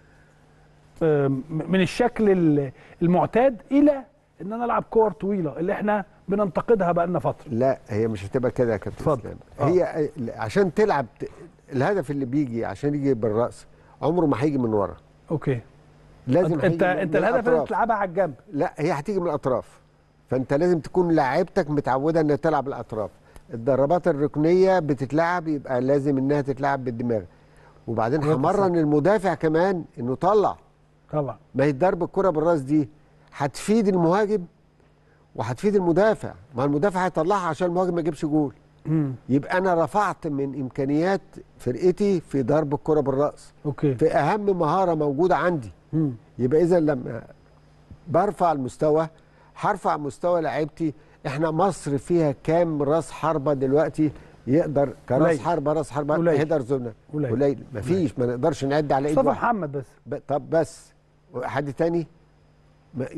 آم، من الشكل ال- المعتاد الى ان انا العب كور طويله اللي احنا بننتقدها بقالنا فتره لا هي مش هتبقى كده يا كابتن اتفضل. اسلام آه. هي عشان تلعب ت- الهدف اللي بيجي عشان يجي بالراس عمره ما هيجي من ورا اوكي لازم انت هيجي من- انت من الهدف اللي الأطراف. تلعبها على الجنب لا هي هتيجي من الاطراف فانت لازم تكون لاعيبتك متعوده انها تلعب الاطراف الضربات الركنيه بتتلعب يبقى لازم انها تتلعب بالدماغ وبعدين كرة همرن المدافع كمان انه طلع طبعا ما هي ضرب الكره بالراس دي هتفيد المهاجم وهتفيد المدافع ما المدافع هيطلعها عشان المهاجم ما يجيبش جول مم. يبقى انا رفعت من امكانيات فرقتي في ضرب الكره بالراس اوكي في اهم مهاره موجوده عندي مم. يبقى اذا لما برفع المستوى هرفع مستوى لعيبتي احنا مصر فيها كام راس حربه دلوقتي يقدر كراس قليل. حربه راس حربه قليل. هيدر زونه قليل. قليل مفيش ما نقدرش نعد على ايد مصطفى واحد محمد بس ب- طب بس حد تاني ما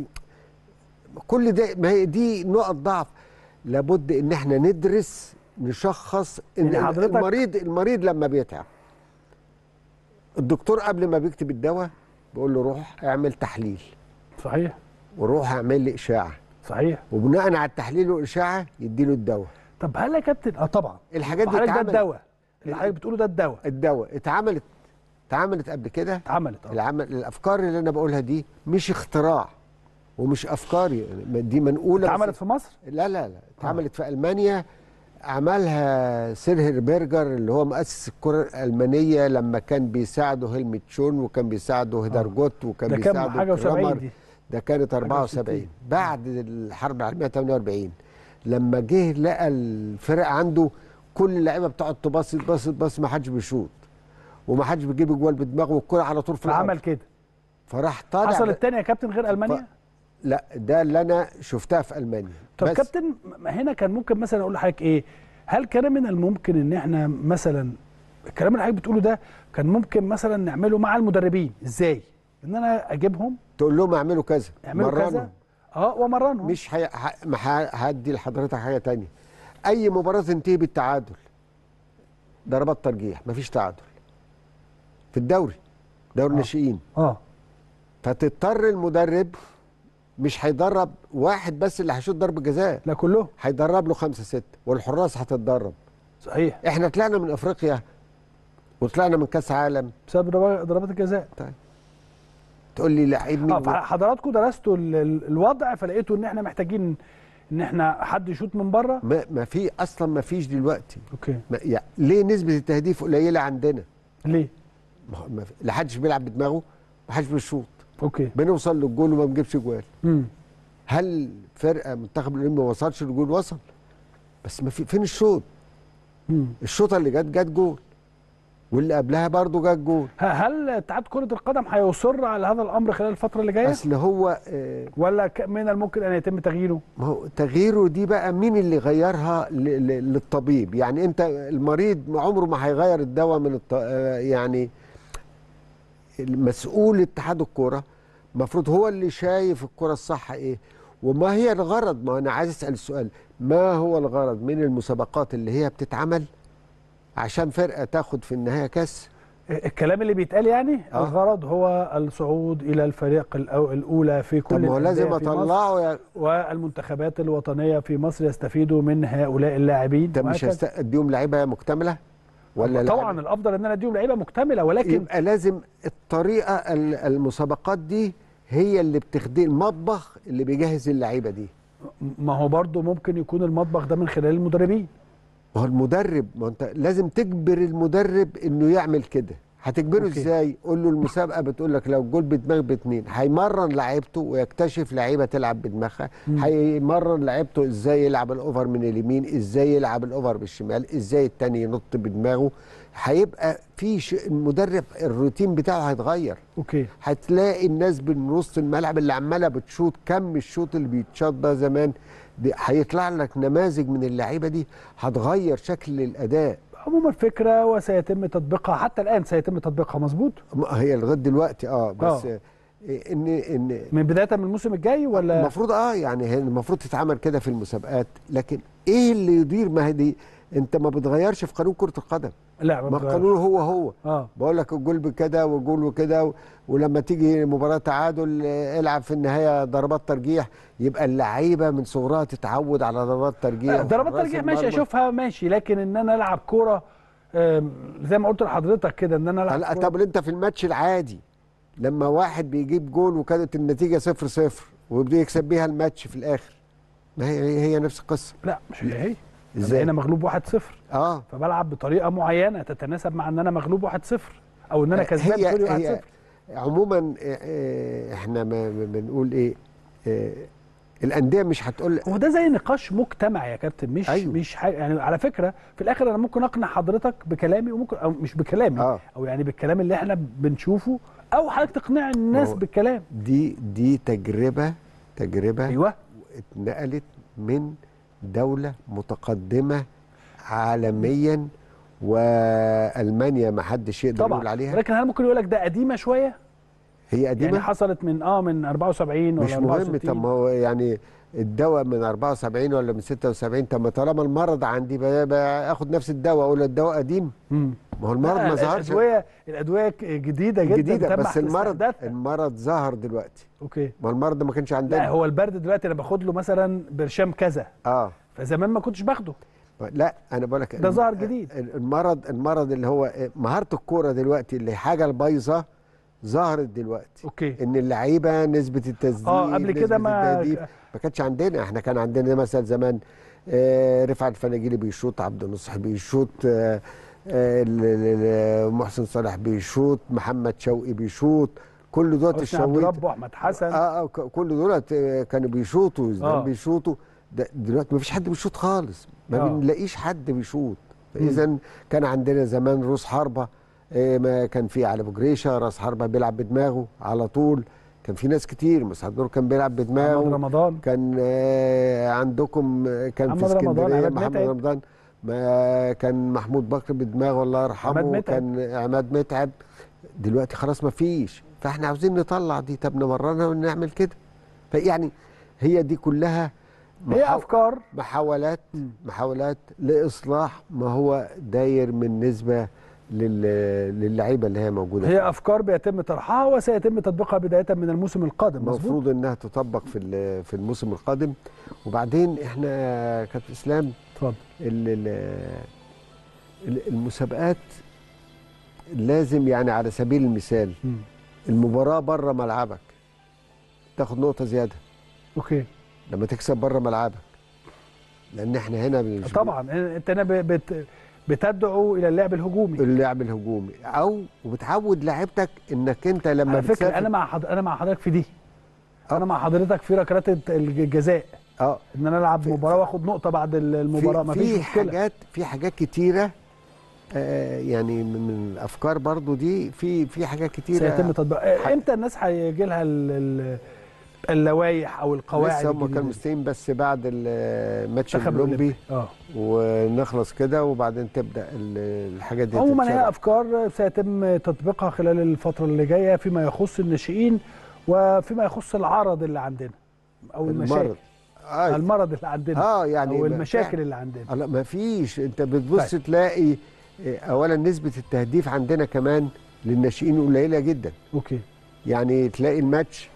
كل ده ما هي دي نقط ضعف لابد ان احنا ندرس نشخص ان يعني حضرتك- المريض المريض لما بيتعب الدكتور قبل ما بيكتب الدواء بيقول له روح اعمل تحليل صحيح وروح اعمل لي اشاعه صحيح وبناء على التحليل والاشاعه يديله الدواء طب هل يا كابتن اه طبعا الحاجات دي حضرتك ده اتعملت. الدواء اللي حضرتك بتقوله ده الدواء الدواء اتعملت اتعملت قبل كده اتعملت اه العمل الافكار اللي انا بقولها دي مش اختراع ومش افكاري دي منقوله بس- اتعملت في مصر لا لا لا اتعملت في المانيا عملها سيرهر بيرجر اللي هو مؤسس الكره الالمانيه لما كان بيساعده هيلمت شون وكان بيساعده هيدرجوت وكان ده كام بيساعده حاجه و70 كرامر. دي ده كانت 74 وستين. بعد الحرب العالميه 48 لما جه لقى الفرق عنده كل اللعيبه بتقعد تباص تباص تباص ما حدش بيشوط وما حدش بيجيب جوال بدماغه والكره على طول في الارض فعمل كده فراح طالع حصل ب- التاني يا كابتن غير المانيا لا ده اللي انا شفتها في المانيا طب بس كابتن ما هنا كان ممكن مثلا اقول لحضرتك ايه هل كان من الممكن ان احنا مثلا الكلام اللي حضرتك بتقوله ده كان ممكن مثلا نعمله مع المدربين ازاي ان انا اجيبهم تقول لهم اعملوا كذا يعملوا كذا مرنهم. اه وامرنهم مش هي... ح... ما ه- هدي لحضرتك حاجه تانية اي مباراه تنتهي بالتعادل ضربات ترجيح مفيش تعادل في الدوري دوري الناشئين اه فتضطر المدرب مش هيدرب واحد بس اللي هيشوط ضربه جزاء لا كلهم هيدرب له خمسه سته والحراس هتتدرب صحيح احنا طلعنا من افريقيا وطلعنا من كاس عالم بسبب ضربات- ضربات الجزاء تقول لي لعيب مين اه فحضراتكم درستوا ال- ال- الوضع فلقيتوا ان احنا محتاجين ان احنا حد يشوط من بره ما, ما في اصلا ما فيش دلوقتي اوكي ما يعني ليه نسبه التهديف قليله عندنا ليه ما هو- ما في- لا حدش بيلعب بدماغه ما حدش بيشوط اوكي بنوصل للجول وما بنجيبش جوال امم هل فرقه منتخب الاولمبي ما وصلش للجول وصل بس ما في فين الشوط امم الشوطه اللي جت جت جول واللي قبلها برضه جت جول هل اتحاد كرة القدم هيصر على هذا الامر خلال الفترة اللي جاية اصل هو آه، ولا ك- من الممكن ان يتم تغييره؟ ما هو تغييره دي بقى مين اللي غيرها ل- ل- للطبيب يعني انت المريض عمره ما هيغير الدواء من الط... آه، يعني المسؤول اتحاد الكوره المفروض هو اللي شايف الكوره الصح ايه وما هي الغرض ما انا عايز اسال السؤال ما هو الغرض من المسابقات اللي هي بتتعمل عشان فرقه تاخد في النهايه كاس الكلام اللي بيتقال يعني آه. الغرض هو الصعود الى الفريق الأو- الاولى في كل طب ما هو الأندية لازم في مصر اطلعه يا والمنتخبات الوطنيه في مصر يستفيدوا من هؤلاء اللاعبين انت مش وهكذا. هست- اديهم لعيبه مكتمله ولا طبعا لعيبة- الافضل ان انا اديهم لعيبه مكتمله ولكن يبقى لازم الطريقه ال- المسابقات دي هي اللي بتخدم المطبخ اللي بيجهز اللعيبه دي ما هو برضه ممكن يكون المطبخ ده من خلال المدربين ما هو المدرب ما انت لازم تجبر المدرب انه يعمل كده هتجبره أوكي. ازاي قول له المسابقه بتقول لك لو الجول بدماغ باتنين هيمرن لعيبته ويكتشف لعيبه تلعب بدماغها هيمرن لعيبته ازاي يلعب الاوفر من اليمين ازاي يلعب الاوفر بالشمال ازاي التاني ينط بدماغه هيبقى في ش... المدرب الروتين بتاعه هيتغير اوكي هتلاقي الناس من نص الملعب اللي عماله بتشوط كم الشوط اللي بيتشاط ده زمان دي هيطلع لك نماذج من اللعيبه دي هتغير شكل الاداء عموما فكره وسيتم تطبيقها حتى الان سيتم تطبيقها مظبوط ما هي لغايه دلوقتي اه بس آه. آه. ان ان من بدايه من الموسم الجاي ولا المفروض اه يعني هي المفروض تتعمل كده في المسابقات لكن ايه اللي يدير ما هي دي انت ما بتغيرش في قانون كره القدم لا ما بتغيرش. القانون هو هو اه بقول لك الجول بكده والجول وكده و- ولما تيجي مباراه تعادل آه، العب في النهايه ضربات ترجيح يبقى اللعيبه من صغرها تتعود على ضربات ترجيح ضربات وحراس ترجيح ماشي المرمى. اشوفها ماشي لكن ان انا العب كوره آم، زي ما قلت لحضرتك كده ان انا العب لا كورة طب انت في الماتش العادي لما واحد بيجيب جول وكانت النتيجه صفر صفر وبيكسب بيها الماتش في الاخر ما هي هي, هي نفس القصه لا مش هي هي ازاي؟ انا مغلوب 1-0 اه فبلعب بطريقه معينه تتناسب مع ان انا مغلوب 1-0 او ان انا كسبان هي سوري 1-0 هي عموما آه، آه، احنا ما ما بنقول ايه آه، الانديه مش هتقول هو ده زي نقاش مجتمع يا كابتن مش أيوه. مش حاجة يعني على فكره في الاخر انا ممكن اقنع حضرتك بكلامي وممكن او مش بكلامي آه. او يعني بالكلام اللي احنا بنشوفه او حضرتك تقنع الناس هو- بالكلام دي دي تجربه تجربه ايوه اتنقلت من دوله متقدمه عالميا والمانيا ما حدش يقدر يقول طبعا عليها ولكن هل ممكن يقول لك ده قديمه شويه هي قديمه يعني حصلت من اه من 74 ولا مش مهم 64 طب ما هو يعني الدواء من 74 ولا من 76 طب ما طالما المرض عندي ب- باخد نفس الدواء اقول الدواء قديم مم. ما هو المرض لا، ما ظهرش الادويه الادويه ك- جديده جدا جديده تم بس المرض استحداثها. المرض ظهر دلوقتي اوكي ما المرض ما كانش لا عندنا هو البرد دلوقتي انا باخد له مثلا برشام كذا اه فزمان ما كنتش باخده لا انا بقول لك ده ظهر جديد. المرض المرض اللي هو مهاره الكوره دلوقتي اللي حاجه البايظه ظهرت دلوقتي اوكي ان اللعيبه نسبه التسديد اه قبل كده نسبة ما- التهديف ما كانتش عندنا احنا كان عندنا مثلا زمان آه رفعت الفناجيلي بيشوط عبد النصح بيشوط آه آه ال- ال- ال- محسن صالح بيشوط محمد شوقي بيشوط كل دول حسني عبد الشويت رب واحمد حسن اه اه ك- كل دول كانوا بيشوطوا زمان آه. بيشوطوا ده دلوقتي ما فيش حد بيشوط خالص ما آه. بنلاقيش حد بيشوط اذا كان عندنا زمان روس حربه آه، ما كان في علي ابو جريشه راس حربه بيلعب بدماغه على طول كان في ناس كتير مسعد نور كان بيلعب محمد بدماغه رمضان كان آه، عندكم آه، كان في محمد رمضان، اسكندريه عماد محمد متعب. رمضان ما كان محمود بكر بدماغه الله عماد يرحمه متعب. كان عماد متعب دلوقتي خلاص ما فيش فاحنا عاوزين نطلع دي طب نمرنها ونعمل كده فيعني هي دي كلها هي محاو- افكار محاولات محاولات لاصلاح ما هو داير من نسبه لل- للعيبه اللي هي موجوده هي افكار بيتم طرحها وسيتم تطبيقها بدايه من الموسم القادم مظبوط المفروض انها تطبق في ال- في الموسم القادم وبعدين احنا كابتن اسلام اتفضل ال- ال- ال- المسابقات لازم يعني على سبيل المثال مم. المباراه بره ملعبك تاخد نقطه زياده اوكي لما تكسب بره ملعبك لان احنا هنا مش طبعا انت هنا ب- بت بتدعو الى اللعب الهجومي اللعب الهجومي او وبتعود لاعيبتك انك انت لما على فكره بتسافر- انا مع حض... انا مع حضرتك في دي آه. انا مع حضرتك في ركلات الت- الجزاء اه ان انا العب في- مباراه واخد نقطه بعد ال- المباراه في, مفيش في مشكله حاجات في حاجات كتيره آه يعني من من الافكار برضو دي في في حاجات كتيره سيتم تطبيقها امتى الناس هيجي لها ال- ال- اللوائح او القواعد لسه هم الجديدة كانوا دي؟ مستنيين بس بعد الماتش المنتخب الاولمبي اه ونخلص كده وبعدين تبدا ال- الحاجات دي عموما هي تتشرح. افكار سيتم تطبيقها خلال الفتره اللي جايه فيما يخص الناشئين وفيما يخص العرض اللي عندنا او المشاكل المرض آه, المرض اللي عندنا اه يعني او ما- المشاكل اللي عندنا لا ما فيش انت بتبص طيب. تلاقي آه، اولا نسبه التهديف عندنا كمان للناشئين قليله جدا اوكي يعني تلاقي الماتش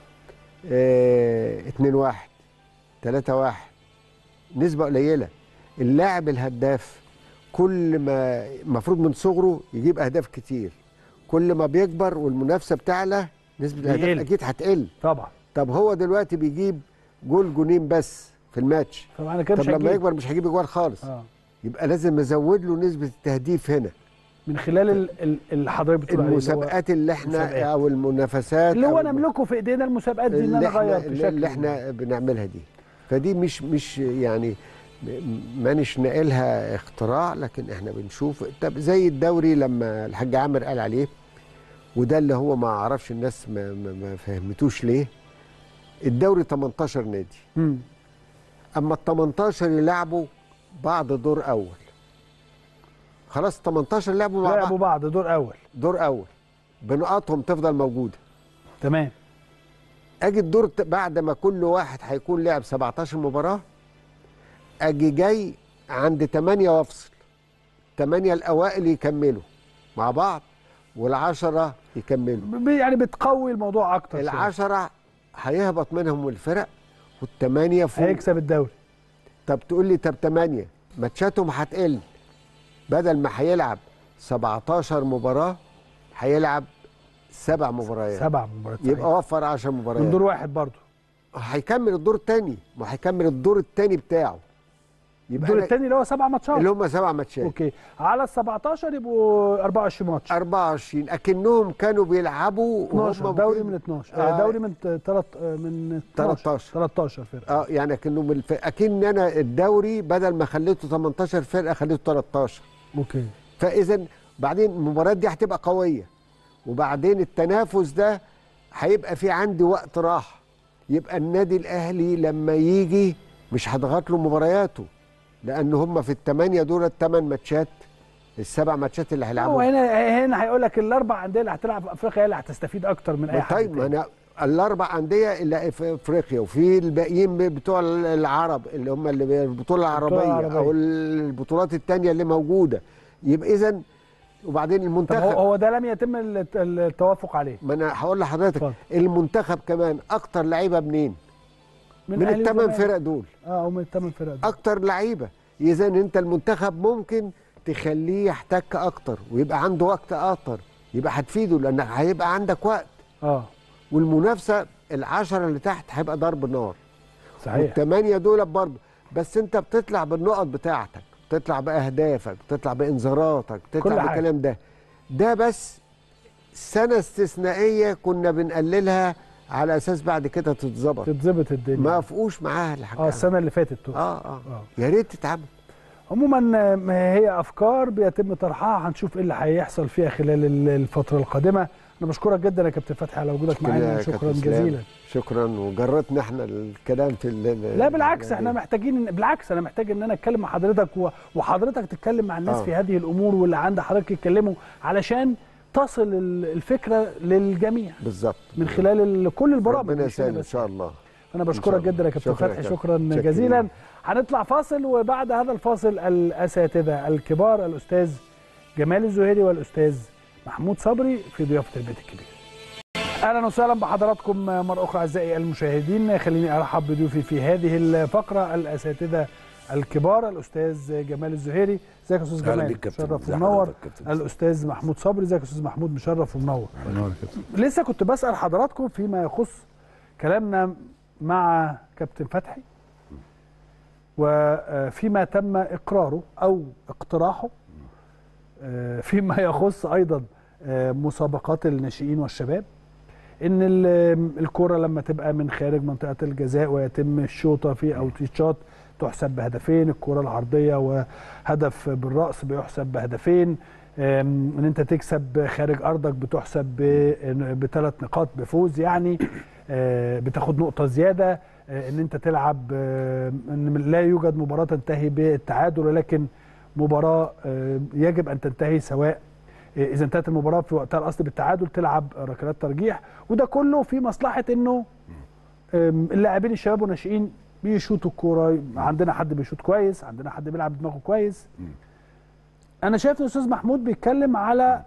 2 1 3 1 نسبة قليلة اللاعب الهداف كل ما المفروض من صغره يجيب أهداف كتير كل ما بيكبر والمنافسة بتعلى نسبة بيقل. الأهداف أكيد هتقل طبعا طب هو دلوقتي بيجيب جول جونين بس في الماتش فمعنى كده طب مش لما هيجيب. يكبر مش هيجيب جوال خالص اه يبقى لازم ازود له نسبة التهديف هنا من خلال ال- ال- اللي حضرتك بتقول عليه اللي هو- المسابقات اللي احنا المسابقات. او المنافسات اللي هو أو نملكه في ايدينا المسابقات دي ان اللي انا احنا اغير في اللي, شكل اللي احنا بنعملها دي فدي مش مش يعني م- مانيش ناقلها اختراع لكن احنا بنشوف طب زي الدوري لما الحاج عامر قال عليه وده اللي هو ما اعرفش الناس ما, ما, ما فهمتوش ليه الدوري 18 نادي مم. اما ال 18 يلعبوا بعض دور اول خلاص 18 لعبوا مع لعبوا بعض بعض دور اول دور اول بنقاطهم تفضل موجوده تمام اجي الدور ت- بعد ما كل واحد هيكون لعب 17 مباراه اجي جاي عند 8 وافصل 8 الاوائل يكملوا مع بعض والعشرة يكملوا ب- يعني بتقوي الموضوع اكتر شوية. العشرة هيهبط منهم الفرق والثمانية فوق هيكسب الدوري طب تقول لي طب 8 ماتشاتهم هتقل بدل ما هيلعب 17 مباراة هيلعب سبع مباريات سبع مباريات يبقى وفر 10 مباريات من دور واحد برضه هيكمل الدور الثاني ما هيكمل الدور الثاني بتاعه يبقى الدور أنا- الثاني اللي هو سبع ماتشات اللي هم سبع ماتشات اوكي على ال 17 يبقوا 24 ماتش 24 اكنهم كانوا بيلعبوا 12 وهم دوري كده. من 12 آه. آه. دوري من ثلاث من 12 13. 13 فرقه اه يعني اكنهم الف... اكن انا الدوري بدل ما خليته 18 فرقه خليته 13 اوكي فاذا بعدين المباريات دي هتبقى قويه وبعدين التنافس ده هيبقى في عندي وقت راحه يبقى النادي الاهلي لما يجي مش هضغط له مبارياته لان هم في الثمانيه دول الثمان ماتشات السبع ماتشات اللي هو هيلعبوا هنا هنا هيقول لك الاربع انديه اللي هتلعب في افريقيا هي اللي هتستفيد اكتر من اي حد طيب ما تاني. انا الاربع انديه اللي في افريقيا وفي الباقيين بتوع العرب اللي هم اللي بي- البطوله العربيه العربية. او البطولات الثانيه اللي موجوده يبقى اذا وبعدين طب المنتخب هو هو ده لم يتم الت- التوافق عليه ما انا هقول لحضرتك اتفضل. المنتخب كمان اكتر لعيبه منين؟ من أهلي الثمان وزمالك. فرق دول اه ومن الثمان فرق دول. اكتر لعيبه اذا انت المنتخب ممكن تخليه يحتك اكتر ويبقى عنده وقت اكتر يبقى هتفيده لانك هيبقى عندك وقت اه والمنافسه العشره اللي تحت هيبقى ضرب نار صحيح والثمانيه دول برضه بس انت بتطلع بالنقط بتاعتك بتطلع باهدافك بتطلع بانذاراتك كل بتطلع حاجة. بالكلام ده ده بس سنه استثنائيه كنا بنقللها على اساس بعد كده تتظبط تتظبط الدنيا ما فوقوش معاها اه الحكايه السنه اللي فاتت تقصد. اه اه اه يا ريت تتعمل عموما آه، ما هي افكار بيتم طرحها هنشوف ايه اللي هيحصل فيها خلال ال- الفتره القادمه انا بشكرك جدا يا كابتن فتحي على وجودك معانا يا شكرا كابتن إسلام. جزيلا شكرا وجرتنا احنا الكلام في ال- لا بالعكس يعني احنا محتاجين بالعكس انا محتاج ان انا اتكلم مع حضرتك و- وحضرتك تتكلم مع الناس آه. في هذه الامور واللي عند حضرتك يتكلموا علشان تصل ال- الفكره للجميع بالظبط من خلال ال- كل البرامج ربنا مش هنا يسهل ان بس. شاء الله انا إن بشكرك شاء الله. جدا يا كابتن شكرا يا فتحي كابتن. شكرا شكرا. جزيلا هنطلع فاصل وبعد هذا الفاصل الاساتذه الكبار الاستاذ جمال الزهيري والاستاذ محمود صبري في ضيافه البيت الكبير اهلا وسهلا بحضراتكم مره اخرى اعزائي المشاهدين خليني ارحب بضيوفي في هذه الفقره الاساتذه الكبار الاستاذ جمال الزهيري ازيك يا استاذ أهلا جمال بيك كابتن. مشرف إزي ومنور حضرتك كابتن؟ الاستاذ محمود صبري ازيك يا استاذ محمود مشرف ومنور لسه كنت بسال حضراتكم فيما يخص كلامنا مع كابتن فتحي وفيما تم اقراره او اقتراحه آه، فيما يخص ايضا آه، مسابقات الناشئين والشباب ان ال- الكره لما تبقى من خارج منطقه الجزاء ويتم الشوطه في او تيشات تحسب بهدفين الكره العرضيه وهدف بالراس بيحسب بهدفين آم، ان انت تكسب خارج ارضك بتحسب بثلاث نقاط بفوز يعني آه، بتاخد نقطه زياده آه، ان انت تلعب آه، ان لا يوجد مباراه تنتهي بالتعادل ولكن مباراه آه، يجب ان تنتهي سواء آه، اذا انتهت المباراه في وقتها الاصلي بالتعادل تلعب ركلات ترجيح وده كله في مصلحه انه آم، اللاعبين الشباب والناشئين بيشوطوا الكوره عندنا حد بيشوط كويس عندنا حد بيلعب دماغه كويس انا شايف ان الاستاذ محمود بيتكلم على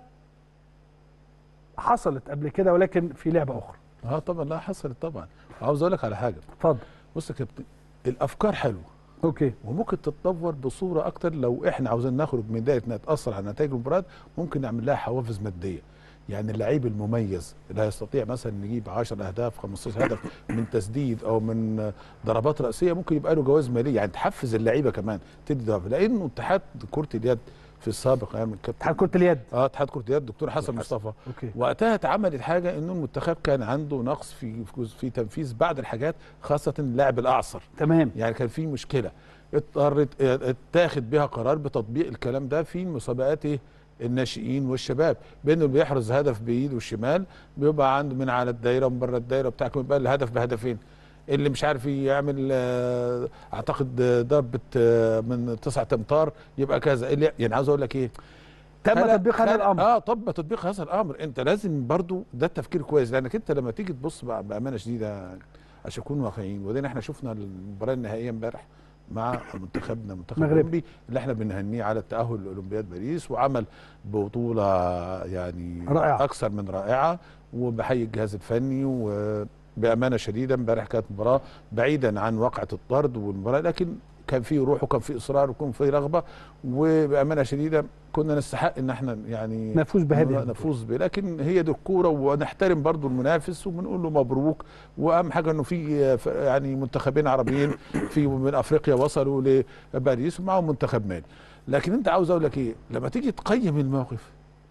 حصلت قبل كده ولكن في لعبه اخرى اه طبعا لا حصلت طبعا عاوز اقول لك على حاجه اتفضل بص يا كابتن الافكار حلوه اوكي وممكن تتطور بصوره اكتر لو احنا عاوزين نخرج من دايره انها تاثر على نتائج المباراه ممكن نعمل لها حوافز ماديه يعني اللعيب المميز اللي هيستطيع مثلا يجيب 10 اهداف 15 هدف من تسديد او من ضربات راسيه ممكن يبقى له جوائز ماليه يعني تحفز اللعيبه كمان تدي دفع لانه اتحاد كره اليد في السابق ايام الكابتن اتحاد كره اليد اه اتحاد كره اليد دكتور حسن مصطفى اوكي وقتها اتعملت حاجه انه المنتخب كان عنده نقص في في تنفيذ بعض الحاجات خاصه اللاعب الاعصر تمام يعني كان في مشكله اضطرت اتاخد بها قرار بتطبيق الكلام ده في مسابقات إيه؟ الناشئين والشباب بانه اللي بيحرز هدف بايده الشمال بيبقى عنده من على الدايره ومن بره الدايره بتاع يبقى الهدف بهدفين اللي مش عارف يعمل آه، اعتقد آه، ضربه آه، من تسعة امتار يبقى كذا اللي يعني عاوز اقول لك ايه تم خلق- تطبيق هذا خلق- الامر اه طب تطبيق هذا الامر انت لازم برضو ده التفكير كويس لانك انت لما تيجي تبص بقى بامانه شديده عشان نكون واقعيين وبعدين احنا شفنا المباراه النهائيه امبارح مع منتخبنا منتخب مغربي. الاولمبي اللي احنا بنهنيه على التاهل لاولمبياد باريس وعمل بطوله يعني رائعة. اكثر من رائعه وبحيي الجهاز الفني وبامانه شديده امبارح كانت مباراه بعيدا عن واقعه الطرد والمباراه لكن كان في روح وكان في اصرار وكان في رغبه وبامانه شديده كنا نستحق ان احنا يعني نفوز بهذه البطولة. نفوز به لكن هي دي الكوره ونحترم برضو المنافس وبنقول له مبروك واهم حاجه انه في ف- يعني منتخبين عربيين في من افريقيا وصلوا لباريس ومعهم منتخب مالي لكن انت عاوز اقول لك ايه لما تيجي تقيم الموقف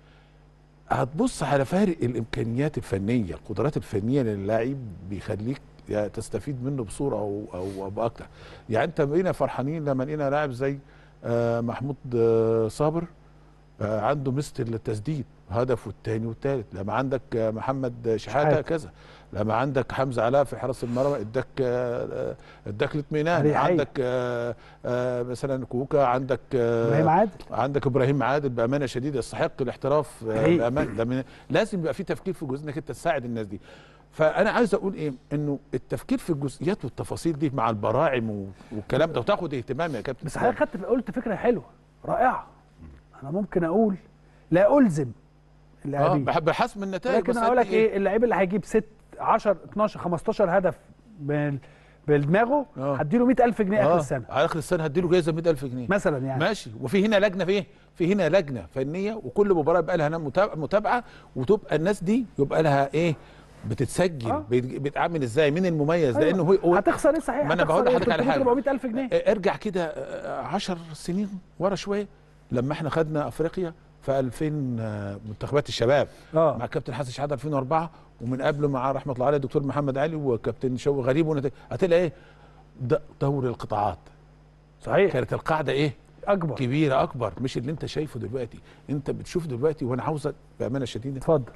هتبص على فارق الامكانيات الفنيه القدرات الفنيه للاعب بيخليك يا تستفيد منه بصوره او او, أو باكتر يعني انت بقينا فرحانين لما لقينا لاعب زي آه، محمود آه، صابر آه، عنده مثل التسديد هدف والتاني والتالت لما عندك آه، محمد شحاته شحاتة. كذا لما عندك حمزه علاء في حراسه المرمى اداك آه، آه، اداك الاطمئنان أريحية. عندك آه، آه، مثلا كوكا عندك آه، ابراهيم عادل عندك ابراهيم عادل بامانه شديده يستحق الاحتراف آه، حقيقي. بامانه ده من لازم يبقى في تفكير في جزء انك انت تساعد الناس دي فانا عايز اقول ايه انه التفكير في الجزئيات والتفاصيل دي مع البراعم و- والكلام ده وتاخد اهتمام يا كابتن بس حضرتك خدت قلت فكره حلوه رائعه انا ممكن اقول لا الزم اه اللاعبين بح- بحسم النتائج لكن بس اقول لك أدي ايه اللعيب اللي هيجيب 6 10 12 15 هدف بال- بدماغه آه. هديله 100000 جنيه اخر آه، السنه على اخر السنه هديله جايزه 100000 جنيه مثلا يعني ماشي وفي هنا لجنه في ايه؟ في هنا لجنه فنيه وكل مباراه يبقى لها متابعه متابعه وتبقى الناس دي يبقى لها ايه؟ بتتسجل آه. بيت- بيتعامل ازاي؟ مين المميز؟ أيوة. لانه هو, هو هتخسر ايه صحيح ما أنا هتخسر بقول إيه؟ لحضرتك على 300 حاجة. 400000 جنيه آه، ارجع كده 10 سنين ورا شويه لما احنا خدنا افريقيا في 2000 آه، منتخبات الشباب اه مع كابتن حسن شحاته 2004 ومن قبله مع رحمه الله عليه الدكتور محمد علي وكابتن شوقي غريب ونت- هتلاقي ايه؟ د- دوري القطاعات صحيح كانت القاعده ايه؟ اكبر كبيره اكبر مش اللي انت شايفه دلوقتي انت بتشوف دلوقتي وانا عاوزك بامانه شديده اتفضل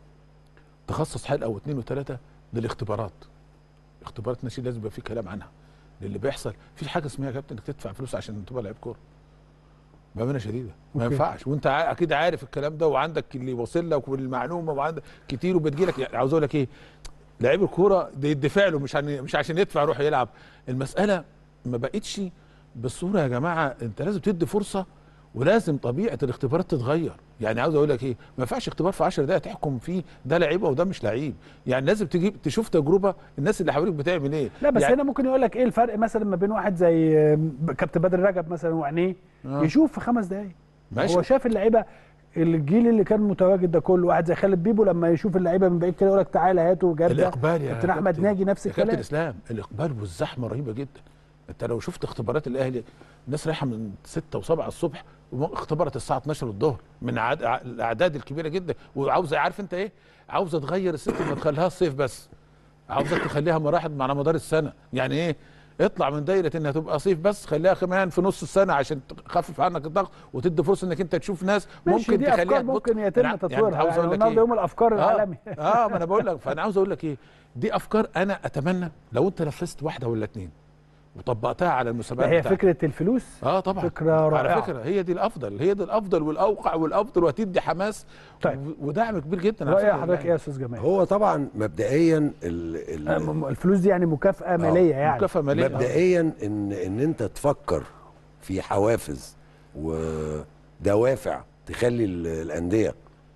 تخصص حلقه واثنين وثلاثه للاختبارات اختبارات ناشئين لازم يبقى في كلام عنها للي بيحصل في حاجه اسمها يا كابتن انك تدفع فلوس عشان تبقى لعيب كوره بامانه شديده ما أوكي. ينفعش وانت ع- اكيد عارف الكلام ده وعندك اللي واصل لك والمعلومه وعندك كتير وبتجي لك يعني عاوز اقول لك ايه لعيب الكوره ده يدفع له مش عن مش عشان يدفع يروح يلعب المساله ما بقتش بالصوره يا جماعه انت لازم تدي فرصه ولازم طبيعه الاختبارات تتغير يعني عاوز اقول لك ايه ما ينفعش اختبار في 10 دقائق تحكم فيه ده لعيبه وده مش لعيب يعني لازم تجيب تشوف تجربه الناس اللي حواليك بتعمل ايه لا بس يعني هنا ممكن يقول لك ايه الفرق مثلا ما بين واحد زي آم، كابتن بدر رجب مثلا وعينيه آه. يشوف في خمس دقايق ماشي. هو شاف اللعيبه الجيل اللي كان متواجد ده كله واحد زي خالد بيبو لما يشوف اللعيبه من بعيد كده يقول لك تعالى هاتوا جاب ده الاقبال يا كابتن احمد ناجي نفس يا كابتن الكلام اسلام الاقبال والزحمه رهيبه جدا انت لو شفت اختبارات الاهلي الناس رايحه من 6 و7 الصبح واختبرت الساعه 12 الظهر من عد... ع- الاعداد الكبيره جدا وعاوزه عارف انت ايه عاوزه تغير الست ما تخليها صيف بس عاوزه تخليها مراحل على مدار السنه يعني ايه اطلع من دايره انها تبقى صيف بس خليها كمان في نص السنه عشان تخفف عنك الضغط وتدي فرصه انك انت تشوف ناس ماشي ممكن دي تخليها افكار ممكن يتم يعني تطويرها عاوز يعني اقول لك النهارده ايه يوم الافكار العالمي اه ما انا بقول لك فانا عاوز اقول لك ايه دي افكار انا اتمنى لو انت نفذت واحده ولا اتنين وطبقتها على المسابقات هي بتاعتك. فكره الفلوس اه طبعا فكرة رائعة. على فكره هي دي الافضل هي دي الافضل والاوقع والافضل وهتدي حماس طيب. و- ودعم كبير جدا على راي فكرة حضرتك ايه يا يعني. استاذ جمال هو طبعا مبدئيا ال ال آه، الفلوس دي يعني مكافاه ماليه يعني مكافاه ماليه آه. مبدئيا ان ان انت تفكر في حوافز ودوافع تخلي ال- الانديه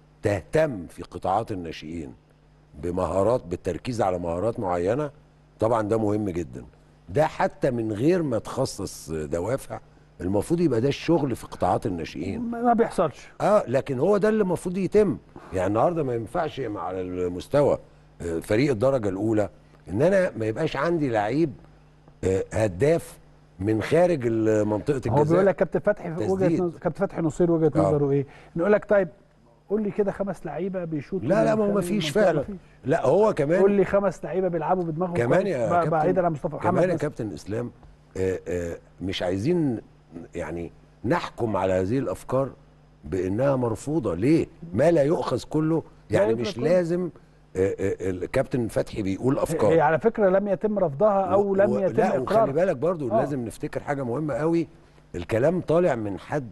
تهتم في قطاعات الناشئين بمهارات بالتركيز على مهارات معينه طبعا ده مهم جدا ده حتى من غير ما تخصص دوافع المفروض يبقى ده الشغل في قطاعات الناشئين ما ما بيحصلش اه لكن هو ده اللي المفروض يتم يعني النهارده ما ينفعش على المستوى آه، فريق الدرجه الاولى ان انا ما يبقاش عندي لعيب آه، هداف من خارج منطقه الجزاء هو بيقول لك كابتن فتحي في وجهه تسديد. نظر كابتن فتحي نصير وجهه آه. نظره ايه؟ نقول لك طيب قول لي كده خمس لعيبه بيشوطوا لا لا ما هو من ما خارج فيش المنطقة، فعلا مفيش. لا هو كمان قول لي خمس لعيبه بيلعبوا بدماغهم كمان كويس، يا بقى- كابتن بعيدا عن مصطفى محمد كمان يا مثلا. كابتن اسلام آه، آه، مش عايزين يعني نحكم على هذه الافكار بانها مرفوضه ليه ما لا يؤخذ كله يعني يؤخذ مش كله. لازم آه، آه، الكابتن فتحي بيقول افكار هي على فكره لم يتم رفضها او و- لم و- يتم لا وخلي اقرارها بالك برضو آه. لازم نفتكر حاجه مهمه قوي الكلام طالع من حد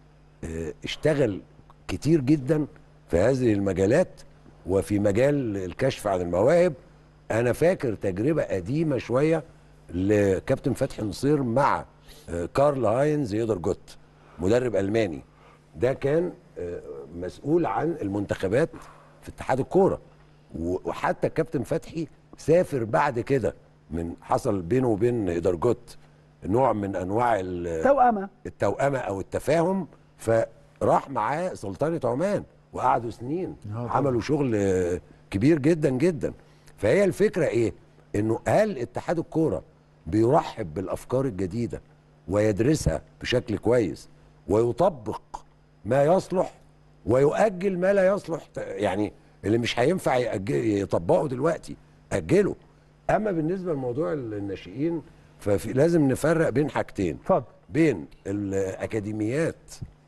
آه، اشتغل كتير جدا في هذه المجالات وفي مجال الكشف عن المواهب انا فاكر تجربه قديمه شويه لكابتن فتحي نصير مع آه، كارل هاينز يقدر جوت مدرب الماني ده كان آه، مسؤول عن المنتخبات في اتحاد الكوره و- وحتى الكابتن فتحي سافر بعد كده من حصل بينه وبين إدرجوت نوع من انواع ال- توأمه التوأمة او التفاهم فراح معاه سلطنة عمان وقعدوا سنين عملوا شغل آه، كبير جدا جدا فهي الفكرة ايه انه هل اتحاد الكورة بيرحب بالافكار الجديدة ويدرسها بشكل كويس ويطبق ما يصلح ويؤجل ما لا يصلح ت- يعني اللي مش هينفع يأجل يطبقه دلوقتي أجله أما بالنسبة لموضوع الناشئين فلازم نفرق بين حاجتين اتفضل بين الأكاديميات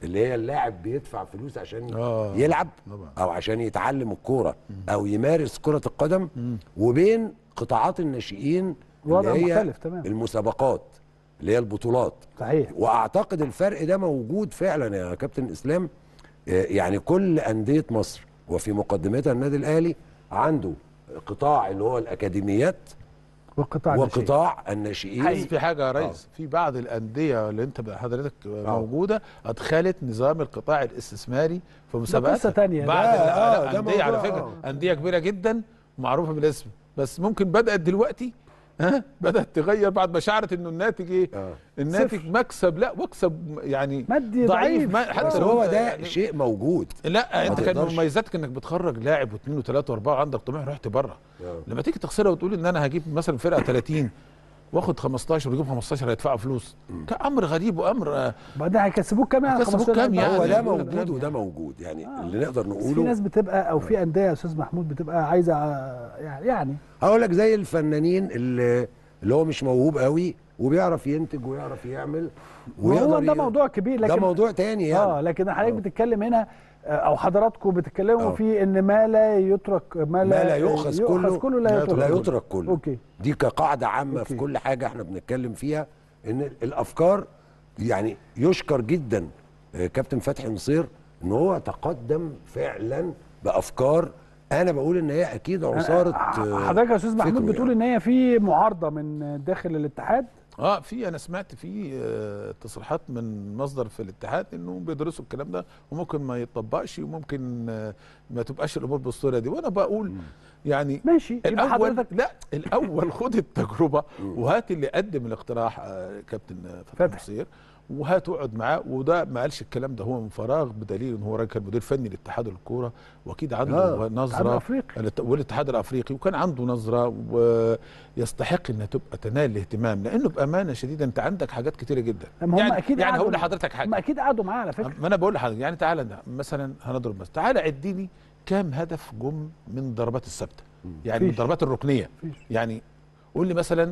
اللي هي اللاعب بيدفع فلوس عشان آه، يلعب طبعا. او عشان يتعلم الكوره او يمارس كره القدم وبين قطاعات الناشئين وضع اللي هي مختلف تمام. المسابقات اللي هي البطولات صحيح واعتقد الفرق ده موجود فعلا يا كابتن اسلام آه، يعني كل انديه مصر وفي مقدمتها النادي الاهلي عنده قطاع اللي هو الاكاديميات والقطاع الناشئين. وقطاع الناشئين بس في حاجه يا ريس في بعض الانديه اللي انت بقى حضرتك موجوده ادخلت نظام القطاع الاستثماري في مسابقات قصة تانية. ده- بعد آه، لا، ده انديه على موضوع، فكره آه. انديه كبيره جدا معروفه بالاسم بس ممكن بدات دلوقتي ها بدات تغير بعد ما شعرت انه الناتج ايه آه. الناتج مكسب لا مكسب يعني مادي ضعيف ضعيف. ما حتى بس لو هو أنت ده يعني شيء موجود لا انت كان تقدرش. مميزاتك انك بتخرج لاعب واثنين وثلاثه واربعه وعندك طموح رحت بره آه. لما تيجي تخسرها وتقول ان انا هجيب مثلا فرقه 30 واخد 15 ويجيب 15 هيدفعوا فلوس كان امر غريب وامر آه، بعدين هيكسبوك كام يعني هيكسبوك 15 كام يعني؟ هو ده يعني موجود وده موجود يعني اللي نقدر بس في نقوله ناس بتبقى او في انديه يا استاذ محمود بتبقى عايزه آه، يعني يعني هقول لك زي الفنانين اللي اللي هو مش موهوب قوي وبيعرف ينتج ويعرف يعمل وهو ده ي- موضوع كبير لكن ده موضوع تاني يعني اه لكن حضرتك بتتكلم هنا آه، او حضراتكم بتتكلموا آه. في ان ما لا يترك ما لا, ما لا يؤخذ كله كله لا يترك لا كله. يترك كله اوكي دي كقاعده عامه أوكي. في كل حاجه احنا بنتكلم فيها ان الافكار يعني يشكر جدا آه، كابتن فتحي نصير ان هو تقدم فعلا بافكار انا بقول ان هي اكيد عصاره آه، حضرتك يا استاذ محمود فكره بتقول يعني. ان هي في معارضه من داخل الاتحاد اه في انا سمعت في آه، تصريحات من مصدر في الاتحاد انه بيدرسوا الكلام ده وممكن ما يتطبقش وممكن آه، ما تبقاش الامور بالصوره دي وانا بقول يعني ماشي يبقى الاول حضرتك لا الاول خد التجربه وهات اللي قدم الاقتراح آه، كابتن آه، فتحي فتحي. نصير وهات اقعد معاه وده ما قالش الكلام ده هو من فراغ بدليل ان هو راجل كان مدير فني لاتحاد الكوره واكيد عنده آه، الاتحاد نظره الأفريقي. الات- والاتحاد الافريقي وكان عنده نظره ويستحق انها تبقى تنال الاهتمام لانه بامانه شديده انت عندك حاجات كتيره جدا ما هم يعني اكيد يعني قعدوا- هقول لحضرتك حاجه هم اكيد قعدوا معاه على فكره ما انا بقول لحضرتك يعني تعالى ده مثلا هنضرب مثلا تعالى عدي لي كام هدف جم من ضربات الثابته يعني من مفيش. الضربات الركنيه مفيش. يعني قول لي مثلا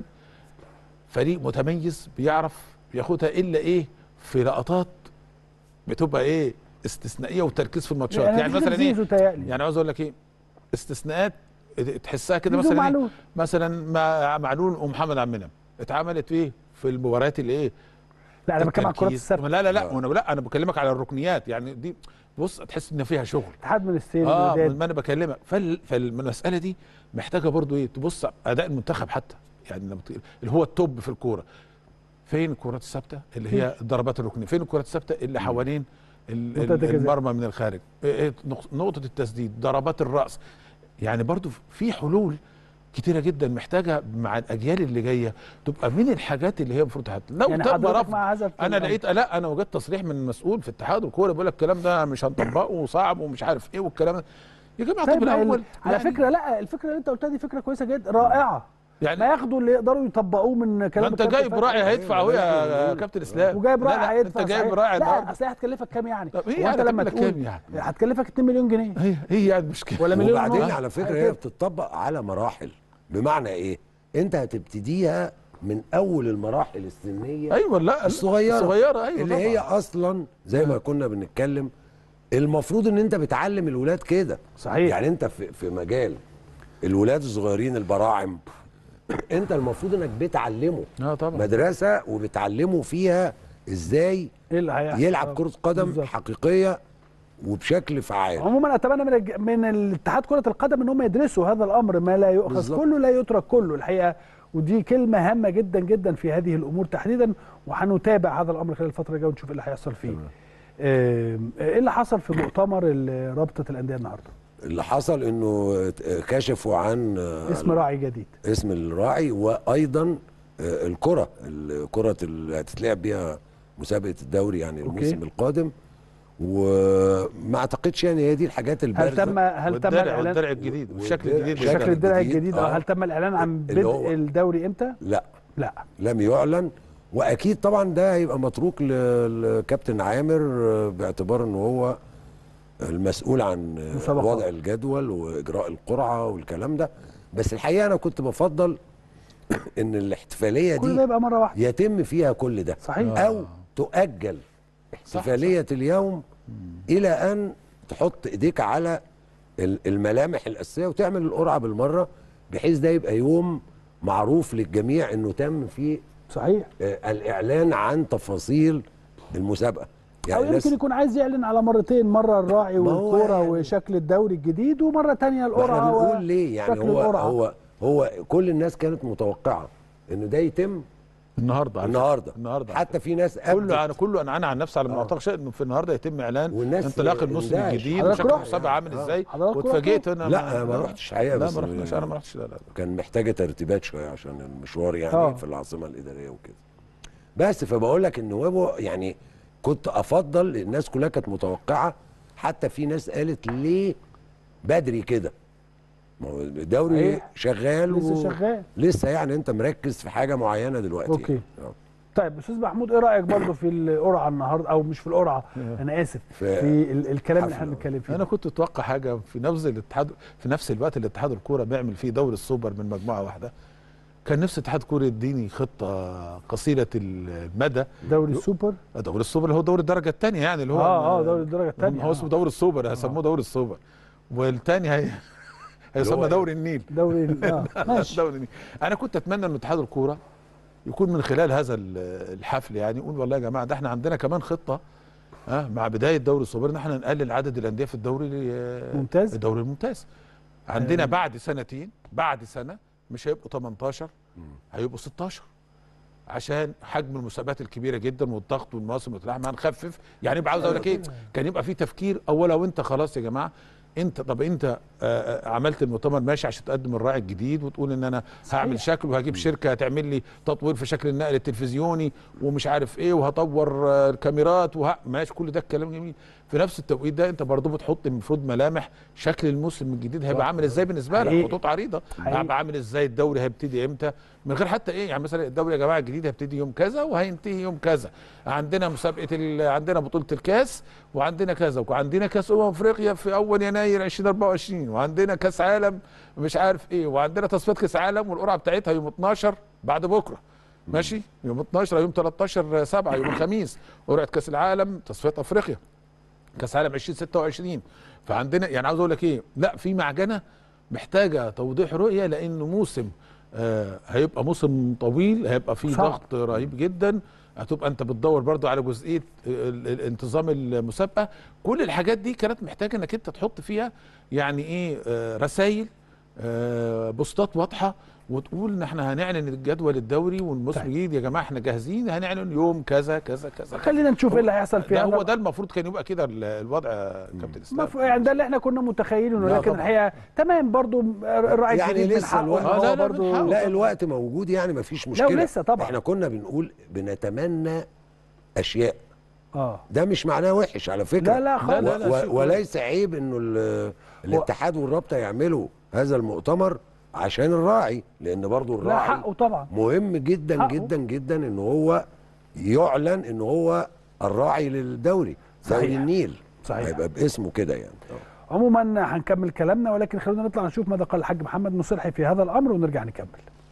فريق متميز بيعرف ياخدها الا ايه في لقطات بتبقى ايه استثنائيه وتركيز في الماتشات يعني يعني مفيش مثلا زيزو ايه تهيألي. يعني عاوز اقول لك ايه استثناءات تحسها كده زيزو مثلا إيه؟ معلول. مثلا مع معلول ومحمد عبد المنعم اتعملت ايه في المباريات اللي ايه لا انا بتكلم عن الكرات التركيز. الثابته لا لا لا وانا لا انا بكلمك على الركنيات يعني دي بص تحس ان فيها شغل اتحاد من السير اه الوداد. ما انا بكلمك فال فالمساله دي محتاجه برضو ايه تبص اداء المنتخب حتى يعني لما ت- اللي هو التوب في الكوره فين الكرات الثابته اللي هي الضربات الركنيه فين الكرات الثابته اللي حوالين ال- منطقة ال- الجزاء. المرمى من الخارج إيه إيه نق- نقطه التسديد ضربات الراس يعني برضو في حلول كتيره جدا محتاجه مع الاجيال اللي جايه تبقى من الحاجات اللي هي المفروض هت- لو يعني تم حضرتك رفض مع هذا انا الكلام. لقيت لا انا وجدت تصريح من مسؤول في اتحاد الكوره بيقول لك الكلام ده مش هنطبقه وصعب ومش عارف ايه والكلام ده يا جماعه طيب طب ما ال- الاول على يعني- فكره لا الفكره اللي انت قلتها دي فكره كويسه جدا رائعه يعني ما ياخدوا اللي يقدروا يطبقوه من ما كلام انت الكابتن جايب فتحي. راعي هيدفع اهو يا أيوة. كابتن اسلام وجايب لا، راعي لا، هيدفع انت جايب صحيح. راعي لا النهارده اصل هي هتكلفك كام يعني طب هي هو انت لما هتكلفك تقول كام يعني؟ هتكلفك 2 مليون جنيه هي هي يعني مشكله ولا مليون وبعدين ونص. على فكره حاجة هي كده. بتطبق على مراحل بمعنى ايه انت هتبتديها من اول المراحل السنيه ايوه لا الصغيره الصغيره ايوه اللي طبعا. هي اصلا زي ما كنا بنتكلم المفروض ان انت بتعلم الولاد كده صحيح. يعني انت في, في مجال الولاد الصغيرين البراعم انت المفروض انك بتعلمه اه طبعا مدرسه وبتعلمه فيها ازاي ايه اللي هيحصل يلعب كره قدم بالظبط. حقيقيه وبشكل فعال عموما اتمنى من الج- من الاتحاد كره القدم ان هم يدرسوا هذا الامر ما لا يؤخذ بالظبط. كله لا يترك كله الحقيقه ودي كلمه هامه جدا جدا في هذه الامور تحديدا وهنتابع هذا الامر خلال الفتره الجايه ونشوف ايه اللي هيحصل فيه. آم، ايه اللي حصل في مؤتمر ال- رابطه الانديه النهارده؟ اللي حصل انه كشفوا عن اسم راعي جديد. اسم الراعي وايضا آه، الكره الكره اللي هتتلعب بيها مسابقه الدوري يعني أوكي. الموسم القادم وما اعتقدش يعني هي دي الحاجات هل البارزه تم هل تم والدرع الاعلان والدرع الجديد والشكل والدرع- الجديد شكل شكل الدرع الجديد، الجديد آه. اه هل تم الاعلان عن اللي بدء هو- الدوري امتى؟ لا لا لم يعلن واكيد طبعا ده هيبقى متروك للكابتن عامر آه، باعتبار ان هو المسؤول عن آه، مسابقات. وضع الجدول واجراء القرعه والكلام ده بس الحقيقه انا كنت بفضل ان الاحتفاليه كل ده دي يبقى مره واحده يتم فيها كل ده صحيح. او تؤجل احتفاليه اليوم الى ان تحط ايديك على ال- الملامح الاساسيه وتعمل القرعه بالمره بحيث ده يبقى يوم معروف للجميع انه تم فيه صحيح آه، الاعلان عن تفاصيل المسابقه او الناس- يمكن يكون عايز يعلن على مرتين مره الراعي ما هو والكوره يعني- وشكل الدوري الجديد ومره تانية ما القرعه احنا و- بنقول ليه يعني شكل هو القرعة. هو هو كل الناس كانت متوقعه انه ده يتم النهارده على فكرة. النهارده النهارده حتى في ناس كله أبدت انا كله انا انا عن نفسي على ما آه. اعتقدش انه في النهارده يتم اعلان والناس انطلاق الموسم اندهش. الجديد حضرتك وشكل رحت؟ المسابقه عامل آه. ازاي حضرتك واتفاجئت انا لا ما- انا ما رحتش حقيقه لا بس ما رحتش انا ما رحتش لا لا لا. كان محتاجه ترتيبات شويه عشان المشوار يعني آه. في العاصمه الاداريه وكده بس فبقول لك ان هو يعني كنت افضل الناس كلها كانت متوقعه حتى في ناس قالت ليه بدري كده ما هو الدوري صحيح. شغال لسه شغال. لسه يعني انت مركز في حاجه معينه دلوقتي أوكي. آه. طيب استاذ محمود ايه رايك برضو في القرعه النهارده او مش في القرعه انا اسف في في ال- الكلام اللي احنا حفلة. بنتكلم فيه انا كنت اتوقع حاجه في نفس الاتحاد في نفس الوقت اللي اتحاد الكوره بيعمل فيه دوري السوبر من مجموعه واحده كان نفسي اتحاد الكوره يديني خطه قصيره المدى دوري السوبر دوري السوبر اللي هو دوري الدرجه الثانيه يعني اللي هو اه اه دوري الدرجه الثانيه هو اسمه دوري السوبر هيسموه دوري السوبر والثاني هي هيسمى هو- دوري النيل دوري اه ماشي دوري النيل انا كنت اتمنى ان اتحاد الكوره يكون من خلال هذا ال- الحفل يعني يقول والله يا جماعه ده احنا عندنا كمان خطه ها مع بدايه دوري السوبر ان احنا نقلل عدد الانديه في الدوري ل- ممتاز. الدوري الممتاز عندنا بعد سنتين بعد سنه مش هيبقوا 18 هيبقوا 16 عشان حجم المسابقات الكبيره جدا والضغط والمواسم والتلاحم هنخفف يعني يبقى عاوز اقول لك ايه كان يبقى في تفكير اول لو انت خلاص يا جماعه انت طب انت آه، آه، عملت المؤتمر ماشي عشان تقدم الراعي الجديد وتقول ان انا هعمل شكل وهجيب شركه هتعمل لي تطوير في شكل النقل التلفزيوني ومش عارف ايه وهطور آه، الكاميرات وه... ماشي كل ده الكلام جميل في نفس التوقيت ده انت برضه بتحط المفروض ملامح شكل الموسم الجديد هيبقى عامل ازاي بالنسبه حقيقي. لك خطوط عريضه حقيقي. هيبقى عامل ازاي الدوري هيبتدي امتى من غير حتى ايه يعني مثلا الدوري يا جماعه الجديد هيبتدي يوم كذا وهينتهي يوم كذا عندنا مسابقه ال... عندنا بطوله الكاس وعندنا كذا وعندنا كاس امم افريقيا في اول يناير 2024 وعندنا كاس عالم مش عارف ايه وعندنا تصفيات كاس عالم والقرعه بتاعتها يوم 12 بعد بكره ماشي يوم 12 يوم 13 7 يوم الخميس قرعه كاس العالم تصفيات افريقيا كاس عالم 2026 فعندنا يعني عاوز اقول لك ايه لا في معجنه محتاجه توضيح رؤيه لانه موسم آه هيبقى موسم طويل هيبقى فيه صعب. ضغط رهيب جدا هتبقى انت بتدور برضو على جزئيه ال- ال- انتظام المسابقه كل الحاجات دي كانت محتاجه انك انت تحط فيها يعني ايه آه رسائل آه بوستات واضحه وتقول ان احنا هنعلن الجدول الدوري والموسم طيب. الجديد يا جماعه احنا جاهزين هنعلن يوم كذا كذا كذا خلينا نشوف ايه اللي هيحصل في ده هذا هو ده المفروض كان يبقى كده ال- الوضع يا كابتن اسلام مف... يعني ده اللي احنا كنا متخيلينه لا لكن طبعا. الحقيقه تمام برضو الراعي يعني الجديد من لسه حقه الوقت- إن آه، هو لا، لا، برضو بنحاول. لا الوقت موجود يعني مفيش مشكله لسه طبعا. احنا كنا بنقول بنتمنى اشياء اه ده مش معناه وحش على فكره لا لا خالص لا، لا، و- شيء و- وليس عيب انه ال- الاتحاد والرابطه يعملوا هذا المؤتمر عشان الراعي لان برضو لا الراعي حقه طبعا مهم جدا حقه. جدا جدا ان هو يعلن ان هو الراعي للدوري دوري صحيح. النيل صحيح. هيبقى باسمه كده يعني عموما هنكمل كلامنا ولكن خلونا نطلع نشوف ماذا قال الحاج محمد مصلحي في هذا الامر ونرجع نكمل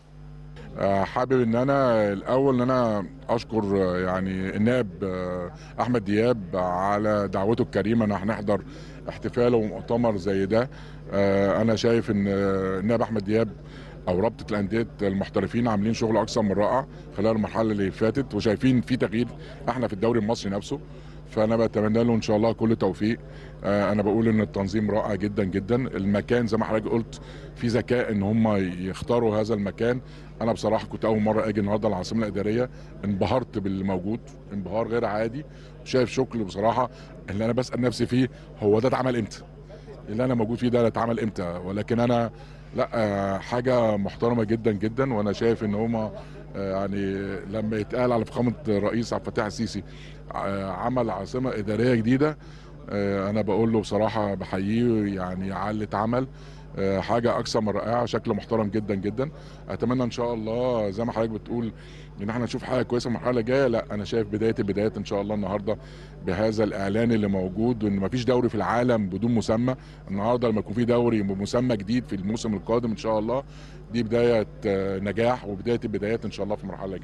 آه، حابب ان انا الاول ان انا اشكر آه، يعني النائب آه، احمد دياب على دعوته الكريمه ان احنا نحضر احتفال ومؤتمر زي ده آه، انا شايف ان آه، النائب احمد دياب او رابطه الانديه المحترفين عاملين شغل اكثر من رائع خلال المرحله اللي فاتت وشايفين في تغيير احنا في الدوري المصري نفسه فانا بتمنى له ان شاء الله كل توفيق آه، انا بقول ان التنظيم رائع جدا جدا المكان زي ما حضرتك قلت في ذكاء ان هم يختاروا هذا المكان انا بصراحه كنت اول مره اجي النهارده العاصمه الاداريه انبهرت باللي موجود انبهار غير عادي شايف شغل بصراحه اللي انا بسال نفسي فيه هو ده اتعمل امتى اللي انا موجود فيه ده اتعمل امتى ولكن انا لا آه، حاجه محترمه جدا جدا وانا شايف ان هما آه، يعني لما يتقال على فخامه الرئيس عبد الفتاح السيسي آه، عمل عاصمه اداريه جديده آه، انا بقول له بصراحه بحييه يعني على اللي اتعمل آه، حاجه اكثر من رائعه شكل محترم جدا جدا اتمنى ان شاء الله زي ما حضرتك بتقول ان احنا نشوف حاجه كويسه المرحله الجايه لا انا شايف بدايه البدايات ان شاء الله النهارده بهذا الاعلان اللي موجود وان مفيش دوري في العالم بدون مسمى النهارده لما يكون في دوري بمسمى جديد في الموسم القادم ان شاء الله دي بدايه آه، نجاح وبدايه البدايات ان شاء الله في المرحله الجايه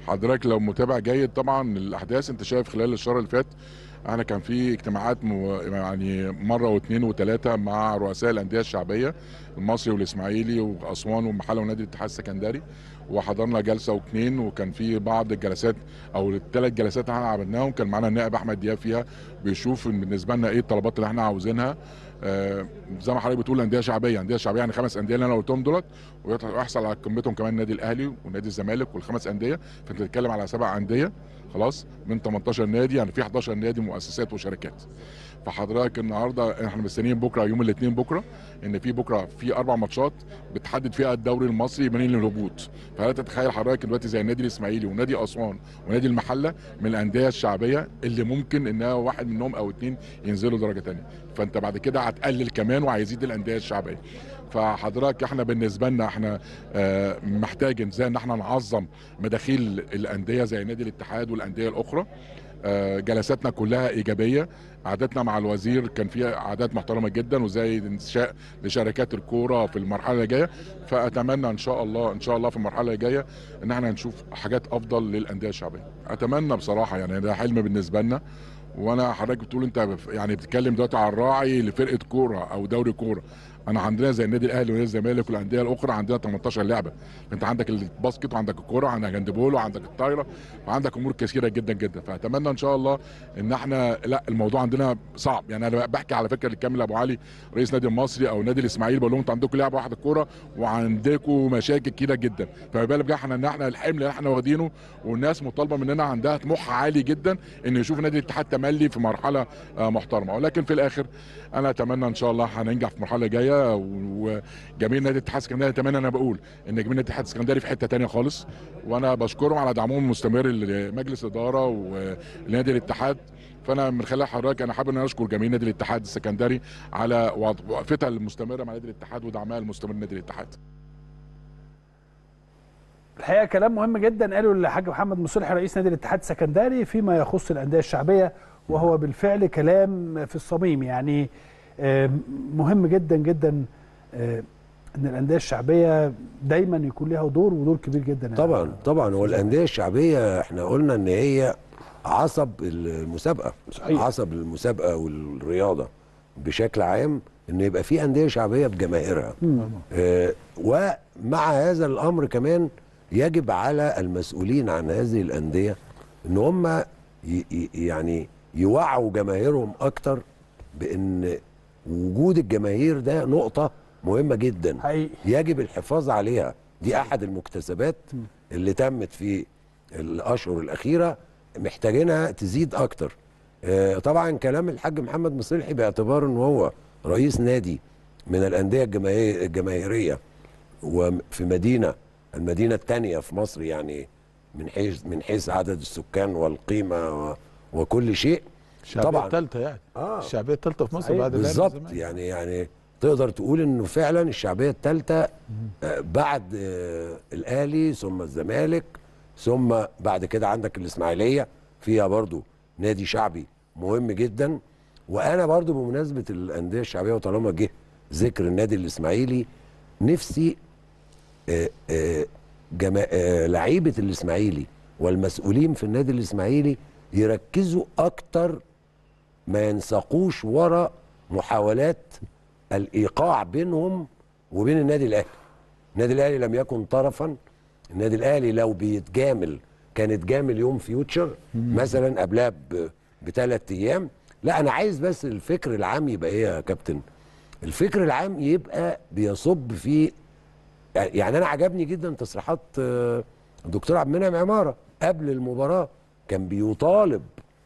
حضرتك لو متابع جيد طبعا الاحداث انت شايف خلال الشهر اللي فات انا كان في اجتماعات مو يعني مره واثنين وثلاثه مع رؤساء الانديه الشعبيه المصري والاسماعيلي واسوان والمحله ونادي الاتحاد السكندري وحضرنا جلسه واثنين وكان في بعض الجلسات او الثلاث جلسات احنا عملناهم كان معانا النائب احمد دياب فيها بيشوف إن بالنسبه لنا ايه الطلبات اللي احنا عاوزينها آه، زي ما حضرتك بتقول انديه شعبيه انديه شعبيه يعني خمس انديه اللي انا قلتهم دولت ويحصل على قمتهم كمان النادي الاهلي ونادي الزمالك والخمس انديه فانت بتتكلم على سبع انديه خلاص من 18 نادي يعني في 11 نادي مؤسسات وشركات فحضرتك النهارده احنا مستنيين بكره يوم الاثنين بكره ان في بكره في اربع ماتشات بتحدد فيها الدوري المصري من الهبوط فلا تتخيل حضرتك دلوقتي زي النادي الاسماعيلي ونادي اسوان ونادي المحله من الانديه الشعبيه اللي ممكن انها واحد منهم او اثنين ينزلوا درجه ثانيه فانت بعد كده هتقلل كمان وهيزيد الانديه الشعبيه فحضرتك احنا بالنسبه لنا احنا آه، محتاجين زي ان احنا نعظم مداخيل الانديه زي نادي الاتحاد والانديه الاخرى آه، جلساتنا كلها ايجابيه قعدتنا مع الوزير كان فيها قعدات محترمه جدا وزي انشاء لشركات الكوره في المرحله اللي جايه فاتمنى ان شاء الله ان شاء الله في المرحله اللي جايه ان احنا نشوف حاجات افضل للانديه الشعبيه اتمنى بصراحه يعني ده حلم بالنسبه لنا وانا حضرتك بتقول انت بف- يعني بتتكلم دلوقتي على الراعي لفرقه كوره او دوري كوره انا عندنا زي النادي الاهلي ونادي الزمالك والانديه الاخرى عندنا 18 لعبه انت عندك الباسكت وعندك الكوره وعندك الهاندبول وعندك الطايره وعندك امور كثيره جدا جدا فاتمنى ان شاء الله ان احنا لا الموضوع عندنا صعب يعني انا بحكي على فكره لكامل ابو علي رئيس نادي المصري او نادي الاسماعيلي بقول لهم انتوا عندكم لعبه واحده كوره وعندكم مشاكل كتيره جدا فما بالك بقى احنا ان احنا الحمل اللي احنا واخدينه والناس مطالبه مننا عندها طموح عالي جدا ان يشوف نادي الاتحاد تملي في مرحله آه، محترمه ولكن في الاخر انا اتمنى ان شاء الله هننجح في المرحله الجايه وجميع نادي الاتحاد السكندري اتمنى انا بقول ان جميع نادي الاتحاد السكندري في حته تانية خالص وانا بشكرهم على دعمهم المستمر لمجلس الاداره ونادي الاتحاد فانا من خلال حضرتك انا حابب ان أنا اشكر جميع نادي الاتحاد السكندري على وقفتها المستمره مع نادي الاتحاد ودعمها المستمر لنادي الاتحاد الحقيقه كلام مهم جدا قاله الحاج محمد مصلحي رئيس نادي الاتحاد السكندري فيما يخص الانديه الشعبيه وهو بالفعل كلام في الصميم يعني آه، مهم جدا جدا آه، ان الانديه الشعبيه دايما يكون لها دور ودور كبير جدا يعني. طبعا طبعا هو الانديه الشعبيه احنا قلنا ان هي عصب المسابقه صحيح. عصب المسابقه والرياضه بشكل عام ان يبقى في انديه شعبيه بجماهيرها آه ومع هذا الامر كمان يجب على المسؤولين عن هذه الانديه ان هم ي- ي- يعني يوعوا جماهيرهم اكتر بان وجود الجماهير ده نقطه مهمه جدا حقيقي يجب الحفاظ عليها دي احد المكتسبات اللي تمت في الاشهر الاخيره محتاجينها تزيد اكتر آه، طبعا كلام الحاج محمد مصلحي باعتبار ان هو رئيس نادي من الانديه الجماهير- الجماهيريه وفي مدينه المدينه الثانيه في مصر يعني من حيث من حيث عدد السكان والقيمه و- وكل شيء الشعبيه طبعا الثالثه يعني آه. الشعبيه الثالثه في مصر صحيح. بعد الأهلي بالظبط والزمالك. يعني يعني تقدر تقول انه فعلا الشعبيه الثالثه بعد آه، الاهلي ثم الزمالك ثم بعد كده عندك الاسماعيليه فيها برضو نادي شعبي مهم جدا وانا برضو بمناسبه الانديه الشعبيه وطالما جه ذكر النادي الاسماعيلي نفسي آه، آه، جما... آه، لعيبه الاسماعيلي والمسؤولين في النادي الاسماعيلي يركزوا اكتر ما ينساقوش ورا محاولات الايقاع بينهم وبين النادي الاهلي النادي الاهلي لم يكن طرفا النادي الاهلي لو بيتجامل كان اتجامل يوم فيوتشر مثلا قبلها ب- بثلاث ايام لا انا عايز بس الفكر العام يبقى ايه يا كابتن الفكر العام يبقى بيصب في يعني انا عجبني جدا تصريحات آه، الدكتور عبد المنعم عماره قبل المباراه كان بيطالب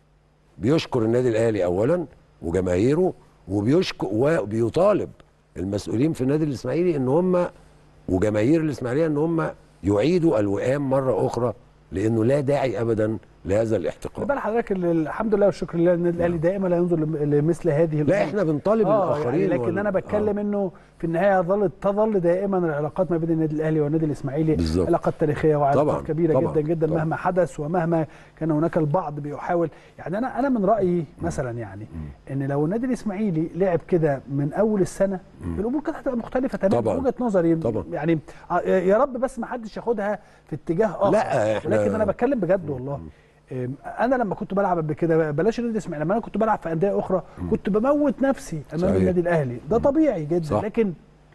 بيشكر النادي الاهلي اولا وجماهيره وبيشكر وبيطالب المسؤولين في النادي الاسماعيلي ان هم وجماهير الاسماعيليه ان هم يعيدوا الوئام مره اخرى لانه لا داعي ابدا لهذا خلي الاحتقار بال حضرتك ال- الحمد لله والشكر لله النادي الاهلي دائما لا ينظر لم- لمثل هذه لا الأمور. احنا بنطالب آه الاخرين يعني لكن وال- انا بتكلم آه. انه في النهايه ظلت تظل دائما العلاقات ما بين النادي الاهلي والنادي الاسماعيلي بالظبط. علاقات تاريخيه طبعاً، وعلاقات كبيره طبعاً، جدا جدا طبعاً. مهما حدث ومهما كان هناك البعض بيحاول يعني انا انا من رايي مثلا يعني ان لو النادي الاسماعيلي لعب كده من اول السنه الامور كانت هتبقى مختلفه تماما طبعاً. وجهه نظري طبعاً. يعني آه، يا رب بس ما حدش ياخدها في اتجاه اخر لا، إحنا- ولكن انا بتكلم بجد والله إم، انا لما كنت بلعب قبل كده بلاش النادي الاسماعيلي لما انا كنت بلعب في انديه اخرى كنت بموت نفسي امام صحيح. النادي الاهلي ده طبيعي جدا صح. لكن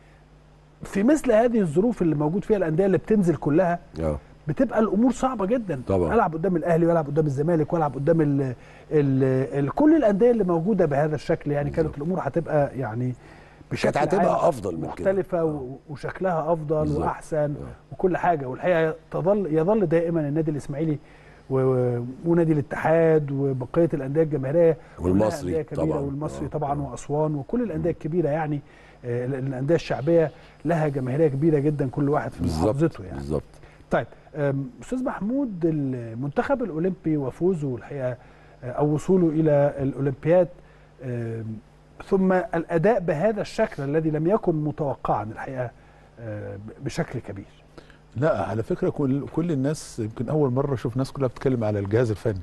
في مثل هذه الظروف اللي موجود فيها الانديه اللي بتنزل كلها اه بتبقى الامور صعبه جدا طبعاً. العب قدام الاهلي والعب قدام الزمالك والعب قدام ال ال ال كل الانديه اللي موجوده بهذا الشكل يعني كانت الامور هتبقى يعني بشكل كانت هتبقى عام أفضل من كده. مختلفه و- وشكلها افضل بالظبط. واحسن وكل حاجه والحقيقه تظل يظل دائما النادي الاسماعيلي و- و- ونادي الاتحاد وبقيه الانديه الجماهيريه كلها والمصري أندية كبيرة طبعاً. والمصري آه، طبعا آه. واسوان وكل الانديه الكبيره يعني آه، الانديه الشعبيه لها جماهيريه كبيره جدا كل واحد في بالظبط محافظته يعني بالظبط طيب أم، استاذ محمود المنتخب الاولمبي وفوزه الحقيقه آه، او وصوله الى الاولمبياد أم، ثم الاداء بهذا الشكل الذي لم يكن متوقعا الحقيقه آه، بشكل كبير لا على فكره كل كل الناس يمكن اول مره اشوف ناس كلها بتتكلم على الجهاز الفني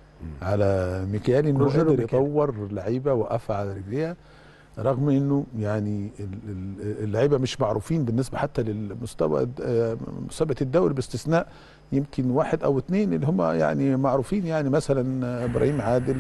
على ميكالي انه روجيرو قدر ميكالي. يطور لعيبه وقفها على رجليها رغم انه يعني ال- ال- اللعيبه مش معروفين بالنسبه حتى للمستوى آه، مسابقه الدوري باستثناء يمكن واحد او اثنين اللي هم يعني معروفين يعني مثلا آه، ابراهيم عادل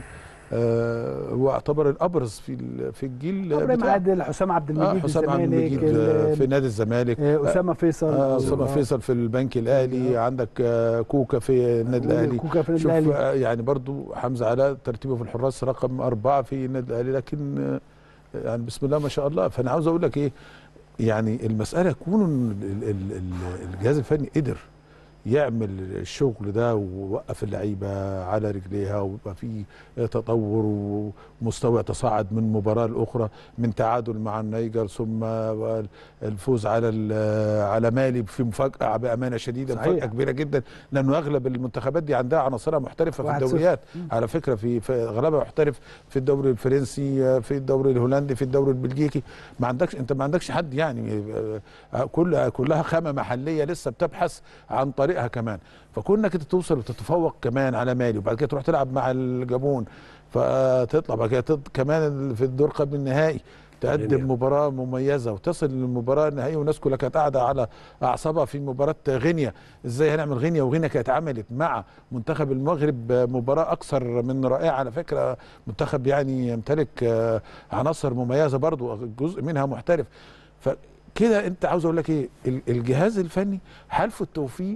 آه، هو يعتبر الابرز في ال- في الجيل ابراهيم بتاعه. عادل حسام عبد اه المجيد حسام عبد الزمالك المجيد آه، ال- في نادي الزمالك آه، اسامه فيصل آه، اسامه فيصل في البنك الاهلي عندك آه، كوكا في النادي الاهلي كوكا في النادي شوف الاهلي آه، يعني برضو حمزه علاء ترتيبه في الحراس رقم أربعة في النادي الاهلي لكن آه، يعني بسم الله ما شاء الله فانا عاوز اقول لك ايه يعني المساله كون إن ال- ال- ال- الجهاز الفني قدر يعمل الشغل ده ووقف اللعيبه على رجليها ويبقى في تطور ومستوى يتصاعد من مباراه لاخرى من تعادل مع النيجر ثم الفوز على ال- على مالي في مفاجاه بامانه شديده صحيح. مفاجاه كبيره جدا لانه اغلب المنتخبات دي عندها عناصرها محترفه في واحد صفر. الدوريات على فكره في, في اغلبها محترف في الدوري الفرنسي في الدوري الهولندي في الدوري البلجيكي ما عندكش انت ما عندكش حد يعني آه، كل كلها خامه محليه لسه بتبحث عن طريقها كمان فكونك انت توصل وتتفوق كمان على مالي وبعد كده تروح تلعب مع الجابون فتطلع بعد كده تط- كمان في الدور قبل النهائي غينيا. تقدم مباراه مميزه وتصل للمباراه النهائيه والناس كلها كانت قاعده على اعصابها في مباراه غينيا ازاي هنعمل غينيا وغينيا كانت عملت مع منتخب المغرب مباراه اكثر من رائعه على فكره منتخب يعني يمتلك آه، عناصر مميزه برضو جزء منها محترف فكده انت عاوز اقول لك ايه ال- الجهاز الفني حالفه التوفيق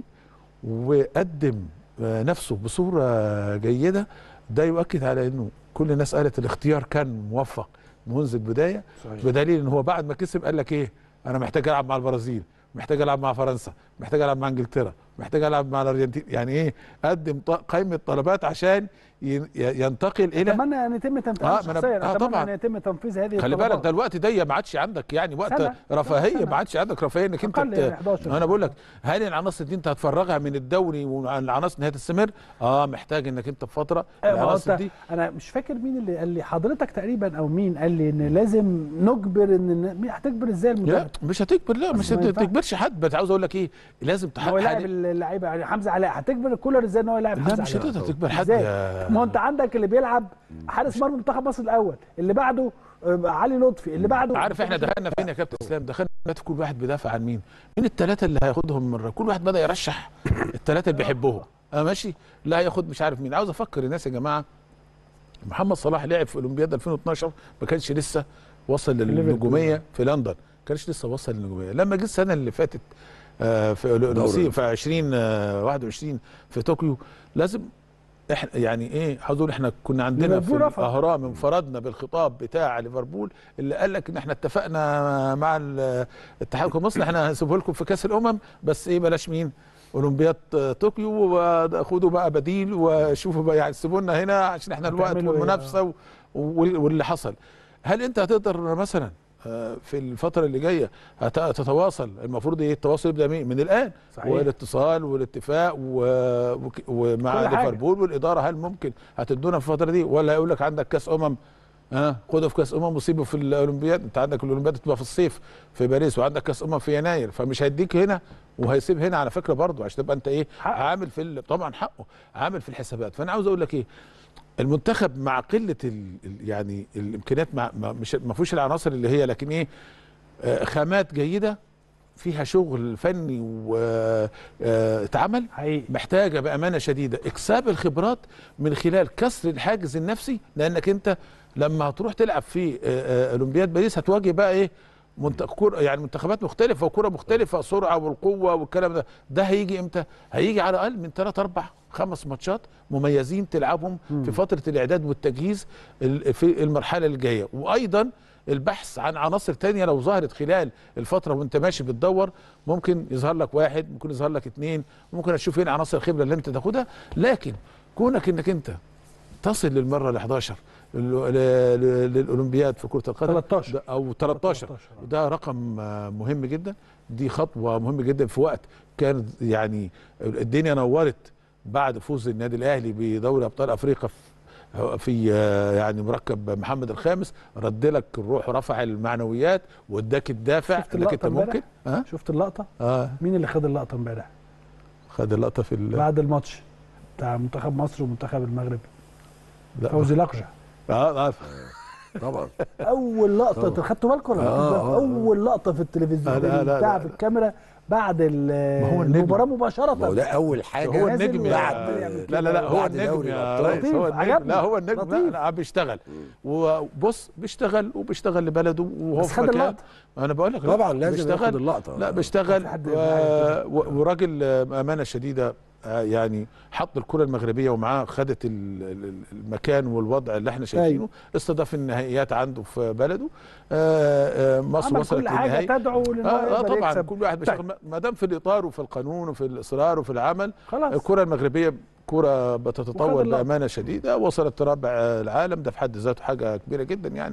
وقدم آه، نفسه بصوره جيده ده يؤكد على انه كل الناس قالت الاختيار كان موفق منذ البدايه صحيح. بدليل ان هو بعد ما كسب قال لك ايه انا محتاج العب مع البرازيل محتاج العب مع فرنسا محتاج العب مع انجلترا محتاج العب مع الارجنتين يعني ايه قدم ط- قائمه طلبات عشان ين- ي- ينتقل الى اتمنى ان يتم تنفيذ آه، آه ما أنا- شخصيا آه، اتمنى طبعاً. ان يتم تنفيذ هذه خلي الطلبات. بالك ده الوقت ده ما عادش عندك يعني وقت سنة. رفاهيه سنة. ما عادش عندك رفاهيه انك انت أقل ت- يعني 11 انا بقول لك هل العناصر دي انت هتفرغها من الدوري والعناصر ان هي تستمر اه محتاج انك انت في فتره آه، ما هو العناصر أنت- دي انا مش فاكر مين اللي قال لي حضرتك تقريبا او مين قال لي ان لازم نجبر ان مين هتجبر ازاي لا المدرب مش هتجبر لا مش ما هت- ينفعش. تجبرش حد بس عاوز اقول لك ايه لازم إن هو تحقق يلاعب اللعيبه يعني حمزه علاء هتجبر الكولر ازاي ان هو يلاعب لا حمزه مش علاء هتقدر تجبر حد إزاي؟ يا ما هو انت عندك اللي بيلعب حارس مرمى منتخب مصر الاول اللي بعده آه، علي لطفي اللي بعده عارف احنا دخلنا فين يا كابتن اسلام دخلنا دلوقتي كل واحد بيدافع عن مين مين الثلاثه اللي هياخدهم مره كل واحد بدا يرشح الثلاثه اللي بيحبهم اه ماشي لا هياخد مش عارف مين عاوز افكر الناس يا جماعه محمد صلاح لعب في اولمبياد 2012 ما كانش لسه وصل للنجوميه في لندن ما كانش لسه وصل للنجوميه لما جه السنه اللي فاتت آه، في الأولمبياد في 20 آه، 21 في طوكيو لازم احنا يعني ايه عاوز اقول احنا كنا عندنا في ليفربول رفض. الاهرام انفردنا بالخطاب بتاع ليفربول اللي قال لك ان احنا اتفقنا مع ال- الاتحاد المصري احنا هنسيبه لكم في كاس الامم بس ايه بلاش مين اولمبياد طوكيو وخدوا بقى بديل وشوفوا بقى يعني سيبوا لنا هنا عشان احنا الوقت هتعملوا إيه؟ والمنافسه و- وال- واللي حصل هل انت هتقدر مثلا آه، في الفتره اللي جايه هت- هتتواصل المفروض ايه التواصل يبدا مين؟ من الان صحيح. والاتصال والاتفاق و- وك- ومع كل حاجة. ليفربول والاداره هل ممكن هتدونا في الفتره دي ولا هيقول لك عندك كاس امم ها خده في كاس امم وسيبه في الاولمبياد انت عندك الاولمبياد تبقى في الصيف في باريس وعندك كاس امم في يناير فمش هيديك هنا وهيسيب هنا على فكره برضه عشان تبقى انت ايه حقه. عامل في ال- طبعا حقه عامل في الحسابات فانا عاوز اقول لك ايه المنتخب مع قله ال ال- يعني الامكانيات مع ما مش ما فيهوش العناصر اللي هي لكن ايه آه، خامات جيده فيها شغل فني واتعمل حقيقي محتاجه بامانه شديده اكساب الخبرات من خلال كسر الحاجز النفسي لانك انت لما هتروح تلعب في آه، آه، اولمبياد باريس هتواجه بقى ايه منت- كرة يعني منتخبات مختلفة وكرة مختلفة سرعة والقوة والكلام ده ده هيجي امتى؟ هيجي على الأقل من ثلاث أربع خمس ماتشات مميزين تلعبهم في فترة الإعداد والتجهيز ال- في المرحلة الجاية وأيضا البحث عن عناصر تانية لو ظهرت خلال الفترة وانت ماشي بتدور ممكن يظهر لك واحد ممكن يظهر لك اتنين ممكن تشوف هنا عناصر الخبرة اللي انت تاخدها لكن كونك انك انت تصل للمرة ال 11 لل- ل- للأولمبياد في كرة القدم 13. ده- أو 13 13 آه. وده رقم آه، مهم جدا دي خطوة مهمة جدا في وقت كان يعني الدنيا نورت بعد فوز النادي الأهلي بدوري أبطال أفريقيا في في آه، يعني مركب محمد الخامس رد لك الروح ورفع المعنويات واداك الدافع شفت انك اللقطة انت امبارح؟ ممكن ها شفت اللقطه اه مين اللي خد اللقطه امبارح خد اللقطه في ال- بعد الماتش بتاع منتخب مصر ومنتخب المغرب لا، فوزي لقجع اه اه طبعا اول لقطه طبعا. انتوا خدتوا بالكم ولا ما آه، خدتوش بالكم؟ آه، آه. اول لقطه في التلفزيون لا، لا، لا، بتاع لا. في الكاميرا بعد ال- ما هو النجم. المباراه مباشره ما هو ده اول حاجه هو نازل النجم يا بعد- لا لا لا هو بعد النجم دوري يا الأبطال. ريس هو لطيف، النجم عجبني. لا هو النجم لا لطيف. لا بيشتغل وبص بيشتغل وبيشتغل لبلده وهو بس في خد مكان اللقطة. انا بقول لك لا، طبعا لازم بيشتغل ياخد اللقطه لا بيشتغل في حد و... يبقى و... وراجل آه، بامانه شديده آه، يعني حط الكره المغربيه ومعاه خدت ال- ال- المكان والوضع اللي احنا شايفينه أيوة. استضاف النهائيات عنده في بلده آه، آه، مصر عمل وصلت كل حاجه للنهائي تدعو لان هو اه, آه يقدر طبعا يكسب. كل واحد بيشتغل طيب. ما دام في الاطار وفي القانون وفي الاصرار وفي العمل خلاص الكره المغربيه كره وخد بتتطور اللقطة. بامانه شديده وصلت رابع العالم ده في حد ذاته حاجه كبيره جدا يعني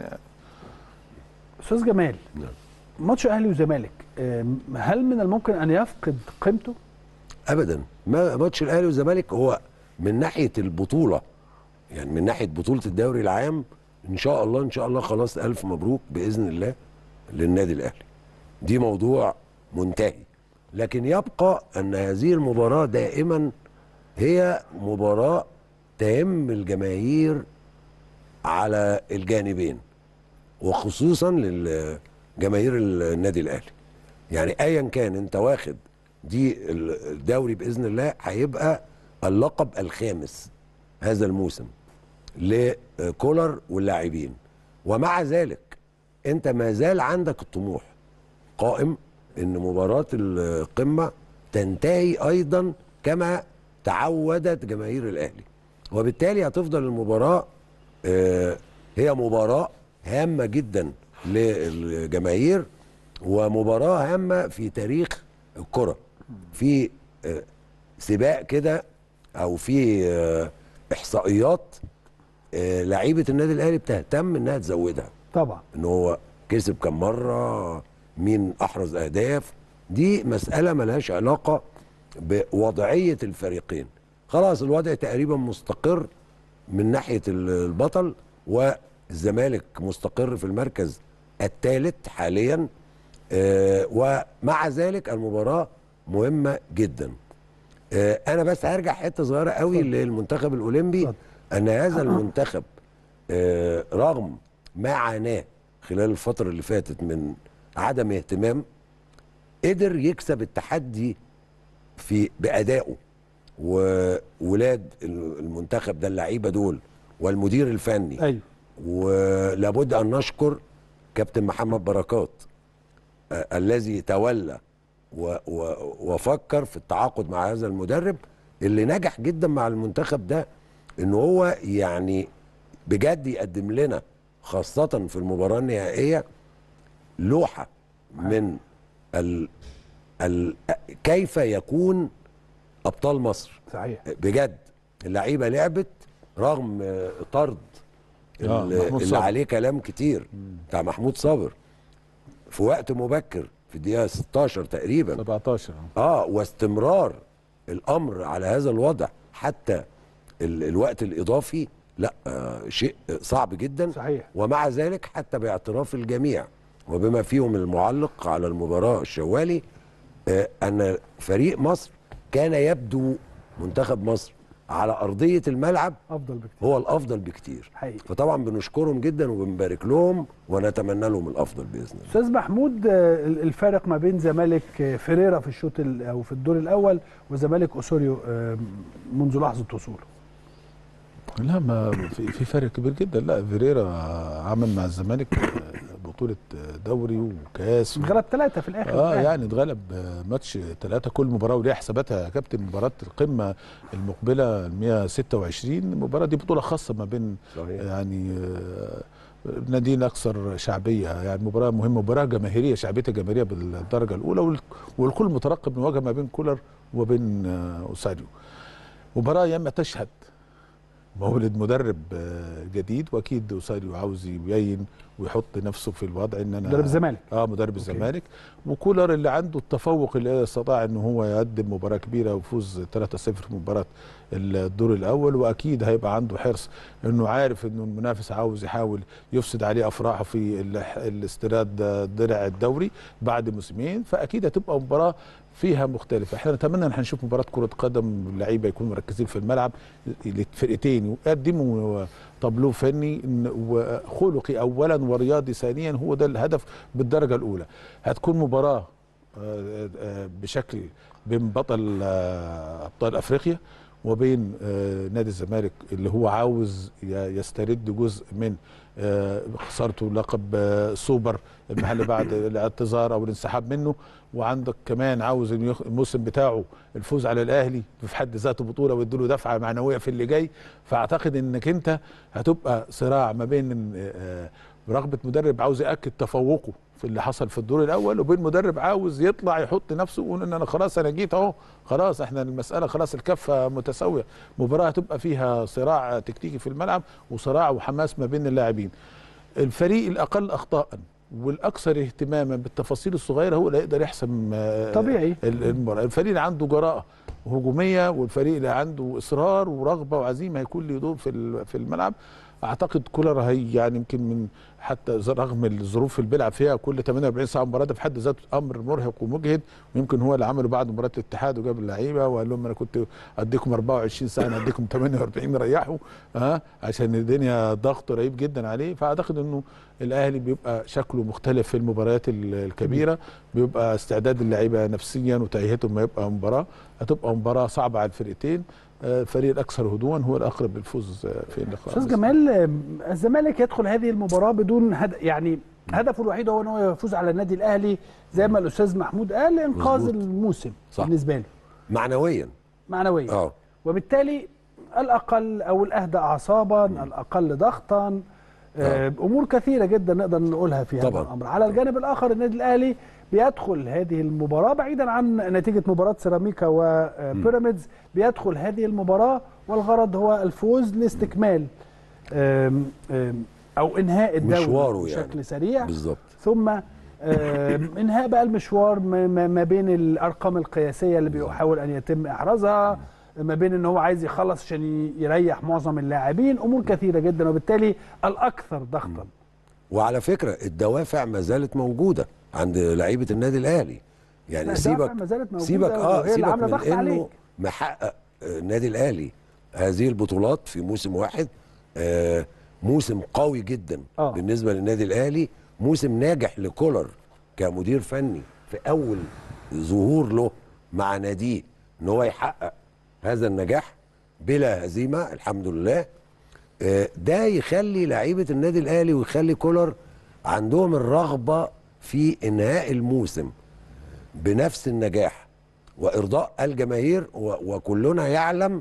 استاذ جمال نعم. ماتش اهلي وزمالك آم، هل من الممكن ان يفقد قيمته؟ ابدا ما ماتش الاهلي والزمالك هو من ناحيه البطوله يعني من ناحيه بطوله الدوري العام ان شاء الله ان شاء الله خلاص الف مبروك باذن الله للنادي الاهلي دي موضوع منتهي لكن يبقى ان هذه المباراه دائما هي مباراه تهم الجماهير على الجانبين وخصوصا للجماهير النادي الاهلي يعني ايا كان انت واخد دي الدوري باذن الله هيبقى اللقب الخامس هذا الموسم لكولر واللاعبين ومع ذلك انت ما زال عندك الطموح قائم ان مباراه القمه تنتهي ايضا كما تعودت جماهير الاهلي وبالتالي هتفضل المباراه آه، هي مباراه هامه جدا للجماهير ومباراه هامه في تاريخ الكره في آه، سباق كده او في آه، احصائيات آه، لعيبه النادي الاهلي بتهتم انها تزودها طبعا ان هو كسب كم مره مين احرز اهداف دي مساله ملهاش علاقه بوضعيه الفريقين خلاص الوضع تقريبا مستقر من ناحيه ال- البطل والزمالك مستقر في المركز الثالث حاليا آه، ومع ذلك المباراه مهمه جدا آه، انا بس هرجع حته صغيره قوي للمنتخب الاولمبي اتفضل. ان هذا المنتخب آه، رغم ما عاناه خلال الفتره اللي فاتت من عدم اهتمام قدر يكسب التحدي في بادائه وولاد المنتخب ده اللعيبه دول والمدير الفني ايوه ولابد ان نشكر كابتن محمد بركات آه الذي تولى و و وفكر في التعاقد مع هذا المدرب اللي نجح جدا مع المنتخب ده ان هو يعني بجد يقدم لنا خاصة في المباراة النهائية لوحة من ال ال كيف يكون أبطال مصر صحيح بجد اللعيبة لعبت رغم آه، طرد آه، ال- محمود اللي صابر. عليه كلام كتير بتاع محمود صابر في وقت مبكر في الدقيقه 16 تقريبا 17 اه واستمرار الامر على هذا الوضع حتى ال الوقت الاضافي لا آه شيء صعب جدا صحيح. ومع ذلك حتى باعتراف الجميع وبما فيهم المعلق على المباراه الشوالي آه ان فريق مصر كان يبدو منتخب مصر على ارضيه الملعب افضل بكتير هو الافضل بكتير حقيقي فطبعا بنشكرهم جدا وبنبارك لهم ونتمنى لهم الافضل باذن الله استاذ محمود آه، الفارق ما بين زمالك آه، فيريرا في الشوط ال- او في الدور الاول وزمالك اوسوريو آه، منذ لحظه وصوله لا ما في, في فرق كبير جدا لا فيريرا عمل مع الزمالك بطوله دوري وكاس و... غلب ثلاثه في الاخر اه يعني اتغلب ماتش ثلاثة كل مباراة وليها حساباتها يا كابتن مباراة القمة المقبلة ال 126 المباراة دي بطولة خاصة ما بين صحيح. يعني آه، ناديين أكثر شعبية يعني مباراة مهمة مباراة جماهيرية شعبيتها جماهيرية بالدرجة الأولى وال- والكل مترقب مواجهة ما بين كولر وبين آه، أوساريو مباراة ياما تشهد مولد مدرب آه، جديد واكيد اوساريو عاوز يبين ويحط نفسه في الوضع ان انا مدرب الزمالك اه مدرب الزمالك وكولر اللي عنده التفوق اللي استطاع ان هو يقدم مباراه كبيره ويفوز 3-0 في مباراه الدور الاول واكيد هيبقى عنده حرص انه عارف انه المنافس عاوز يحاول يفسد عليه افراحه في ال- الاستيراد درع الدوري بعد موسمين فاكيد هتبقى مباراه فيها مختلفة احنا نتمنى ان احنا نشوف مباراة كرة قدم اللعيبة يكونوا مركزين في الملعب الفرقتين ويقدموا طابلوه فني إن- وخلقي اولا ورياضي ثانيا هو ده الهدف بالدرجة الاولى هتكون مباراة آه، آه، بشكل بين بطل آه، ابطال افريقيا وبين آه، نادي الزمالك اللي هو عاوز ي- يسترد جزء من آه، خسارته لقب آه، سوبر المحل بعد الاعتذار او الانسحاب منه وعندك كمان عاوز إنه يخ- الموسم بتاعه الفوز على الاهلي في حد ذاته بطوله ويديله دفعه معنويه في اللي جاي فاعتقد انك انت هتبقى صراع ما بين آه، رغبه مدرب عاوز ياكد تفوقه في اللي حصل في الدور الاول وبين مدرب عاوز يطلع يحط نفسه ويقول ان انا خلاص انا جيت اهو خلاص احنا المساله خلاص الكفه متساويه مباراه هتبقى فيها صراع تكتيكي في الملعب وصراع وحماس ما بين اللاعبين الفريق الاقل اخطاء والاكثر اهتماما بالتفاصيل الصغيره هو اللي يقدر يحسم آه، طبيعي. ال- المباراه الفريق اللي عنده جراءه هجوميه والفريق اللي عنده اصرار ورغبه وعزيمه هيكون له دور في ال- في الملعب اعتقد كولر هي يعني يمكن من حتى ز- رغم الظروف اللي بيلعب فيها كل 48 ساعه مباراه ده في حد ذاته امر مرهق ومجهد ويمكن هو اللي عمله بعد مباراه الاتحاد وجاب اللعيبه وقال لهم انا كنت اديكم 24 ساعه انا اديكم 48 ريحوا ها عشان الدنيا ضغط رهيب جدا عليه فاعتقد انه الاهلي بيبقى شكله مختلف في المباريات ال- الكبيره بيبقى استعداد اللعيبه نفسيا وتأهيتهم ما يبقى مباراه هتبقى مباراه صعبه على الفرقتين آه، الفريق الاكثر هدوءا هو الاقرب للفوز آه، في اللقاء استاذ جمال آم، الزمالك يدخل هذه المباراه بدون هد... يعني هدفه الوحيد هو ان هو يفوز على النادي الاهلي زي ما الاستاذ محمود قال لانقاذ مظبوط. الموسم صح. بالنسبه له معنويا معنويا اه وبالتالي الاقل او الاهدى اعصابا الاقل ضغطا آه، امور كثيره جدا نقدر نقولها في هذا طبعاً. الامر على الجانب الاخر النادي الاهلي بيدخل هذه المباراه بعيدا عن نتيجه مباراه سيراميكا وبيراميدز بيدخل هذه المباراه والغرض هو الفوز لاستكمال آم، آم، او انهاء الدوري مشواره يعني. بشكل سريع بالظبط ثم آم، انهاء بقى المشوار ما- ما ما بين الارقام القياسيه اللي بيحاول ان يتم احرازها ما بين ان هو عايز يخلص عشان ي- يريح معظم اللاعبين امور كثيره جدا وبالتالي الاكثر ضغطا وعلى فكره الدوافع ما زالت موجوده عند لعيبه النادي الاهلي يعني لا، سيبك الدوافع ما زالت موجودة سيبك وهي اه اللي سيبك عاملة من ضغط انه عليك. محقق آه، النادي الاهلي هذه البطولات في موسم واحد آه موسم قوي جدا آه. بالنسبه للنادي الاهلي موسم ناجح لكولر كمدير فني في اول ظهور له مع ناديه ان هو يحقق هذا النجاح بلا هزيمه الحمد لله آه، ده يخلي لعيبه النادي الاهلي ويخلي كولر عندهم الرغبه في انهاء الموسم بنفس النجاح وارضاء الجماهير و- وكلنا يعلم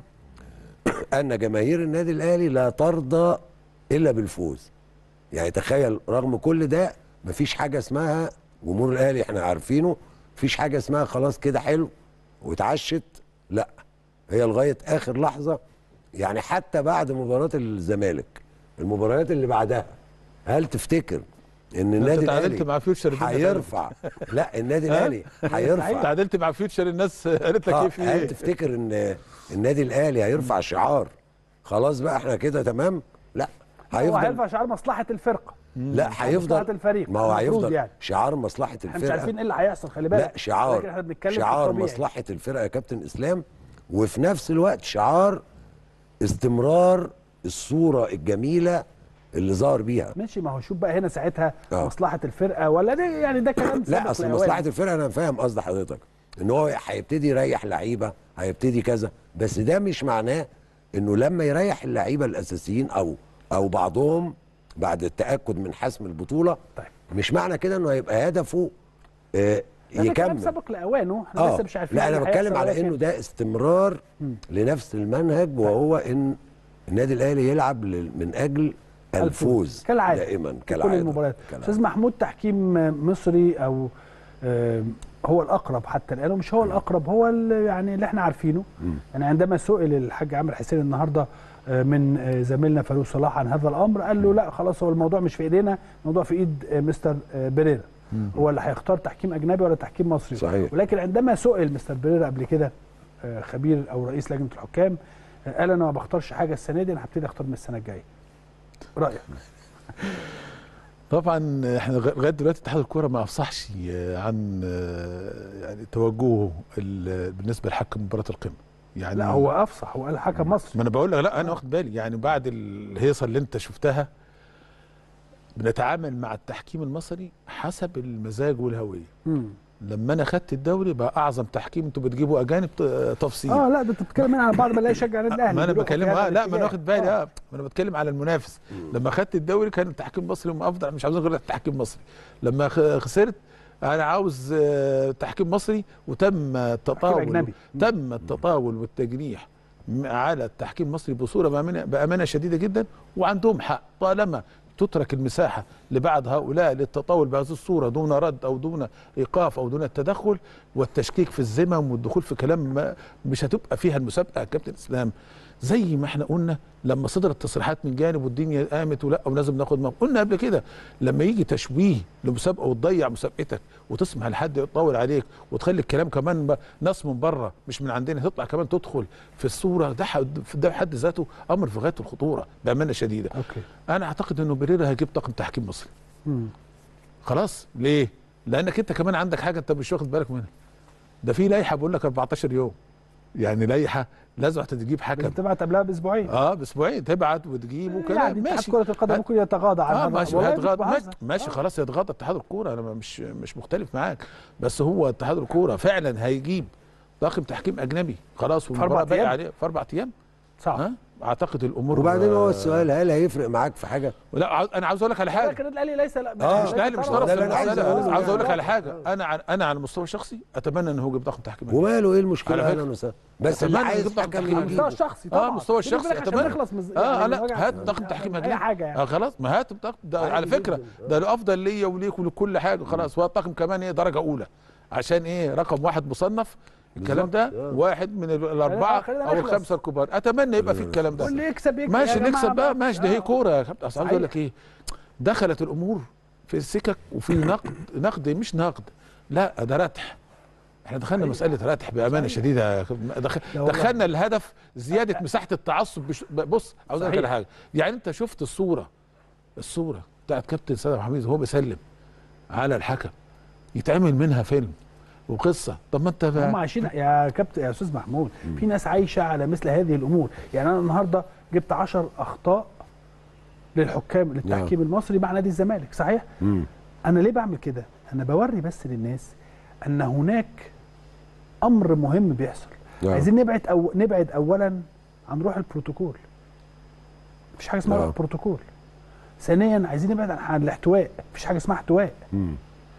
ان جماهير النادي الاهلي لا ترضى الا بالفوز يعني تخيل رغم كل ده مفيش حاجه اسمها جمهور الاهلي احنا عارفينه مفيش حاجه اسمها خلاص كده حلو واتعشت لا هي لغايه اخر لحظه يعني حتى بعد مباراه الزمالك المباريات اللي بعدها هل تفتكر ان انت النادي تعادلت الاهلي مع فيوتشر الدنيا هيرفع لا النادي الاهلي هيرفع تعادلت مع فيوتشر الناس قالت لك آه، ايه في هل ايه تفتكر ان النادي الاهلي هيرفع شعار خلاص بقى احنا كده تمام لا هو هيفضل هيرفع شعار مصلحه الفرقه لا مصلحه هيفضل الفريق ما هو المفروض هيفضل يعني شعار مصلحه احنا مش الفرقه عارفين ايه اللي هيحصل خلي بالك لا شعار لكن احنا بنتكلم في شعار الطبيعي. مصلحه الفرقه يا كابتن اسلام وفي نفس الوقت شعار استمرار الصوره الجميله اللي ظهر بيها ماشي ما هو شوف بقى هنا ساعتها آه. مصلحه الفرقه ولا ده يعني ده كلام لا سابق اصل لأوانه. مصلحه الفرقه انا فاهم قصد حضرتك ان هو هيبتدي يريح لعيبه هيبتدي كذا بس ده مش معناه انه لما يريح اللعيبه الاساسيين او او بعضهم بعد التاكد من حسم البطوله طيب. مش معنى كده انه هيبقى هدفه آه ده كلام يكمل سابق لاوانه احنا اه لسه مش عارفين لا إيه انا اللي بتكلم هيحصل على ولكن- انه ده استمرار لنفس المنهج وهو ان النادي الاهلي يلعب لل- من اجل الفوز كالعاده دائما في كالعاده كل المباريات كالعادة. استاذ محمود تحكيم مصري او آه، هو الاقرب حتى الان ومش هو الاقرب هو ال- يعني اللي احنا عارفينه يعني عندما سئل الحاج عامر حسين النهارده آه، من آه، زميلنا فاروق صلاح عن هذا الامر قال له لا خلاص هو الموضوع مش في ايدينا الموضوع في ايد آه، مستر آه، بيريرا هو اللي هيختار تحكيم اجنبي ولا تحكيم مصري صحيح. ولكن عندما سئل مستر بيريرا قبل كده آه، خبير او رئيس لجنه الحكام آه، قال انا ما بختارش حاجه السنه دي انا هبتدي اختار من السنه الجايه رايك طبعا احنا لغ- لغايه دلوقتي اتحاد الكوره ما افصحش آه، عن آه، يعني توجهه ال- بالنسبه لحكم مباراه القمه يعني لا هو افصح هو قال حكم مصري ما انا بقول لك لا انا واخد بالي يعني بعد الهيصه اللي انت شفتها بنتعامل مع التحكيم المصري حسب المزاج والهويه مم. لما انا خدت الدوري بقى اعظم تحكيم انتوا بتجيبوا اجانب ت- تفصيل اه لا ده انت بتتكلم هنا على بعض ما لا يشجع النادي الاهلي ما انا بيروحوا في بكلم هذا اه لا ما انا الاتجاه. واخد بالي آه. اه ما انا بتكلم على المنافس لما خدت الدوري كان التحكيم المصري هم افضل مش عاوز اقول لك تحكيم مصري لما خ- خسرت انا عاوز آه، تحكيم مصري وتم التطاول أجنبي. تم التطاول والتجريح م- على التحكيم المصري بصوره بامانه بامانه شديده جدا وعندهم حق طالما تترك المساحه لبعض هؤلاء للتطاول بهذه الصوره دون رد او دون ايقاف او دون التدخل والتشكيك في الذمم والدخول في كلام ما مش هتبقى فيها المسابقه يا كابتن اسلام زي ما احنا قلنا لما صدرت تصريحات من جانب والدنيا قامت ولا ولازم ناخد موقف قلنا قبل كده لما يجي تشويه لمسابقه وتضيع مسابقتك وتسمح لحد يطول عليك وتخلي الكلام كمان ب- ناس من بره مش من عندنا تطلع كمان تدخل في الصوره ده حد ده بحد ذاته امر في غايه الخطوره بامانه شديده اوكي انا اعتقد انه بيريرا هيجيب طاقم تحكيم مصري مم. خلاص ليه لانك انت كمان عندك حاجه انت مش واخد بالك منها ده في لائحه بقول لك 14 يوم يعني لائحه لازم تجيب بس حكم تبعت قبلها باسبوعين اه باسبوعين تبعت وتجيب وكده يعني اتحاد ماشي كره القدم ممكن يتغاضى عن اه هذا ماشي والله هيتغاضى مش ماشي, بهزر. ماشي آه. خلاص يتغاضى اتحاد الكوره انا مش مش مختلف معاك بس هو اتحاد الكوره فعلا هيجيب طاقم تحكيم اجنبي خلاص أربع والمباراه باقي أيام؟ عليه في اربع ايام صعب ها اعتقد الامور وبعدين هو آه، السؤال هل هيفرق معاك في حاجه لا عاوز- انا عاوز اقول لك على حاجه لكن النادي الاهلي ليس لا آه. مش الاهلي مش طرف. طرف ده في اللي أنا عايز المسألة. أقوله عاوز اقول لك يعني. على حاجه انا عن انا على المستوى الشخصي اتمنى ان هو يجيب طاقم تحكيم أجنبي. وماله ايه المشكله على اهلا فكرة. وسهلا بس اللي أتمنى عايز نجيب طاقم حكم تحكيم على المستوى يجيبه الشخصي طبعا اه مستوى سيبك الشخصي بالك عشان اتمنى نخلص مز... اه يعني لا وجع- هات طاقم تحكيم اي اجنبي حاجه يعني اه خلاص ما هات طاقم ده على فكره ده له افضل ليا وليك ولكل حاجه خلاص هو الطاقم كمان ايه درجه اولى عشان ايه رقم واحد مصنف الكلام ده واحد من ال- الاربعه خلينا او نخلص. الخمسه الكبار اتمنى يبقى في الكلام ده واللي يكسب يكسب ماشي يا اللي جماعة يكسب بقى ماشي ده هي آه. كوره يا كابتن اصل عاوز اقول صحيح. لك ايه دخلت الامور في السكك وفي نقد نقد مش نقد لا ده رتح احنا دخلنا مساله رتح بامانه شديده يا كابتن. دخل لا والله. دخلنا الهدف زياده مساحه التعصب بش... بص عاوز اقول لك صحيح. على حاجه يعني انت شفت الصوره الصوره بتاعت كابتن سيد عبد الحميد وهو بيسلم على الحكم يتعمل منها فيلم وقصه طب ما انت هم عايشين يا كابتن يا استاذ محمود في ناس عايشه على مثل هذه الامور يعني انا النهارده جبت 10 اخطاء للحكام للتحكيم المصري مع نادي الزمالك صحيح مم. انا ليه بعمل كده انا بوري بس للناس ان هناك امر مهم بيحصل نعم. عايزين نبعد أو نبعد اولا عن روح البروتوكول مفيش حاجه اسمها نعم. روح البروتوكول ثانيا عايزين نبعد عن- عن الاحتواء مفيش حاجه اسمها احتواء مم.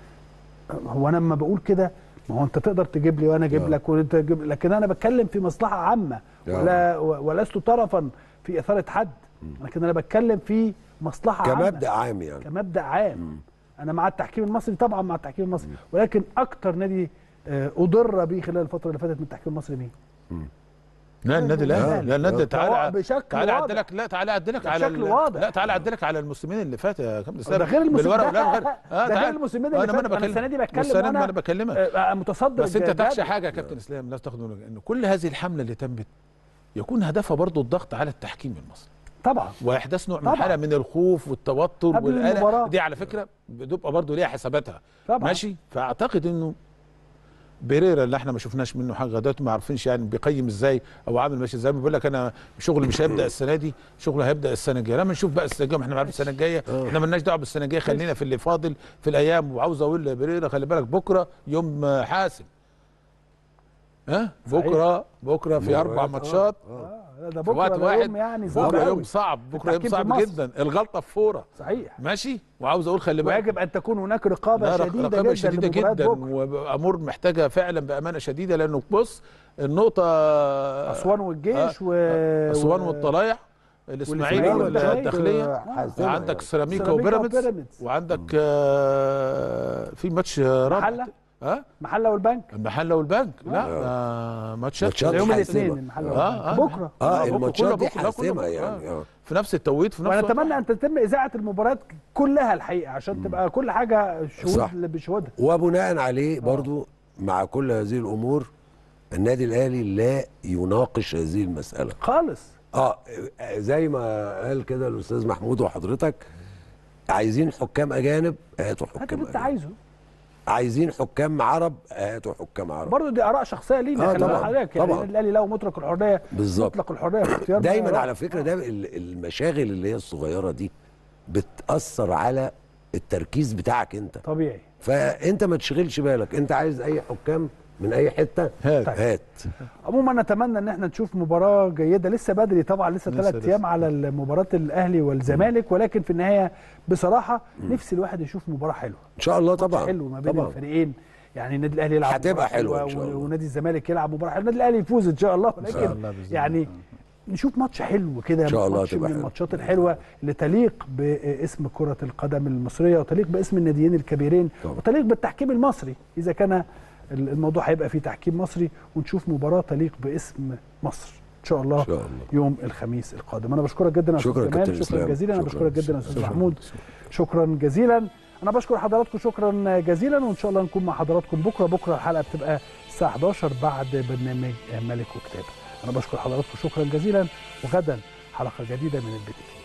هو انا لما بقول كده ما هو انت تقدر تجيب لي وانا اجيب آه. لك وانت تجيب لكن انا بتكلم في مصلحه عامه آه. ولا ولست طرفا في اثاره حد لكن انا بتكلم في مصلحه عامه كمبدا عام يعني كمبدا عام انا مع التحكيم المصري طبعا مع التحكيم المصري ولكن اكتر نادي آه، اضر بيه خلال الفتره اللي فاتت من التحكيم المصري مين لا النادي الاهلي لا النادي هو تعالى بشكل تعالى واضح. اعدلك لا تعالى اعدلك على بشكل ال- واضح. لا تعالى اعدلك على الموسمين اللي فاتوا يا كابتن اسلام ده غير الموسم بالورق ده, والقلم غير ده غير تعال. الموسمين اللي انا ما انا فاتوا. انا بكلم السنه دي بتكلم السنه دي ما وانا انا بكلمك آه، متصدر بس انت الجدول. تخشى حاجه يا كابتن اسلام لازم تاخد بالك ان كل هذه الحمله اللي تمت يكون هدفها برضو الضغط على التحكيم المصري طبعا واحداث نوع من طبعا. حاله من الخوف والتوتر قبل والقلق المباراة. دي على فكره بتبقى برضو ليها حساباتها طبعا ماشي فاعتقد انه بيريرا اللي احنا ما شفناش منه حاجه دلوقتي ما عارفينش يعني بيقيم ازاي او عامل ماشي ازاي بيقول لك انا شغلي مش هيبدا السنه دي شغلي هيبدا السنه الجايه لما نشوف بقى السنه الجايه ما احنا عارفين السنه الجايه احنا مالناش دعوه بالسنه الجايه خلينا في اللي فاضل في الايام وعاوز اقول لبيريرا خلي بالك بكره يوم آه، حاسم ها بكره بكره في اربع مباريات، ماتشات آه، ده في وقت بكره ده واحد يوم يعني صعب بكره أوي. يوم صعب بكره يوم التحكيم في صعب مصر. جدا الغلطه في فوره صحيح ماشي وعاوز اقول خلي بالك ويجب ان تكون هناك رقابه لا، رق- شديده رقابه جدا شديده لمباريات جدا بكرة. وامور محتاجه فعلا بامانه شديده لانه بص النقطه اسوان والجيش و اسوان و- والطلايع الاسماعيلي والإسماعيلي والداخليه حاسمة عندك يعني. سيراميكا سيراميكا وبيراميدز وبيراميدز. وعندك آه، في ماتش رابع محلة؟ ها محله والبنك المحله والبنك لا ده ماتشات ماتشات يوم حاسمة. الاثنين المحله آه، والبنك آه. بكره اه بكرة، الماتشات كله دي بكرة، كله حاسمه بكرة. يعني اه في نفس التوقيت في نفس وانا الوقت. اتمنى ان تتم اذاعه المباريات كلها الحقيقه عشان تبقى كل حاجه صح. شهود بشهودها وبناء عليه برضو مع كل هذه الامور النادي الاهلي لا يناقش هذه المساله خالص اه زي ما قال كده الاستاذ محمود وحضرتك عايزين حكام اجانب هاتوا هات حكام اللي انت أجانب. عايزه عايزين حكام عرب هاتوا حكام عرب برضه دي اراء شخصيه لينا آه، خلي بالك طبعاً، حضرتك يعني طبعاً. النادي الاهلي له مطلق الحريه بالظبط مطلق الحريه في اختيار من دايما الآراء. على فكره ده ال- المشاغل اللي هي الصغيره دي بتاثر على التركيز بتاعك انت طبيعي فانت ما تشغلش بالك انت عايز اي حكام من اي حته هات. هات عموما نتمنى ان احنا نشوف مباراه جيده لسه بدري طبعا لسه لسه- ثلاث لسه. ايام على مباراه الاهلي والزمالك ولكن في النهايه بصراحه نفسي الواحد يشوف مباراه حلوه ان شاء الله ماتش طبعا حلو ما بين طبعا الفريقين يعني النادي الاهلي يلعب هتبقى مباراة حلوة إن شاء الله. ونادي الزمالك يلعب مباراه حلوه النادي الاهلي يفوز ان شاء الله شاء ولكن الله بإذن يعني نشوف ماتش حلو كده إن شاء الله ماتش من هتبقى حلو. الماتشات الحلوه اللي تليق باسم كره القدم المصريه وتليق باسم الناديين الكبيرين طبعا. وتليق بالتحكيم المصري اذا كان الموضوع هيبقى فيه تحكيم مصري ونشوف مباراه تليق باسم مصر ان شاء الله, ان شاء الله يوم الخميس القادم انا بشكرك جدا يا شكراً استاذ كابتن جمال شكرا إسلام. جزيلا انا شكراً. بشكرك جدا يا استاذ شكراً. محمود شكرا جزيلا انا بشكر حضراتكم شكرا جزيلا وان شاء الله نكون مع حضراتكم بكره بكره الحلقه بتبقى الساعه 11 بعد برنامج ملك وكتاب انا بشكر حضراتكم شكرا جزيلا وغدا حلقه جديده من البيت